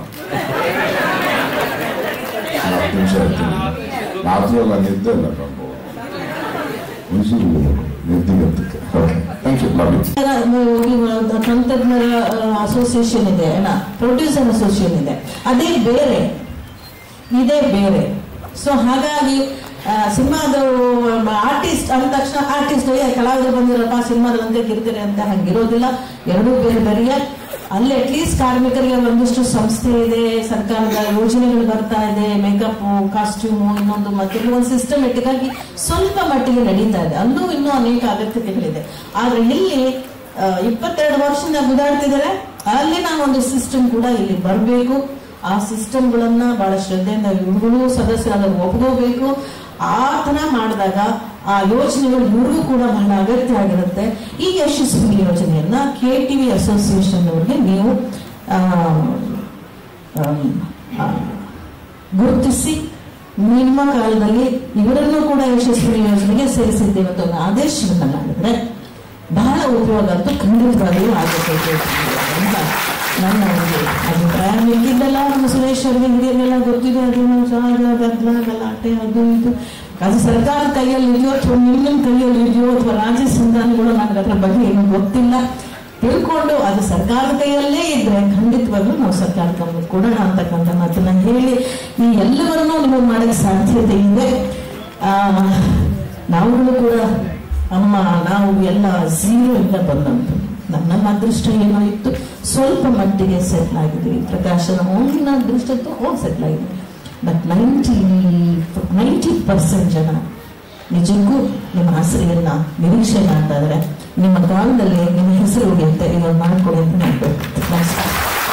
ನಾನು ಹತ್ತು ನಿಮಿಷ ಇರ್ತೀನಿ ರಾತ್ರಿ ಎಲ್ಲ ನಿದ್ದೆ ಇಲ್ಲ ಕಂಡು ಮೈಸೂರು ಹೋಗ್ಬೇಕು ನಿದ್ದಿಗಂತಕ್ಕೆ okay thank you love you ತಂತ್ರಜ್ಞರ ಅಸೋಸಿಯೇಷನ್ ಇದೆ ಅಲ್ಲ ಪ್ರೊಡ್ಯೂಸರ್ ಅಸೋಸಿಯೇಷನ್ ಇದೆ ಅದೇ ಬೇರೆ ಇದೇ ಬೇರೆ ಸೊ ಹಾಗಾಗಿ ಸಿನಿಮಾದ ಆರ್ಟಿಸ್ಟ್ ಅಂದ ತಕ್ಷಣ ಆರ್ಟಿಸ್ಟ್ ಕಲಾವಿದರು ಬಂದಿರಪ್ಪ ಸಿನಿಮಾದಂತೆ ಗಿರ್ತಾರೆ ಅಂತ ಹಂಗಿರೋದಿಲ್ಲ ಎರಡೂ ಬೇರೆ ಬೇರೆ ಅಲ್ಲಿ ಅಟ್ಲೀಸ್ಟ್ ಕಾರ್ಮಿಕರಿಗೆ ಒಂದಿಷ್ಟು ಸಂಸ್ಥೆ ಇದೆ ಸರ್ಕಾರದ ಯೋಜನೆಗಳು ಬರ್ತಾ ಇದೆ ಮೇಕಪ್ ಕಾಸ್ಟ್ಯೂಮು ಇನ್ನೊಂದು ಮತ್ತೆ ಒಂದು ಸಿಸ್ಟಮೆಟಿಕ್ ಆಗಿ ಸ್ವಲ್ಪ ಮಟ್ಟಿಗೆ ನಡೀತಾ ಇದೆ ಅಲ್ಲೂ ಇನ್ನೂ ಅನೇಕ ಅಗತ್ಯತೆಗಳಿದೆ ಆದ್ರೆ ಇಲ್ಲಿ ಆ, ಇಪ್ಪತ್ತೆರಡು ವರ್ಷದಿಂದ ಗುದಾಡ್ತಿದ್ದಾರೆ ಅಲ್ಲಿ ನಾವು ಒಂದು ಸಿಸ್ಟಮ್ ಕೂಡ ಇಲ್ಲಿ ಬರಬೇಕು ಆ ಸಿಸ್ಟಮ್ಗಳನ್ನ ಬಹಳ ಶ್ರದ್ಧೆಯಿಂದ ಇವ್ರುಗಳು ಸದಸ್ಯರಾದ ಒಪ್ಕೋಬೇಕು ಆ ತರ ಮಾಡಿದಾಗ ಆ ಯೋಜನೆಗಳು ಇವ್ರಿಗೂ ಕೂಡ ಬಹಳ ಅಗತ್ಯ ಆಗಿರುತ್ತೆ ಈ ಯಶಸ್ವಿ ಯೋಜನೆಯನ್ನ ಕೆ ಟಿ ವಿ ಅಸೋಸಿಯೇಷನ್ ಅವರಿಗೆ ನೀವು ಆ, ಆಮ್, ಆ, ಗುರುತಿಸಿ ನಿಮ್ಮ ಕಾಲದಲ್ಲಿ ಇವರನ್ನು ಕೂಡ ಯಶಸ್ವಿ ಯೋಜನೆಗೆ ಸೇರಿಸಿದ್ದೇವೆ ಅಂತ ಒಂದು ಆದೇಶವನ್ನ ಮಾಡಿದ್ರೆ ಬಹಳ ಉಪಯೋಗ ಅಂತೂ ಖಂಡಿತವಾಗಿಯೂ ಆಗುತ್ತೆ ಅಂತ ನನ್ನ ಒಂದು ಅಭಿಪ್ರಾಯ ಮಿಕ್ಕಿದ್ದೆಲ್ಲ ನಮ್ಮ ಸುರೇಶ್ ಅವರಿಗೆ ಹಿರಿಯರಿಗೆಲ್ಲ ಗೊತ್ತಿದೆ ಅದೇನು ಸಹಜ ಗದ್ದಲ ಗಲಾಟೆ ಅದು ಇದು ಅದು ಸರ್ಕಾರ ಕೈಯಲ್ಲಿ ಇದೆಯೋ ಅಥವಾ ನಿಮ್ಮ ಕೈಯಲ್ಲಿ ಇದೆಯೋ ಅಥವಾ ರಾಜ್ಯ ಸಂಧಾನಗಳು ನನಗೆ ಅದರ ಬಗ್ಗೆ ಏನು ಗೊತ್ತಿಲ್ಲ ತಿಳ್ಕೊಂಡು ಅದು ಸರ್ಕಾರದ ಕೈಯಲ್ಲೇ ಇದ್ರೆ ಖಂಡಿತವಾಗ್ಲೂ ನಾವು ಸರ್ಕಾರ ಗಮನಕ್ಕೆ ಕೊಡೋಣ ಅಂತಕ್ಕಂಥ ಮಾತನ್ನ ಹೇಳಿ ಈ ಎಲ್ಲವನ್ನೂ ನಿಮಗೆ ಮಾಡಕ್ಕೆ ಸಾಧ್ಯತೆ ಇದೆ ಆ, ನಾವುಗಳು ಕೂಡ ಅಮ್ಮ ನಾವು ಎಲ್ಲ ಝೀರೋ ಇಂದ ಬಂದಂತು ನನ್ನ ಅದೃಷ್ಟ ಏನೋ ಇತ್ತು ಸ್ವಲ್ಪ ಮಟ್ಟಿಗೆ ಸೆಟ್ಲ್ ಆಗಿದ್ವಿ ಪ್ರಕಾಶನ ಅವನ ಅದೃಷ್ಟ ಇತ್ತು ಹೋಗಿ ಸೆಟ್ಲ್ ಆಗಿದ್ವಿ ಬಟ್ ನೈಂಟಿ ನೈಂಟಿ ಪರ್ಸೆಂಟ್ ಜನ ನಿಜಕ್ಕೂ ನಿಮ್ಮ ಹೆಸರಿಯನ್ನ ನಿರೀಕ್ಷೆ ಮಾಡ್ತಾ ಇದ್ದಾರೆ ನಿಮ್ಮ ಕಾಲದಲ್ಲಿ ನಿಮ್ಮ ಹೆಸರು ಉಳಿಯುತ್ತೆ ಇವಾಗ ಮಾಡ್ಕೊಡಿ ಅಂತ ನಾನು ಕೇಳ್ತೀನಿ. ನಮಸ್ಕಾರ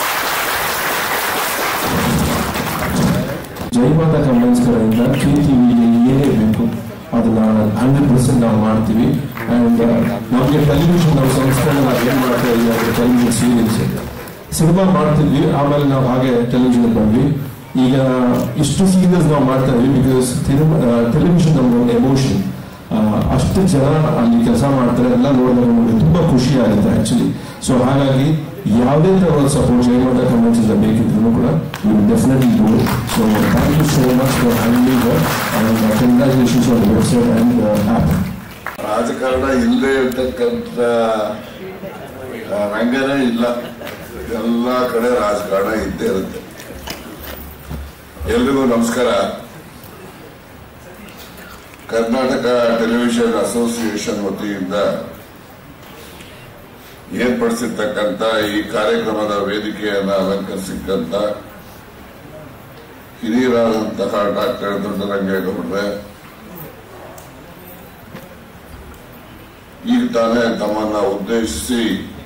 ಜೈಮಾತ ಕಂಬೈನ್ಸ್ ಕಡೆಯಿಂದ ಕೆ ಟಿವಿಗೆ ಏನೇ ಬೇಕು ಅದನ್ನ ಹಂಡ್ರೆಡ್ ಪರ್ಸೆಂಟ್ ನಾವು ಮಾಡ್ತೀವಿ ಅಂಡ್ ನಮಗೆ ಟೆಲಿವಿಷನ್ ನಾವು ಸಂಸ್ಥೆನ ನಾವು ಏನ್ ಮಾಡ್ತಾ ಇದ್ದೀವಿ ಅಂದ್ರೆ ಟೆಲಿವಿಷನ್ ಸೀರಿಯಲ್ಸ್ ಸಿನಿಮಾ ಮಾಡ್ತಿದ್ವಿ ಆಮೇಲೆ ನಾವು ಹಾಗೆ ಟೆಲಿವಿಷನ್ ಬಂದ್ವಿ ಈಗ ಇಷ್ಟು ಸೀರಿಯಲ್ಸ್ ನಾವು ಮಾಡ್ತಾ ಇದೀವಿ ಬಿಕಾಸ್ ಟೆಲಿವಿಷನ್ ನಮ್ಗೆ ಒಂದು ಎಮೋಷನ್ ಅಷ್ಟು ಜನ ಅಲ್ಲಿ ಕೆಲಸ ಮಾಡ್ತಾರೆ ಎಲ್ಲ ನೋಡಿದಾಗ ನಮಗೆ ತುಂಬಾ ಖುಷಿ ಆಗುತ್ತೆ ಆಕ್ಚುಲಿ ಸೊ ಹಾಗಾಗಿ ಯಾವುದೇ ತರಹದ ಸಪೋರ್ಟ್ ಜಯಮಾತ ಕಮೆಂಟ್ಸ್ ಇಂದ ಬೇಕಿದ್ರು ಕೂಡ will definitely do so thank you so much for handling and congratulations on website and app ರಾಜಕಾರಣ ಇಲ್ಲದೆ ಇರ್ತಕ್ಕಂಥ ಆ, ರಂಗನೇ ಇಲ್ಲ ಎಲ್ಲ ಕಡೆ ರಾಜಕಾರಣ ಇದ್ದೇ ಇರುತ್ತೆ ಎಲ್ರಿಗೂ ನಮಸ್ಕಾರ ಕರ್ನಾಟಕ ಟೆಲಿವಿಷನ್ ಅಸೋಸಿಯೇಷನ್ ವತಿಯಿಂದ ಏರ್ಪಡಿಸಿರ್ತಕ್ಕಂಥ ಈ ಕಾರ್ಯಕ್ರಮದ ವೇದಿಕೆಯನ್ನು ಅಲಂಕರಿಸಿಕ್ಕಂತ ಹಿರಿಯರಾದಂತಹ ಡಾಕ್ಟರ್ ದೊಡ್ಡರಂಗೇಗೌಡ್ರೆ ಈಗ ತಾನೇ ತಮ್ಮನ್ನ ಉದ್ದೇಶಿಸಿ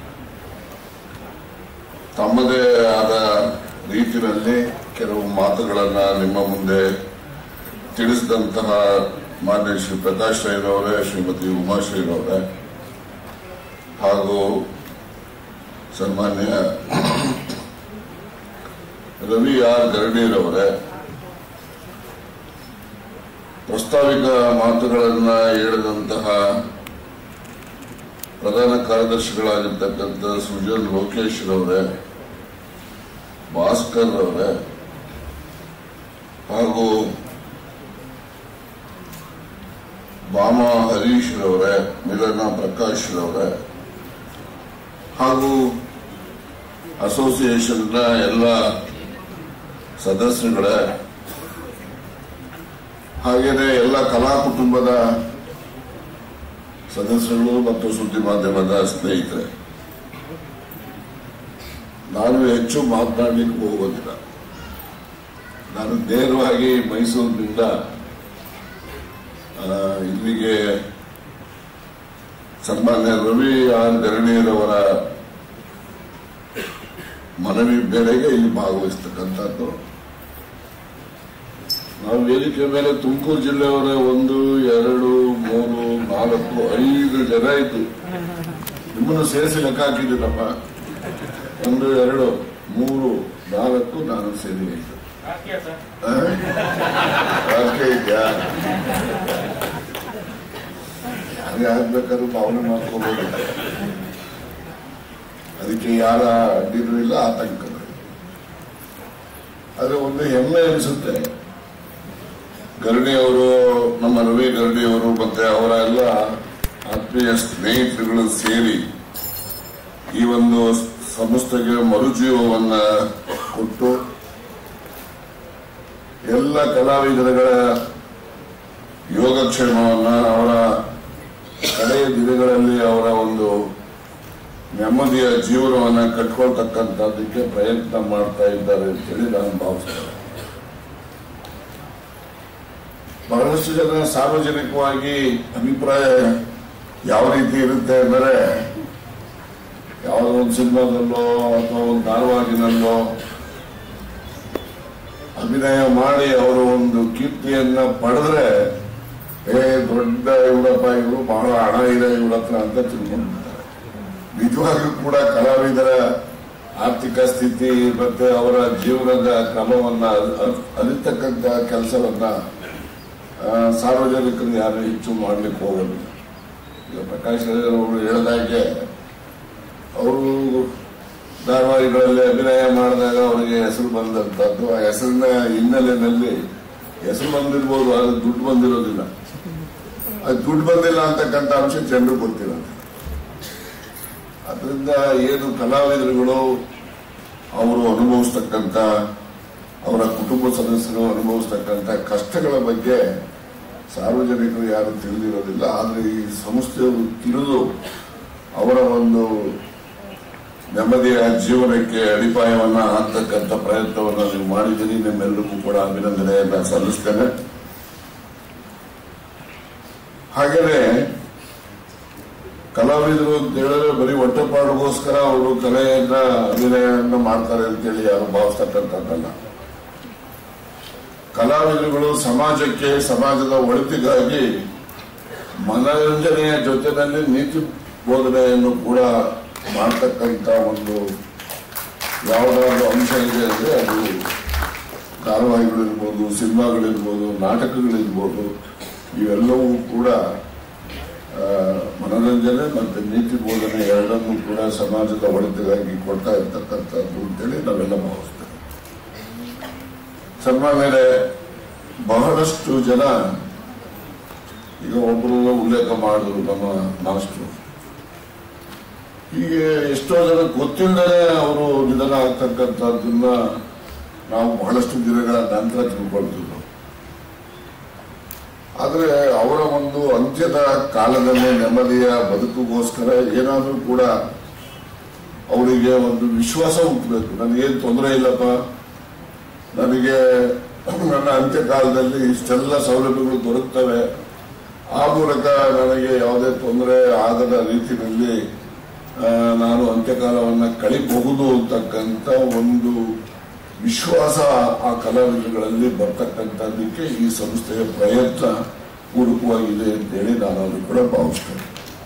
ತಮ್ಮದೇ ಆದ ರೀತಿಯಲ್ಲಿ ಕೆಲವು ಮಾತುಗಳನ್ನ ನಿಮ್ಮ ಮುಂದೆ ತಿಳಿಸಿದಂತಹ ಮಾನ್ಯ ಶ್ರೀ ಪ್ರಕಾಶ್ ರೈರವರೇ ಶ್ರೀಮತಿ ಉಮಾಶ್ರೀರವರೇ ಹಾಗೂ ಸನ್ಮಾನ್ಯ ರವಿ ಆರ್ ಗರಡಿರವರೇ ಪ್ರಸ್ತಾವಿಕ ಮಾತುಗಳನ್ನ ಹೇಳಿದಂತಹ ಪ್ರಧಾನ ಕಾರ್ಯದರ್ಶಿಗಳಾಗಿರ್ತಕ್ಕಂಥ ಸುಜನ್ ಲೋಕೇಶ್ ರವರೇ ಭಾಸ್ಕರ್ ರವರೇ ಹಾಗೂ ಬಾಮ ಹರೀಶ್ ರವರೇ ಮಿಲನ ಪ್ರಕಾಶ್ ರವರೇ ಹಾಗೂ ಅಸೋಸಿಯೇಷನ್ನ ಎಲ್ಲ ಸದಸ್ಯಗಳೇ ಹಾಗೇನೆ ಎಲ್ಲ ಕಲಾ ಕುಟುಂಬದ ಸದಸ್ಯರು ಮತ್ತು ಸುದ್ದಿ ಮಾಧ್ಯಮದ ಸ್ನೇಹಿತರೆ ನಾನು ಹೆಚ್ಚು ಮಾತನಾಡಲಿಕ್ಕೆ ಹೋಗೋದಿಲ್ಲ ನಾನು ನೇರವಾಗಿ ಮೈಸೂರಿನಿಂದ ಆ, ಇಲ್ಲಿಗೆ ಸನ್ಮಾನ್ಯ ರವಿ ಆರ್ ಗರಣಿಯರವರ ಮನವಿ ಬೇರೆಗೆ ಇಲ್ಲಿ ಭಾಗವಹಿಸ್ತಕ್ಕಂಥದ್ದು ನಾವು ವೇದಿಕೆ ಮೇಲೆ ತುಮಕೂರು ಜಿಲ್ಲೆಯವರ ಒಂದು ಎರಡು ಮೂರು ನಾಲ್ಕು ಐದು ಜನ ಇದ್ದು ನಿಮ್ಮನ್ನು ಸೇರಿಸಿ ಲೆಕ್ಕ ಹಾಕಿದ್ದೀನಪ್ಪ ಒಂದು ಎರಡು ಮೂರು ನಾಲ್ಕು ನಾನು ಸೇರಿ ಐದು ಆ? ರಾಜಕೀಯ ಇದೆಯಾ ಯಾರೇ ಆಗ್ಬೇಕಾದ್ರೂ ಭಾವನೆ ಮಾಡ್ಕೋಬಹುದು ಅದಕ್ಕೆ ಯಾರ ಅಡ್ಡಿನೂ ಇಲ್ಲ ಆತಂಕನೂ ಇಲ್ಲ ಆದ್ರೆ ಒಂದು ಹೆಮ್ಮೆ ಅನಿಸುತ್ತೆ ಗರಡಿ ಅವರು ನಮ್ಮ ರವಿ ಗರಡಿ ಅವರು ಮತ್ತೆ ಅವರ ಎಲ್ಲ ಆತ್ಮೀಯ ಸ್ನೇಹಿತರುಗಳು ಸೇರಿ ಈ ಒಂದು ಸಂಸ್ಥೆಗೆ ಮರುಜೀವವನ್ನ ಕೊಟ್ಟು ಎಲ್ಲ ಕಲಾವಿದರುಗಳ ಯೋಗಕ್ಷೇಮವನ್ನ ಅವರ ಕಡೆಯ ದಿನಗಳಲ್ಲಿ ಅವರ ಒಂದು ನೆಮ್ಮದಿಯ ಜೀವನವನ್ನ ಕಟ್ಕೊಳ್ತಕ್ಕಂಥದ್ದಕ್ಕೆ ಪ್ರಯತ್ನ ಮಾಡ್ತಾ ಇದ್ದಾರೆ ಅಂತೇಳಿ ನಾನು ಭಾವಿಸ್ತೇನೆ ಬಹಳಷ್ಟು ಜನ ಸಾರ್ವಜನಿಕವಾಗಿ ಅಭಿಪ್ರಾಯ ಯಾವ ರೀತಿ ಇರುತ್ತೆ ಅಂದರೆ ಯಾವುದೋ ಒಂದು ಸಿನಿಮಾದಲ್ಲೋ ಅಥವಾ ಒಂದು ಧಾರವಾಹಿನಲ್ಲೋ ಅಭಿನಯ ಮಾಡಿ ಅವರು ಒಂದು ಕೀರ್ತಿಯನ್ನ ಪಡೆದ್ರೆ ಏ ದೊಡ್ಡ ಇವರಪ್ಪ ಇವರು ಬಹಳ ಹಣ ಇದೆ ಇವ್ರ ಹತ್ರ ಅಂತ ತಿಳ್ಕೊಂಡಿರ್ತಾರೆ ನಿಜವಾಗ್ಲೂ ಕೂಡ ಕಲಾವಿದರ ಆರ್ಥಿಕ ಸ್ಥಿತಿ ಮತ್ತೆ ಅವರ ಜೀವನದ ಕ್ರಮವನ್ನ ಅರ್- ಅರ್- ಅರಿತಕ್ಕಂತ ಕೆಲಸವನ್ನ ಆ, ಸಾರ್ವಜನಿಕರು ಯಾರು ಹೆಚ್ಚು ಮಾಡ್ಲಿಕ್ಕೆ ಹೋಗೋದಿಲ್ಲ ಈಗ ಪ್ರಕಾಶ್ ರೈ ಅವರು ಹೇಳಿದಾಗೆ ಅವರು ಧಾರಾವಾಹಿಗಳಲ್ಲಿ ಅಭಿನಯ ಮಾಡಿದಾಗ ಅವರಿಗೆ ಹೆಸರು ಬಂದಂತದ್ದು ಆ ಹೆಸರಿನ ಹಿನ್ನೆಲೆಯಲ್ಲಿ ಹೆಸರು ಬಂದಿರ್ಬೋದು ಆದ್ರೆ ದುಡ್ಡು ಬಂದಿರೋದಿಲ್ಲ ಅದು ದುಡ್ಡು ಬಂದಿಲ್ಲ ಅಂತಕ್ಕಂಥ ಅಂಶ ಜನರು ಗೊತ್ತಿಲ್ಲ ಅದರಿಂದ ಏನು ಕಲಾವಿದರುಗಳು ಅವರು ಅನುಭವಿಸ್ತಕ್ಕಂಥ ಅವರ ಕುಟುಂಬ ಸದಸ್ಯರು ಅನುಭವಿಸ್ತಕ್ಕಂಥ ಕಷ್ಟಗಳ ಬಗ್ಗೆ ಸಾರ್ವಜನಿಕರು ಯಾರು ತಿಳಿದಿರೋದಿಲ್ಲ ಆದರೆ ಈ ಸಂಸ್ಥೆಯವರು ತಿಳಿದು ಅವರ ಒಂದು ನೆಮ್ಮದಿಯ ಜೀವನಕ್ಕೆ ಅಡಿಪಾಯವನ್ನ ಹಾಕ್ತಕ್ಕಂಥ ಪ್ರಯತ್ನವನ್ನು ನೀವು ಮಾಡಿದ್ದೀರಿ ನಿಮ್ಮೆಲ್ಲರಿಗೂ ಕೂಡ ಅಭಿನಂದನೆಯನ್ನ ಸಲ್ಲಿಸ್ತೇನೆ ಹಾಗೆಯೇ ಕಲಾವಿದರು ಅಂತ ಹೇಳಿದ್ರೆ ಬರೀ ಹೊಟ್ಟೆಪಾಡಿಗೋಸ್ಕರ ಅವರು ಕಲೆಯನ್ನ ಅಭಿನಯವನ್ನ ಮಾಡ್ತಾರೆ ಅಂತೇಳಿ ಯಾರು ಭಾವಿಸ್ತಕ್ಕಂಥದ್ದಲ್ಲ ಕಲಾವಿದರುಗಳು ಸಮಾಜಕ್ಕೆ ಸಮಾಜದ ಒಳಿತಿಗಾಗಿ ಮನರಂಜನೆಯ ಜೊತೆಯಲ್ಲಿ ನೀತಿ ಬೋಧನೆಯನ್ನು ಕೂಡ ಮಾಡ್ತಕ್ಕಂಥ ಒಂದು ಯಾವುದಾದ್ರು ಅಂಶ ಇದೆ ಅಂದ್ರೆ ಅದು ಧಾರಾವಾಹಿಗಳಿರ್ಬೋದು ಸಿನಿಮಾಗಳಿರ್ಬೋದು ನಾಟಕಗಳಿರ್ಬೋದು ಇವೆಲ್ಲವೂ ಕೂಡ ಆ, ಮನೋರಂಜನೆ ಮತ್ತು ನೀತಿ ಬೋಧನೆ ಎರಡನ್ನೂ ಕೂಡ ಸಮಾಜದ ಒಳಿತಿಗಾಗಿ ಕೊಡ್ತಾ ಇರ್ತಕ್ಕಂಥದ್ದು ಅಂತೇಳಿ ನಾವೆಲ್ಲ ಭಾವಿಸ್ತೇವೆ ಸನ್ಮಾನ್ಯರೇ ಬಹಳಷ್ಟು ಜನ ಈಗ ಒಬ್ಬರು ಉಲ್ಲೇಖ ಮಾಡಿದ್ರು ನಮ್ಮ ಮಾಸ್ಟರು ಹೀಗೆ ಎಷ್ಟೋ ಜನ ಗೊತ್ತಿಲ್ಲದೆ ಅವರು ನಿಧನ ಆಗ್ತಕ್ಕಂಥದ್ದನ್ನ ನಾವು ಬಹಳಷ್ಟು ದಿನಗಳ ನಂತರ ತಿಳ್ಕೊಳ್ತಿದ್ವು ಆದ್ರೆ ಅವರ ಒಂದು ಅಂತ್ಯದ ಕಾಲದಲ್ಲಿ ನೆಮ್ಮದಿಯ ಬದುಕಿಗೋಸ್ಕರ ಏನಾದರೂ ಕೂಡ ಅವರಿಗೆ ಒಂದು ವಿಶ್ವಾಸ ಹುಟ್ಟಬೇಕು ನನಗೇನು ತೊಂದರೆ ಇಲ್ಲಪ್ಪ ನನಗೆ ನನ್ನ ಅಂತ್ಯಕಾಲದಲ್ಲಿ ಇಷ್ಟೆಲ್ಲ ಸೌಲಭ್ಯಗಳು ದೊರಕ್ತವೆ ಆ ಮೂಲಕ ನನಗೆ ಯಾವುದೇ ತೊಂದರೆ ಆಗದ ರೀತಿಯಲ್ಲಿ ಆ, ನಾನು ಅಂತ್ಯಕಾಲವನ್ನು ಕಳಿಬಹುದು ಅಂತಕ್ಕಂಥ ಒಂದು ವಿಶ್ವಾಸ ಆ ಕಲಾವಿದರುಗಳಲ್ಲಿ ಬರ್ತಕ್ಕಂಥದ್ದಕ್ಕೆ ಈ ಸಂಸ್ಥೆಯ ಪ್ರಯತ್ನ ಪೂರಕವಾಗಿದೆ ಅಂತೇಳಿ ನಾನು ಅದು ಕೂಡ ಭಾವಿಸ್ತೇನೆ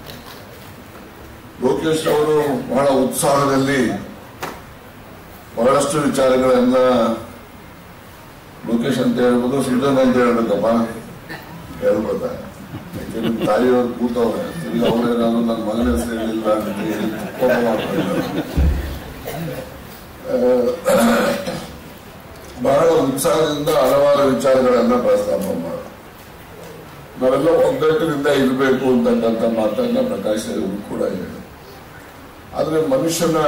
ಲೋಕೇಶ್ ಅವರು ಬಹಳ ಉತ್ಸಾಹದಲ್ಲಿ ಬಹಳಷ್ಟು ವಿಚಾರಗಳನ್ನ ಲೋಕೇಶ್ ಅಂತ ಹೇಳ್ಬೋದು ಸುಧನ್ ಅಂತ ಹೇಳ್ಬೇಕಪ್ಪ ಹೇಳ್ಬೋದಾ ಯಾಕೆ ನಿಮ್ ತಾಯಿಯವ್ರು ಕೂತವ್ರೆ ತಿರ್ಗಿ ಅವರೇ ನಾನು ನನ್ನ ಮಗನ ಹೆಸರು ಹೇಳಿಲ್ಲ ಅಂತ ಹೇಳಿ ಕೋಪ ಮಾಡ್ತಾರೆ ಆ, ಬಹಳ ಉತ್ಸಾಹದಿಂದ ಹಲವಾರು ವಿಚಾರಗಳನ್ನ ಪ್ರಸ್ತಾಪ ಮಾಡ ನಾವೆಲ್ಲ ಒಗ್ಗಟ್ಟಿನಿಂದ ಇರಬೇಕು ಅಂತಕ್ಕಂಥ ಮಾತನ್ನ ಪ್ರಕಾಶ್ ಅವರು ಕೂಡ ಹೇಳಿ ಆದ್ರೆ ಮನುಷ್ಯನ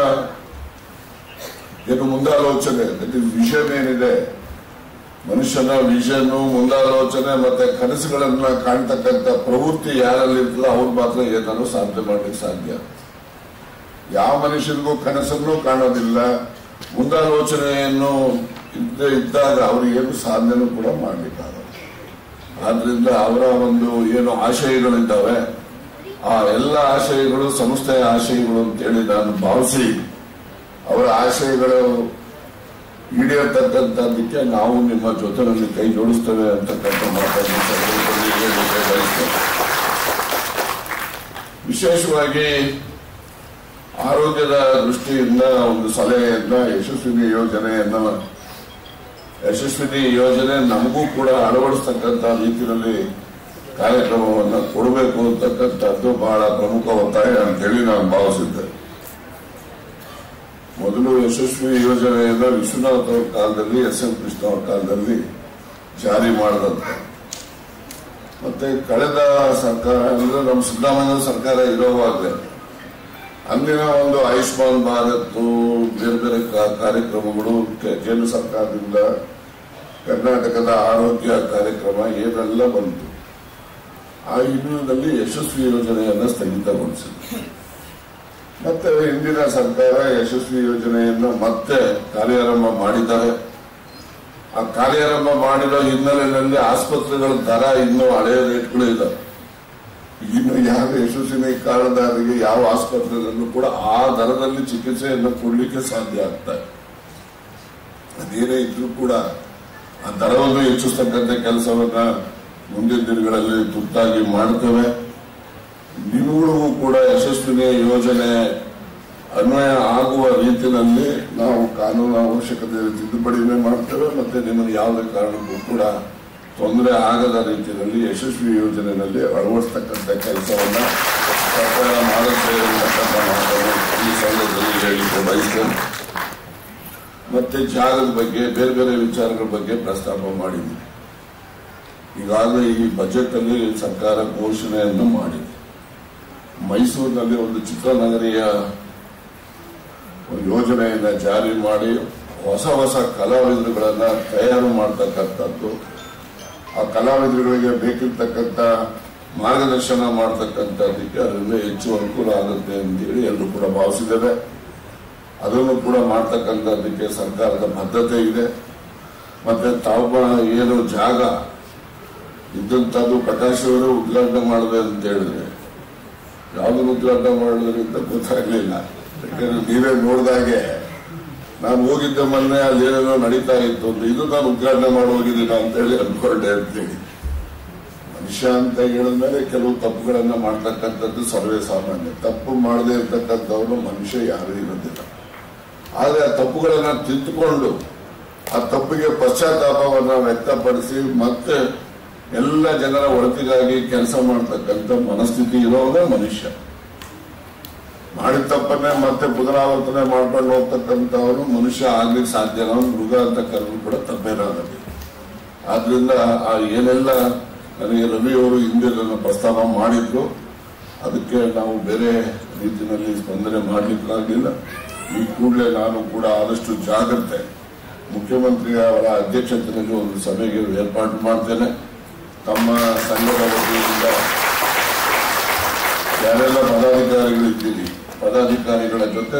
ಏನು ಮುಂದಾಲೋಚನೆ ವಿಷನ್ ಏನಿದೆ ಮನುಷ್ಯನ ವಿಷನ್ ಮುಂದಾಲೋಚನೆ ಮತ್ತೆ ಕನಸುಗಳನ್ನ ಕಾಣ್ತಕ್ಕಂಥ ಪ್ರವೃತ್ತಿ ಯಾರಲ್ಲಿ ಇರ್ತಲ್ಲ ಅವ್ರು ಮಾತ್ರ ಏನಾದ್ರು ಸಾಧನೆ ಮಾಡ್ಲಿಕ್ಕೆ ಸಾಧ್ಯ ಯಾವ ಮನುಷ್ಯನಿಗೂ ಕನಸನ್ನು ಕಾಣೋದಿಲ್ಲ ಮುಂದಾಲೋಚನೆಯನ್ನು ಇದ್ದೇ ಇದ್ದಾಗ ಅವ್ರಿಗೇನು ಸಾಧನೆನೂ ಕೂಡ ಮಾಡ್ಲಿಕ್ಕಾಗಲ್ಲ ಆದ್ರಿಂದ ಅವರ ಒಂದು ಏನು ಆಶಯಗಳಿದ್ದಾವೆ ಆ ಎಲ್ಲ ಆಶಯಗಳು ಸಂಸ್ಥೆಯ ಆಶಯಗಳು ಅಂತೇಳಿ ನಾನು ಭಾವಿಸಿ ಅವರ ಆಶಯಗಳು ಈಡೇರ್ತಕ್ಕಂಥದ್ದಕ್ಕೆ ನಾವು ನಿಮ್ಮ ಜೊತೆನಲ್ಲಿ ಕೈ ಜೋಡಿಸ್ತೇವೆ ಅಂತಕ್ಕಂಥ ಮಾತನ್ನು ಸಂದರ್ಭದಲ್ಲಿ ಹೇಳಲಿಕ್ಕೆ ಬಯಸ್ತೇನೆ ವಿಶೇಷವಾಗಿ ಆರೋಗ್ಯದ ದೃಷ್ಟಿಯಿಂದ ಒಂದು ಸಲಹೆಯನ್ನ ಯಶಸ್ವಿನಿ ಯೋಜನೆಯನ್ನ ಯಶಸ್ವಿನಿ ಯೋಜನೆ ನಮಗೂ ಕೂಡ ಅಳವಡಿಸ್ತಕ್ಕಂಥ ರೀತಿಯಲ್ಲಿ ಕಾರ್ಯಕ್ರಮವನ್ನು ಕೊಡಬೇಕು ಅಂತಕ್ಕಂಥದ್ದು ಬಹಳ ಪ್ರಮುಖ ಒತ್ತಾಯ ಅಂತೇಳಿ ನಾನು ಭಾವಿಸಿದ್ದೆ ಮೊದಲು ಯಶಸ್ವಿ ಯೋಜನೆಯನ್ನ ವಿಶ್ವನಾಥ್ ಅವ್ರ ಕಾಲದಲ್ಲಿ ಎಸ್ ಎಂ ಕೃಷ್ಣ ಅವ್ರ ಕಾಲದಲ್ಲಿ ಜಾರಿ ಮಾಡಿದಂತೆ ಮತ್ತೆ ಕಳೆದ ಸರ್ಕಾರ ಅಂದ್ರೆ ನಮ್ಮ ಸಿದ್ದರಾಮಯ್ಯ ಸರ್ಕಾರ ಇರೋವಾಗಲೇ ಅಂದಿನ ಒಂದು ಆಯುಷ್ಮಾನ್ ಭಾರತ್ ಬೇರೆ ಬೇರೆ ಕಾ- ಕಾರ್ಯಕ್ರಮಗಳು ಕೆ- ಕೇಂದ್ರ ಸರ್ಕಾರದಿಂದ ಕರ್ನಾಟಕದ ಆರೋಗ್ಯ ಕಾರ್ಯಕ್ರಮ ಏನೆಲ್ಲ ಬಂತು ಆ ಹಿನ್ನೆಲೆಯಲ್ಲಿ ಯಶಸ್ವಿ ಯೋಜನೆಯನ್ನ ಸ್ಥಗಿತಗೊಳಿಸಿದೆ ಮತ್ತೆ ಹಿಂದಿನ ಸರ್ಕಾರ ಯಶಸ್ವಿ ಯೋಜನೆಯನ್ನು ಮತ್ತೆ ಕಾರ್ಯಾರಂಭ ಮಾಡಿದ್ದಾರೆ ಆ ಕಾರ್ಯಾರಂಭ ಮಾಡಿರೋ ಹಿನ್ನೆಲೆಯಲ್ಲಿ ಆಸ್ಪತ್ರೆಗಳ ದರ ಇನ್ನೂ ಹಳೆಯ ರೇಟ್ಗಳು ಇದ್ದಾವೆ ಇನ್ನು ಯಾವ ಯಶಸ್ವಿನಿ ಕಾರಣದಾರರಿಗೆ ಯಾವ ಆಸ್ಪತ್ರೆಗಳಲ್ಲೂ ಕೂಡ ಆ ದರದಲ್ಲಿ ಚಿಕಿತ್ಸೆಯನ್ನು ಕೊಡಲಿಕ್ಕೆ ಸಾಧ್ಯ ಆಗ್ತಾ ಇದೆ ಅದೇನೇ ಇದ್ರೂ ಕೂಡ ಆ ದರವನ್ನು ಹೆಚ್ಚಿಸ್ತಕ್ಕಂಥ ಕೆಲಸವನ್ನ ಮುಂದಿನ ದಿನಗಳಲ್ಲಿ ತುರ್ತಾಗಿ ಮಾಡ್ತೇವೆ ನಿಮ್ಗಳಿಗೂ ಕೂಡ ಯಶಸ್ವಿನಿ ಯೋಜನೆ ಅನ್ವಯ ಆಗುವ ರೀತಿಯಲ್ಲಿ ನಾವು ಕಾನೂನು ಅವಶ್ಯಕತೆ ತಿದ್ದುಪಡಿನೇ ಮಾಡ್ತೇವೆ ಮತ್ತೆ ನಿಮಗೆ ಯಾವುದೇ ಕಾರಣಕ್ಕೂ ಕೂಡ ತೊಂದರೆ ಆಗದ ರೀತಿಯಲ್ಲಿ ಯಶಸ್ವಿ ಯೋಜನೆಯಲ್ಲಿ ಅಳವಡಿಸ್ತಕ್ಕಂಥ ಕೆಲಸವನ್ನ ಸರ್ಕಾರ ಮಾಡುತ್ತೆ ಅಂತಕ್ಕಂಥ ಮಾತನ್ನು ಈ ಸಂದರ್ಭದಲ್ಲಿ ಹೇಳಲಿಕ್ಕೆ ಬಯಸ್ತೇನೆ ಮತ್ತೆ ಜಾಗದ ಬಗ್ಗೆ ಬೇರೆ ಬೇರೆ ವಿಚಾರಗಳ ಬಗ್ಗೆ ಪ್ರಸ್ತಾಪ ಮಾಡಿದ್ವಿ ಈಗಾಗಲೇ ಈ ಬಜೆಟ್ ಅಲ್ಲಿ ಸರ್ಕಾರ ಘೋಷಣೆಯನ್ನು ಮಾಡಿದೆ ಮೈಸೂರಿನಲ್ಲಿ ಒಂದು ಚಿತ್ರನಗರಿಯ ಒಂದು ಯೋಜನೆಯನ್ನ ಜಾರಿ ಮಾಡಿ ಹೊಸ ಹೊಸ ಕಲಾವಿದರುಗಳನ್ನ ತಯಾರು ಮಾಡತಕ್ಕಂಥದ್ದು ಆ ಕಲಾವಿದರುಗಳಿಗೆ ಬೇಕಿರ್ತಕ್ಕಂಥ ಮಾರ್ಗದರ್ಶನ ಮಾಡತಕ್ಕಂಥದ್ದಕ್ಕೆ ಅದರಿಂದ ಹೆಚ್ಚು ಅನುಕೂಲ ಆಗುತ್ತೆ ಅಂತೇಳಿ ಎಲ್ಲರೂ ಕೂಡ ಭಾವಿಸಿದ್ದೇವೆ ಅದನ್ನು ಕೂಡ ಮಾಡ್ತಕ್ಕಂಥದ್ದಕ್ಕೆ ಸರ್ಕಾರದ ಬದ್ಧತೆ ಇದೆ ಮತ್ತೆ ತಾವು ಏನು ಜಾಗ ಇದ್ದಂಥದ್ದು ಪ್ರಕಾಶ್ ಅವರು ಉದ್ಘಾಟನೆ ಮಾಡಿದೆ ಅಂತ ಹೇಳಿದ್ರೆ ಯಾವುದನ್ನು ಉದ್ಘಾಟನೆ ಮಾಡಿದ್ರಿ ಅಂತ ಗೊತ್ತಾಗ್ಲಿಲ್ಲ ಯಾಕಂದ್ರೆ ನೀವೇ ನೋಡಿದಾಗೆ ನಾನು ಹೋಗಿದ್ದ ಮೊನ್ನೆ ಅಲ್ಲಿ ಏನೇನೋ ನಡೀತಾ ಇತ್ತು ಅಂತ ಇದು ನಾನು ಉದ್ಘಾಟನೆ ಮಾಡಿ ಹೋಗಿದ್ದೀನಿ ಅಂತ ಹೇಳಿ ಅನ್ಕೊಂಡೆ ಅಂತೇಳಿ ಮನುಷ್ಯ ಅಂತ ಹೇಳಿದ್ಮೇಲೆ ಕೆಲವು ತಪ್ಪುಗಳನ್ನ ಮಾಡ್ತಕ್ಕಂಥದ್ದು ಸರ್ವೇ ಸಾಮಾನ್ಯ ತಪ್ಪು ಮಾಡದೇ ಇರ್ತಕ್ಕಂಥವ್ರು ಮನುಷ್ಯ ಯಾರೂ ಇರೋದಿಲ್ಲ ಆದ್ರೆ ಆ ತಪ್ಪುಗಳನ್ನ ತಿದ್ದುಕೊಂಡು ಆ ತಪ್ಪಿಗೆ ಪಶ್ಚಾತ್ತಾಪವನ್ನ ವ್ಯಕ್ತಪಡಿಸಿ ಮತ್ತೆ ಎಲ್ಲ ಜನರ ಒಳತಿಗಾಗಿ ಕೆಲಸ ಮಾಡ್ತಕ್ಕಂಥ ಮನಸ್ಥಿತಿ ಇರೋದೇ ಮನುಷ್ಯ ಮಾಡಿದ ತಪ್ಪನ್ನೇ ಮತ್ತೆ ಪುನರಾವರ್ತನೆ ಮಾಡ್ಕೊಂಡು ಹೋಗ್ತಕ್ಕಂಥವನು ಮನುಷ್ಯ ಆಗ್ಲಿಕ್ಕೆ ಸಾಧ್ಯ ಮೃಗ ಅಂತ ಕರೆದು ಕೂಡ ತಪ್ಪೇನಾಗಲಿ ಆದ್ರಿಂದ ಆ ಏನೆಲ್ಲ ನನಗೆ ರವಿಯವರು ಹಿಂದೆ ನನ್ನ ಪ್ರಸ್ತಾವ ಮಾಡಿದ್ರು ಅದಕ್ಕೆ ನಾವು ಬೇರೆ ರೀತಿಯಲ್ಲಿ ಸ್ಪಂದನೆ ಮಾಡಲಿಕ್ಕಾಗಲಿಲ್ಲ ಈ ಕೂಡಲೇ ನಾನು ಕೂಡ ಆದಷ್ಟು ಜಾಗ್ರತೆ ಮುಖ್ಯಮಂತ್ರಿ ಅವರ ಅಧ್ಯಕ್ಷತೆಯಲ್ಲಿ ಒಂದು ಸಭೆಗೆ ಏರ್ಪಾಡು ಮಾಡ್ತೇನೆ ತಮ್ಮ ಸಂಘದ ವತಿಯಿಂದ ಯಾರೆಲ್ಲ ಪದಾಧಿಕಾರಿಗಳಿದ್ದೀರಿ ಪದಾಧಿಕಾರಿಗಳ ಜೊತೆ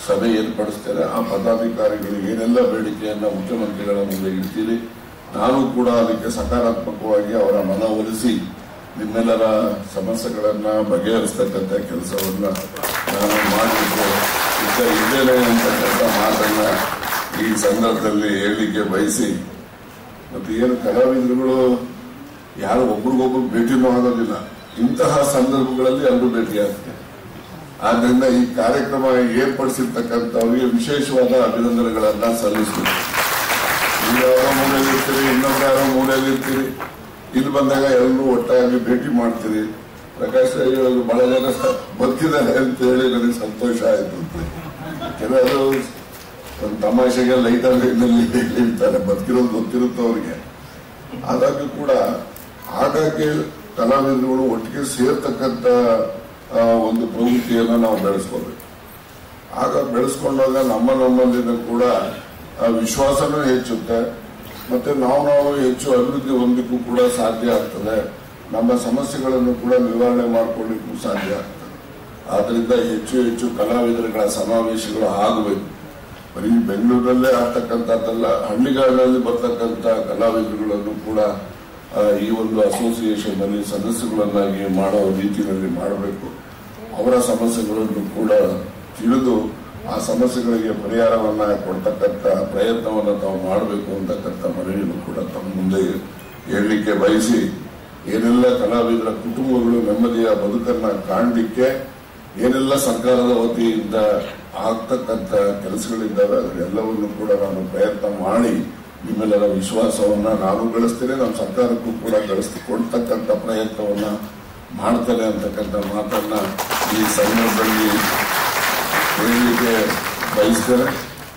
ಸಭೆ ಏರ್ಪಡಿಸ್ತೇನೆ ಆ ಪದಾಧಿಕಾರಿಗಳು ಏನೆಲ್ಲ ಬೇಡಿಕೆಯನ್ನ ಮುಖ್ಯಮಂತ್ರಿಗಳ ಮುಂದೆ ಇಡ್ತೀರಿ ನಾನು ಕೂಡ ಅದಕ್ಕೆ ಸಕಾರಾತ್ಮಕವಾಗಿ ಅವರ ಮನವೊಲಿಸಿ ನಿಮ್ಮೆಲ್ಲರ ಸಮಸ್ಯೆಗಳನ್ನ ಬಗೆಹರಿಸ್ತಕ್ಕಂಥ ಕೆಲಸವನ್ನ ನಾನು ಮಾಡಲಿಕ್ಕೆ ಇದ್ದ ಇದ್ದೇನೆ ಅಂತಕ್ಕಂಥ ಮಾತನ್ನ ಈ ಸಂದರ್ಭದಲ್ಲಿ ಹೇಳಲಿಕ್ಕೆ ಬಯಸಿ ಮತ್ತೆ ಏನು ಕಲಾವಿದರುಗಳು ಯಾರು ಒಬ್ರಿಗೊಬ್ರು ಭೇಟಿನೂ ಆಗೋದಿಲ್ಲ ಇಂತಹ ಸಂದರ್ಭಗಳಲ್ಲಿ ಎಲ್ಲರೂ ಭೇಟಿಯಾಗ್ತಾರೆ ಆದ್ರಿಂದ ಈ ಕಾರ್ಯಕ್ರಮ ಏರ್ಪಡಿಸಿರ್ತಕ್ಕಂಥವರಿಗೆ ವಿಶೇಷವಾದ ಅಭಿನಂದನೆಗಳನ್ನ ಸಲ್ಲಿಸ್ತೀನಿ ನೀವು ಯಾರೋ ಮೂಲೆಯಲ್ಲಿ ಇರ್ತೀರಿ ಇನ್ನೊಬ್ರು ಯಾರೋ ಮೂಲೆಯಲ್ಲಿ ಇರ್ತೀರಿ ಇಲ್ಲಿ ಬಂದಾಗ ಎಲ್ಲರೂ ಒಟ್ಟಾಗಿ ಭೇಟಿ ಮಾಡ್ತೀರಿ ಪ್ರಕಾಶ್ ರೈ ಅವರು ಬಹಳ ಜನ ಬದುಕಿದ್ದಾರೆ ಅಂತ ಹೇಳಿ ನನಗೆ ಸಂತೋಷ ಆಯ್ತು ಕೆಲವರು ಒಂದು ತಮಾಷೆಗೆ ಲೈಟಲ್ಲಿ ಹೇಳ್ತಾರೆ ಬದುಕಿರೋದು ಗೊತ್ತಿರುತ್ತೋ ಅವರಿಗೆ ಆದಾಗ್ಯೂ ಕೂಡ ಆಗಾಗ್ಗೆ ಕಲಾವಿದರುಗಳು ಒಟ್ಟಿಗೆ ಸೇರ್ತಕ್ಕಂಥ ಆ, ಒಂದು ಪ್ರವೃತ್ತಿಯನ್ನು ನಾವು ಬೆಳೆಸ್ಕೋಬೇಕು ಆಗ ಬೆಳೆಸ್ಕೊಂಡಾಗ ನಮ್ಮ ನಮ್ಮಲ್ಲಿನ ಕೂಡ ಆ ವಿಶ್ವಾಸನೂ ಹೆಚ್ಚುತ್ತೆ ಮತ್ತೆ ನಾವು ನಾವು ಹೆಚ್ಚು ಅಭಿವೃದ್ಧಿ ಹೊಂದಲಿಕ್ಕೂ ಕೂಡ ಸಾಧ್ಯ ಆಗ್ತದೆ ನಮ್ಮ ಸಮಸ್ಯೆಗಳನ್ನು ಕೂಡ ನಿವಾರಣೆ ಮಾಡಿಕೊಳ್ಳಿಕ್ಕೂ ಸಾಧ್ಯ ಆಗ್ತದೆ ಆದ್ರಿಂದ ಹೆಚ್ಚು ಹೆಚ್ಚು ಕಲಾವಿದರುಗಳ ಸಮಾವೇಶಗಳು ಆಗಬೇಕು ಬರೀ ಬೆಂಗಳೂರಲ್ಲೇ ಆಗ್ತಕ್ಕಂಥದ್ದಲ್ಲ ಹಳ್ಳಿಗಾಡಿನಲ್ಲಿ ಬರ್ತಕ್ಕಂಥ ಕಲಾವಿದರುಗಳನ್ನು ಕೂಡ ಆ, ಈ ಒಂದು ಅಸೋಸಿಯೇಷನ್ ನಲ್ಲಿ ಸದಸ್ಯಗಳನ್ನಾಗಿ ಮಾಡೋ ರೀತಿಯಲ್ಲಿ ಮಾಡಬೇಕು ಅವರ ಸಮಸ್ಯೆಗಳನ್ನು ಕೂಡ ತಿಳಿದು ಆ ಸಮಸ್ಯೆಗಳಿಗೆ ಪರಿಹಾರವನ್ನ ಕೊಡ್ತಕ್ಕಂಥ ಪ್ರಯತ್ನವನ್ನ ತಾವು ಮಾಡಬೇಕು ಅಂತಕ್ಕಂಥ ಮನವಿಯನ್ನು ಕೂಡ ತಮ್ಮ ಮುಂದೆ ಹೇಳಲಿಕ್ಕೆ ಬಯಸಿ ಏನೆಲ್ಲ ಕಲಾವಿದರ ಕುಟುಂಬಗಳು ನೆಮ್ಮದಿಯ ಬದುಕನ್ನ ಕಾಣಲಿಕ್ಕೆ ಏನೆಲ್ಲ ಸರ್ಕಾರದ ವತಿಯಿಂದ ಆಗ್ತಕ್ಕಂಥ ಕೆಲಸಗಳಿದ್ದಾವೆ ಅದರೆಲ್ಲವನ್ನು ಕೂಡ ನಾನು ಪ್ರಯತ್ನ ಮಾಡಿ ನಿಮ್ಮೆಲ್ಲರ ವಿಶ್ವಾಸವನ್ನ ನಾನು ಗಳಿಸ್ತೇನೆ ನಮ್ಮ ಸರ್ಕಾರಕ್ಕೂ ಕೂಡ ಗಳಿಸಿ ಕೊಡ್ತಕ್ಕಂಥ ಪ್ರಯತ್ನವನ್ನ ಮಾಡ್ತೇನೆ ಅಂತಕ್ಕಂಥ ಮಾತನ್ನ ಈ ಸಂದರ್ಭದಲ್ಲಿ ಹೇಳಲಿಕ್ಕೆ ಬಯಸ್ತೇನೆ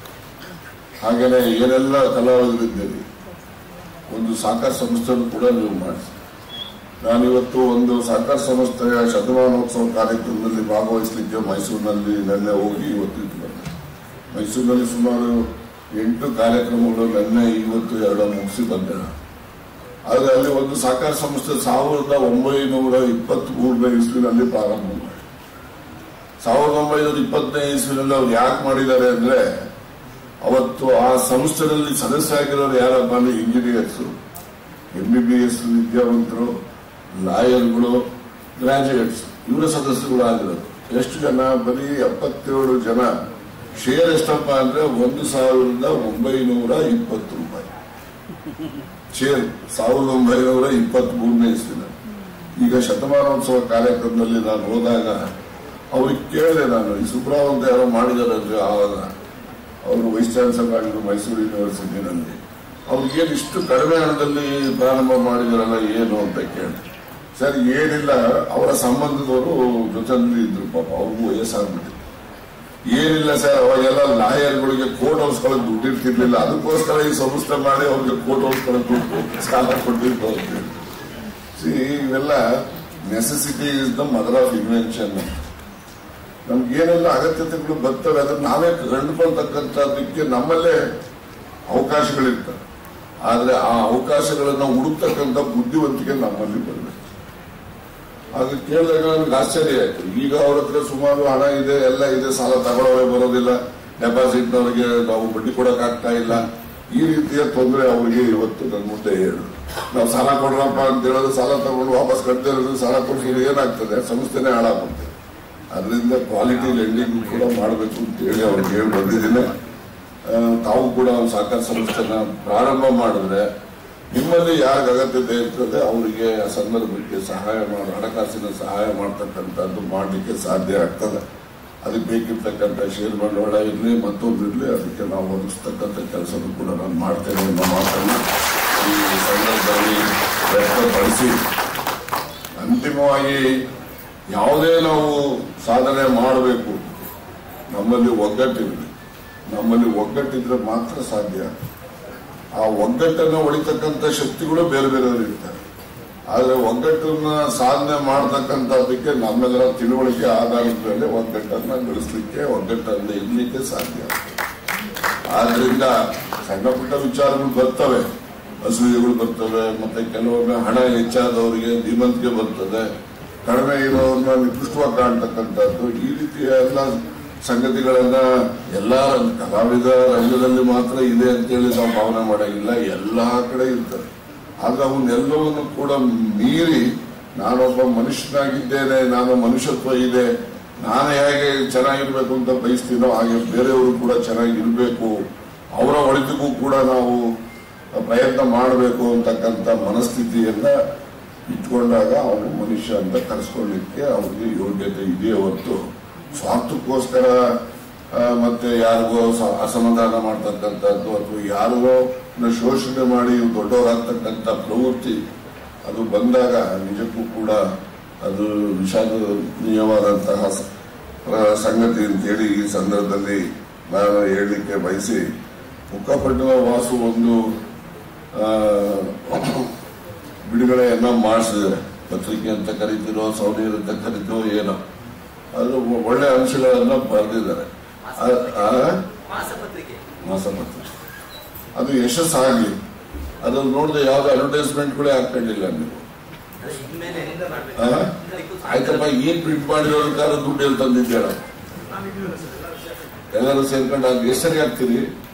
ಹಾಗೇನೆ ಏನೆಲ್ಲ ಕಲಾವಿದರಿದ್ದೀರಿ ಒಂದು ಸಾಕಾರ ಸಂಸ್ಥೆಯನ್ನು ಕೂಡ ನೀವು ಮಾಡಿಸಿ ನಾನಿವತ್ತು ಒಂದು ಸಹಕಾರ ಸಂಸ್ಥೆಯ ಶತಮಾನೋತ್ಸವ ಕಾರ್ಯಕ್ರಮದಲ್ಲಿ ಭಾಗವಹಿಸಲಿಕ್ಕೆ ಮೈಸೂರಿನಲ್ಲಿ ನಿನ್ನೆ ಹೋಗಿ ಇವತ್ತಿದ್ದು ಬಂದೆ ಮೈಸೂರಿನಲ್ಲಿ ಸುಮಾರು ಎಂಟು ಕಾರ್ಯಕ್ರಮಗಳು ನಿನ್ನೆ ಇವತ್ತು ಎರಡು ಮುಗಿಸಿ ಬಂದೆ ನಾನು. ಆದ್ರೆ ಅಲ್ಲಿ ಒಂದು ಸಹಕಾರ ಸಂಸ್ಥೆ ಸಾವಿರದ ಒಂಬೈನೂರ ಇಪ್ಪತ್ತ್ ಮೂರನೇ ಇಸ್ವಿನಲ್ಲಿ ಪ್ರಾರಂಭ ಮಾಡಿ ಸಾವಿರದ ಒಂಬೈನೂರ ಇಪ್ಪತ್ತನೇ ಇಸ್ವಿನಲ್ಲಿ ಅವ್ರು ಯಾಕೆ ಮಾಡಿದ್ದಾರೆ ಅಂದ್ರೆ ಅವತ್ತು ಆ ಸಂಸ್ಥೆಯಲ್ಲಿ ಸದಸ್ಯರಾಗಿರೋರು ಯಾರಪ್ಪ ಅಂದ್ರೆ engineers M B B S ವಿದ್ಯಾವಂತರು ಲಾಯರ್ಗಳು ಗ್ರಾಜುಯೇಟ್ಸ್ ಇವರ ಸದಸ್ಯರುಗಳು ಆಗಿರೋದು ಎಷ್ಟು ಜನ ಬರೀ ಎಪ್ಪತ್ತೇಳು ಜನ ಶೇರ್ ಎಷ್ಟಪ್ಪ ಅಂದ್ರೆ ಒಂದು ಸಾವಿರದ ಒಂಬೈನೂರ ಇಪ್ಪತ್ತು ರೂಪಾಯಿ ಶೇರ್ ಸಾವಿರದ ಒಂಬೈನೂರ ಇಪ್ಪತ್ತ್ ಮೂರನೇ ಇಸ್ವಿನ ಈಗ ಶತಮಾನೋತ್ಸವ ಕಾರ್ಯಕ್ರಮದಲ್ಲಿ ನಾನು ಹೋದಾಗ ಅವ್ರಿಗೆ ಕೇಳಿದೆ ನಾನು ಈ ಸುಬ್ರಾವ್ ಅಂತ ಯಾರೋ ಮಾಡಿದ್ದಾರೆ ಅಂದ್ರೆ ಆವಾಗ ಅವರು ವೈಸ್ ಚಾನ್ಸಲರ್ ಆಗಿದ್ರು ಮೈಸೂರು ಯೂನಿವರ್ಸಿಟಿನಲ್ಲಿ ಅವ್ರಿಗೇನು ಇಷ್ಟು ಕಡಿಮೆ ಹಣದಲ್ಲಿ ಪ್ರಾರಂಭ ಮಾಡಿದಾರಲ್ಲ ಏನು ಅಂತ ಕೇಳಿದೆ ಸರ್ ಏನಿಲ್ಲ ಅವರ ಸಂಬಂಧದವರು ಜೊತೆಯಲ್ಲಿ ಇದ್ರು ಪಾಪ ಅವ್ರಿಗೂ ವಯಸ್ಸಾಗ್ಬಿಟ್ಟಿತ್ತು ಏನಿಲ್ಲ ಸರ್ ಅವಾಗೆಲ್ಲ ಲಾಯರ್ಗಳಿಗೆ ಕೋರ್ಟ್ ಹೌಸ್ಗಳಿಗೆ ದುಡ್ಡು ಇರ್ತಿರ್ಲಿಲ್ಲ ಅದಕ್ಕೋಸ್ಕರ ಈ ಸಂಸ್ಥೆ ಮಾಡಿ ಅವ್ರಿಗೆ ಕೋರ್ಟ್ ಹೌಸ್ಗಳಿಗೆ ದುಡ್ಡು ಸಾಲ ಕೊಟ್ಟಿದ್ದು ಸಿ ಇವೆಲ್ಲ necessity is the mother of invention ನಮ್ಗೆ ಏನೆಲ್ಲ ಅಗತ್ಯತೆಗಳು ಬರ್ತವೆ ಅದನ್ನ ನಾವೇ ಕಂಡುಕೊಳ್ತಕ್ಕಂಥದ್ದಕ್ಕೆ ನಮ್ಮಲ್ಲೇ ಅವಕಾಶಗಳಿರ್ತವೆ ಆದ್ರೆ ಆ ಅವಕಾಶಗಳನ್ನ ಹುಡುಕ್ತಕ್ಕಂಥ ಬುದ್ಧಿವಂತಿಕೆ ನಮ್ಮಲ್ಲಿ ಬರಬೇಕು ಆಗ ಕೇಳಿದಾಗ ನನಗೆ ಆಶ್ಚರ್ಯ ಆಯ್ತು ಈಗ ಅವ್ರ ಹತ್ರ ಸುಮಾರು ಹಣ ಇದೆ ಎಲ್ಲ ಇದೆ ಸಾಲ ತಗೊಳ್ಳೋದೇ ಬರೋದಿಲ್ಲ ಡೆಪಾಸಿಟ್ನವರಿಗೆ ನಾವು ಬಡ್ಡಿ ಕೊಡಕ್ ಆಗ್ತಾ ಇಲ್ಲ ಈ ರೀತಿಯ ತೊಂದರೆ ಅವರಿಗೆ ಇವತ್ತು ನನ್ನ ಮುಂದೆ ಹೇಳು ನಾವು ಸಾಲ ಕೊಡ್ರಪ್ಪ ಅಂತ ಹೇಳೋದು ಸಾಲ ತಗೊಂಡು ವಾಪಸ್ ಕಟ್ಟದೇ ಇರೋದು ಸಾಲ ಕೊಡಿಸಿದ್ರೆ ಏನಾಗ್ತದೆ ಸಂಸ್ಥೆನೇ ಹಾಳಾಗ್ಬಿಡ್ತದೆ ಅದರಿಂದ ಕ್ವಾಲಿಟಿ ಲೆಂಡಿಂಗ್ ಕೂಡ ಮಾಡಬೇಕು ಅಂತ ಹೇಳಿ ಅವ್ರಿಗೆ ಹೇಳಿ ಬಂದಿದ್ದೀನಿ ಆ, ತಾವು ಕೂಡ ಒಂದು ಸಹಕಾರ ಸಂಸ್ಥೆನ ಪ್ರಾರಂಭ ಮಾಡಿದ್ರೆ ನಿಮ್ಮಲ್ಲಿ ಯಾರಿಗೆ ಅಗತ್ಯತೆ ಇರ್ತದೆ ಅವರಿಗೆ ಆ ಸಂದರ್ಭಕ್ಕೆ ಸಹಾಯ ಮಾಡಿ ಹಣಕಾಸಿನ ಸಹಾಯ ಮಾಡ್ತಕ್ಕಂಥದ್ದು ಮಾಡಲಿಕ್ಕೆ ಸಾಧ್ಯ ಆಗ್ತದೆ ಅದಕ್ಕೆ ಬೇಕಿರ್ತಕ್ಕಂಥ ಷೇರ್ ಬಂಡವಾಳ ಇರಲಿ ಮತ್ತೊಂದು ಇರಲಿ ಅದಕ್ಕೆ ನಾವು ಒದಗಿಸ್ತಕ್ಕಂಥ ಕೆಲಸನೂ ಕೂಡ ನಾನು ಮಾಡ್ತೇನೆ ಅನ್ನೋ ಮಾತನ್ನು ಈ ಸಂದರ್ಭದಲ್ಲಿ ವ್ಯಕ್ತಪಡಿಸಿ ಅಂತಿಮವಾಗಿ ಯಾವುದೇ ನಾವು ಸಾಧನೆ ಮಾಡಬೇಕು ನಮ್ಮಲ್ಲಿ ಒಗ್ಗಟ್ಟಿರಲಿ ನಮ್ಮಲ್ಲಿ ಒಗ್ಗಟ್ಟಿದ್ರೆ ಮಾತ್ರ ಸಾಧ್ಯ ಆ ಒಗ್ಗಟ್ಟನ್ನು ಹೊಡಿತಕ್ಕಂಥ ಶಕ್ತಿಗಳು ಬೇರೆ ಬೇರೆಯವರು ಇರ್ತಾರೆ ಆದ್ರೆ ಒಗ್ಗಟ್ಟನ್ನ ಸಾಧನೆ ಮಾಡತಕ್ಕಂಥದ್ದಕ್ಕೆ ನಮ್ಮೆಲ್ಲರ ತಿಳುವಳಿಕೆ ಆಧಾರದ ಮೇಲೆ ಒಗ್ಗಟ್ಟನ್ನ ಗಳಿಸಲಿಕ್ಕೆ ಒಗ್ಗಟ್ಟನ್ನ ಇರ್ಲಿಕ್ಕೆ ಸಾಧ್ಯ ಆದ್ರಿಂದ ಸಣ್ಣ ಪುಟ್ಟ ವಿಚಾರಗಳು ಬರ್ತವೆ ಅಸೂಯೆಗಳು ಬರ್ತವೆ ಮತ್ತೆ ಕೆಲವೊಮ್ಮೆ ಹಣ ಹೆಚ್ಚಾದವರಿಗೆ ಧೀಮಂತಿಕೆ ಬರ್ತದೆ ಕಡಿಮೆ ಇರೋರನ್ನ ನಿಕೃಷ್ಟವಾಗಿ ಕಾಣ್ತಕ್ಕಂಥದ್ದು ಈ ರೀತಿಯ ಎಲ್ಲ ಸಂಗತಿಗಳನ್ನ ಎಲ್ಲ ರಂಗ- ಕಲಾವಿದ ರಂಗದಲ್ಲಿ ಮಾತ್ರ ಇದೆ ಅಂತೇಳಿ ನಾವು ಭಾವನೆ ಮಾಡಂಗಿಲ್ಲ ಎಲ್ಲಾ ಕಡೆ ಇರ್ತದೆ ಆದ್ರೆ ಅವನ್ನೆಲ್ಲವನ್ನು ಕೂಡ ಮೀರಿ ನಾನೊಬ್ಬ ಮನುಷ್ಯನಾಗಿದ್ದೇನೆ ನಾನು ಮನುಷ್ಯತ್ವ ಇದೆ ನಾನು ಹೇಗೆ ಚೆನ್ನಾಗಿರ್ಬೇಕು ಅಂತ ಬಯಸ್ತೀನೋ ಹಾಗೆ ಬೇರೆಯವರು ಕೂಡ ಚೆನ್ನಾಗಿರ್ಬೇಕು ಅವರ ಒಳಿತಿಗೂ ಕೂಡ ನಾವು ಪ್ರಯತ್ನ ಮಾಡಬೇಕು ಅಂತಕ್ಕಂಥ ಮನಸ್ಥಿತಿಯನ್ನ ಇಟ್ಕೊಂಡಾಗ ಅವನು ಮನುಷ್ಯ ಅಂತ ಕರೆಸ್ಕೊಳ್ಳಿಕ್ಕೆ ಅವನಿಗೆ ಯೋಗ್ಯತೆ ಇದೆಯೇ ಹೊರತು ಸ್ವಾರ್ಥಕ್ಕೋಸ್ಕರ ಆ, ಮತ್ತೆ ಯಾರಿಗೋ ಸ- ಅಸಮಾಧಾನ ಮಾಡ್ತಕ್ಕಂಥದ್ದು ಅಥವಾ ಯಾರಿಗೋ ನ ಶೋಷಣೆ ಮಾಡಿ ಇವ್ರು ದೊಡ್ಡವರಾಗ್ತಕ್ಕಂಥ ಪ್ರವೃತ್ತಿ ಅದು ಬಂದಾಗ ನಿಜಕ್ಕೂ ಕೂಡ ಅದು ವಿಷಾದನೀಯವಾದಂತಹ ಸ- ಆ, ಸಂಗತಿ ಅಂತೇಳಿ ಈ ಸಂದರ್ಭದಲ್ಲಿ ನಾನು ಹೇಳಲಿಕ್ಕೆ ಬಯಸಿ ಮುಖಪಟ್ಟಣ ವಾಸು ಒಂದು ಆ, ಬಿಡುಗಡೆಯನ್ನ ಮಾಡಿಸಿದ್ದಾರೆ ಪತ್ರಿಕೆ ಅಂತ ಕರಿತಿರೋ ಸೌನೀರ್ ಅಂತ ಕರಿತಿರೋ ಏನೋ ಅದು ಒಳ್ಳೆ ಅಂಶಗಳನ್ನ ಬರೆದಿದ್ದಾರೆ ಆ- ಆ- ಮಾಸಪತ್ರಿಕೆ ಮಾಸಪತ್ರಿಕೆ ಅದು ಯಶಸ್ಸಾಗಲಿ ಅದನ್ನು ನೋಡಿದ್ರೆ ಯಾವ್ದು ಅಡ್ವರ್ಟೈಸ್ಮೆಂಟ್ಗಳೇ ಹಾಕೊಂಡಿಲ್ಲ ನೀವು ಇನ್ಮೇಲೆ ಮಾಡ್ಬೇಕು ಆ? ಆಯ್ತಪ್ಪ ಏನ್ ಪ್ರಿಂಟ್ ಮಾಡಿರೋದಕ್ಕಾದ್ರೆ ದುಡ್ಡು ಎಲ್ಲಿ ತಂದಿದ್ದೇಳ ಎಲ್ಲರೂ ಸೇರ್ಕೊಂಡು ಅದು ಎಷ್ಟು ಸರಿ ಹಾಕ್ತೀರಿ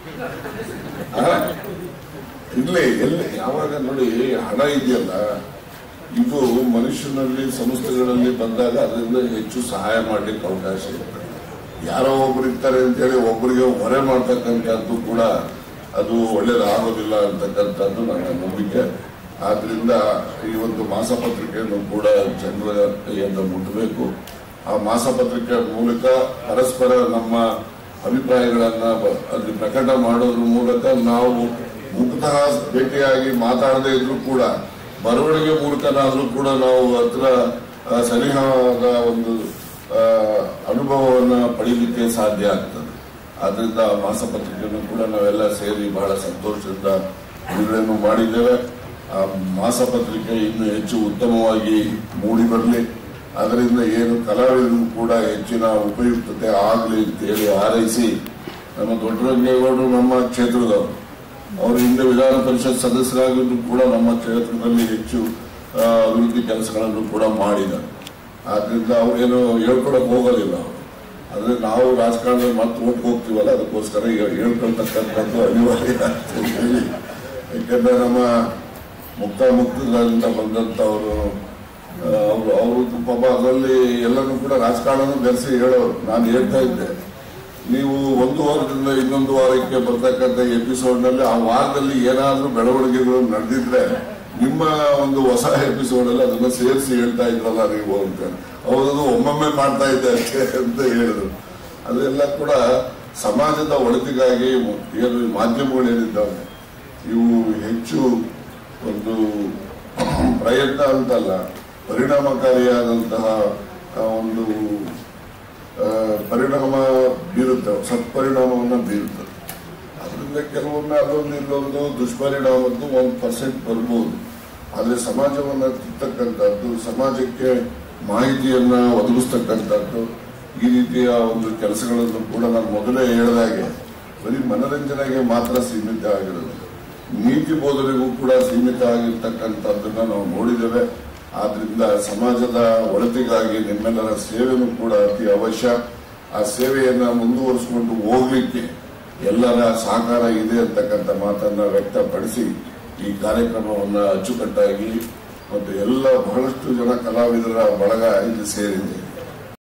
ಆ? ಇಲ್ಲೇ ಎಲ್ಲಿ ಯಾವಾಗ ನೋಡಿ ಹಣ ಇದೆಯಲ್ಲ ಇದು ಮನುಷ್ಯನಲ್ಲಿ ಸಂಸ್ಥೆಗಳಲ್ಲಿ ಬಂದಾಗ ಅದರಿಂದ ಹೆಚ್ಚು ಸಹಾಯ ಮಾಡ್ಲಿಕ್ಕೆ ಅವಕಾಶ ಇರುತ್ತೆ ಯಾರೋ ಒಬ್ರು ಇರ್ತಾರೆ ಅಂತೇಳಿ ಒಬ್ಬರಿಗೆ ಹೊರೆ ಮಾಡ್ತಕ್ಕಂಥದ್ದು ಕೂಡ ಅದು ಒಳ್ಳೇದಾಗೋದಿಲ್ಲ ಅಂತಕ್ಕಂಥದ್ದು ನನ್ನ ನಂಬಿಕೆ ಆದ್ರಿಂದ ಈ ಒಂದು ಮಾಸಪತ್ರಿಕೆಯನ್ನು ಕೂಡ ಜನರ ಕೈಯಿಂದ ಮುಟ್ಟಬೇಕು ಆ ಮಾಸಪತ್ರಿಕೆ ಮೂಲಕ ಪರಸ್ಪರ ನಮ್ಮ ಅಭಿಪ್ರಾಯಗಳನ್ನ ಬ- ಅಲ್ಲಿ ಪ್ರಕಟ ಮಾಡೋದ್ರ ಮೂಲಕ ನಾವು ಮುಕ್ತಃ ಭೇಟಿಯಾಗಿ ಮಾತಾಡದೇ ಇದ್ರೂ ಕೂಡ ಬರವಣಿಗೆ ಮೂಲಕನಾದ್ರೂ ಕೂಡ ನಾವು ಹತ್ರ ಆ, ಸನಿಹವಾದ ಒಂದು ಆ, ಅನುಭವವನ್ನ ಪಡೀಲಿಕ್ಕೆ ಸಾಧ್ಯ ಆಗ್ತದೆ ಆದ್ರಿಂದ ಆ ಮಾಸಪತ್ರಿಕೆಯನ್ನು ಕೂಡ ನಾವೆಲ್ಲ ಸೇರಿ ಬಹಳ ಸಂತೋಷದಿಂದ ಬಿಡುಗಡೆಯನ್ನು ಮಾಡಿದ್ದೇವೆ ಆ ಮಾಸಪತ್ರಿಕೆ ಇನ್ನು ಹೆಚ್ಚು ಉತ್ತಮವಾಗಿ ಮೂಡಿ ಬರಲಿ ಅದರಿಂದ ಏನು ಕಲಾವಿದರಿಗೂ ಕೂಡ ಹೆಚ್ಚಿನ ಉಪಯುಕ್ತತೆ ಆಗಲಿ ಅಂತೇಳಿ ಹಾರೈಸಿ ನಮ್ಮ ದೊಡ್ಡರಂಗೇಗೌಡರು ನಮ್ಮ ಕ್ಷೇತ್ರದವರು ಅವರು ಹಿಂದೆ ವಿಧಾನ ಪರಿಷತ್ ಸದಸ್ಯರಾಗಿದ್ದು ಕೂಡ ನಮ್ಮ ಕ್ಷೇತ್ರದಲ್ಲಿ ಹೆಚ್ಚು ಆ, ಅಭಿವೃದ್ಧಿ ಕೆಲಸಗಳನ್ನು ಕೂಡ ಮಾಡಿದ್ದಾರೆ ಆದ್ರಿಂದ ಅವ್ರೇನು ಹೇಳ್ಕೊಳಕ್ ಹೋಗೋದಿಲ್ಲ ಅವರು ಆದ್ರೆ ನಾವು ರಾಜಕಾರಣದಲ್ಲಿ ಮತ್ತೆ ಓಟ್ ಹೋಗ್ತೀವಲ್ಲ ಅದಕ್ಕೋಸ್ಕರ ಹೇ- ಹೇಳ್ಕೊಳ್ತಕ್ಕಂಥದ್ದು ಅನಿವಾರ್ಯ ಅಂತ ಹೇಳಿ ಯಾಕಂದ್ರೆ ನಮ್ಮ ಮುಕ್ತ ಮುಕ್ತದಿಂದ ಬಂದಂತವರು ಅವರು ಅವರು ಪಾಪ ಅದರಲ್ಲಿ ಎಲ್ಲರೂ ಕೂಡ ರಾಜಕಾರಣ ಬೆರೆಸಿ ಹೇಳೋರು ನಾನು ಹೇಳ್ತಾ ಇದ್ದೆ ನೀವು ಒಂದು ವಾರದಿಂದ ಇನ್ನೊಂದು ವಾರಕ್ಕೆ ಬರ್ತಕ್ಕಂಥ ಎಪಿಸೋಡ್ ನಲ್ಲಿ ಆ ವಾರದಲ್ಲಿ ಏನಾದ್ರೂ ಬೆಳವಣಿಗೆಗಳು ನಡೆದಿದ್ರೆ ನಿಮ್ಮ ಒಂದು ಹೊಸ ಎಪಿಸೋಡ್ ಅಲ್ಲಿ ಅದನ್ನ ಸೇರಿಸಿ ಹೇಳ್ತಾ ಇದ್ರಲ್ಲ ನೀವು ಅಂತ ಹೌದು ಒಮ್ಮೊಮ್ಮೆ ಮಾಡ್ತಾ ಇದ್ದೆ ಅಷ್ಟೇ ಅಂತ ಹೇಳಿದ್ರು ಅದೆಲ್ಲ ಕೂಡ ಸಮಾಜದ ಒಳಿತಿಗಾಗಿ ಏನು ಈ ಮಾಧ್ಯಮಗಳು ಏನಿದ್ದಾವೆ ಇವು ಹೆಚ್ಚು ಒಂದು ಪ್ರಯತ್ನ ಅಂತಲ್ಲ ಪರಿಣಾಮಕಾರಿಯಾದಂತಹ ಆ, ಒಂದು ಆ, ಪರಿಣಾಮ ಬೀರುತ್ತೆ ಸತ್ಪರಿಣಾಮವನ್ನು ಬೀರುತ್ತದೆ ಅದರಿಂದ ಕೆಲವೊಮ್ಮೆ ಅದೊಂದು ಇಲ್ಲೊಂದು ದುಷ್ಪರಿಣಾಮದ್ದು ಒಂದು ಪರ್ಸೆಂಟ್ ಬರ್ಬೋದು ಆದರೆ ಸಮಾಜವನ್ನ ತಿರ್ತಕ್ಕಂಥದ್ದು ಸಮಾಜಕ್ಕೆ ಮಾಹಿತಿಯನ್ನ ಒದಗಿಸ್ತಕ್ಕಂಥದ್ದು ಈ ರೀತಿಯ ಒಂದು ಕೆಲಸಗಳನ್ನು ಕೂಡ ನಾನು ಮೊದಲೇ ಹೇಳಿದಾಗೆ ಬರೀ ಮನರಂಜನೆಗೆ ಮಾತ್ರ ಸೀಮಿತ ಆಗಿರೋದು ನೀತಿ ಬೋಧನೆಗೂ ಕೂಡ ಸೀಮಿತ ಆಗಿರ್ತಕ್ಕಂಥದ್ದನ್ನ ನಾವು ನೋಡಿದ್ದೇವೆ ಆದ್ರಿಂದ ಸಮಾಜದ ಒಳತಿಗಾಗಿ ನಿಮ್ಮೆಲ್ಲರ ಸೇವೆನೂ ಕೂಡ ಅತಿ ಅವಶ್ಯ ಆ ಸೇವೆಯನ್ನ ಮುಂದುವರಿಸಿಕೊಂಡು ಹೋಗ್ಲಿಕ್ಕೆ ಎಲ್ಲರ ಸಹಕಾರ ಇದೆ ಅಂತಕ್ಕಂಥ ಮಾತನ್ನ ವ್ಯಕ್ತಪಡಿಸಿ ಈ ಕಾರ್ಯಕ್ರಮವನ್ನ ಅಚ್ಚುಕಟ್ಟಾಗಿ ಮತ್ತು ಎಲ್ಲ ಬಹಳಷ್ಟು ಜನ ಕಲಾವಿದರ ಬಳಗ ಇಲ್ಲಿ ಸೇರಿದೆ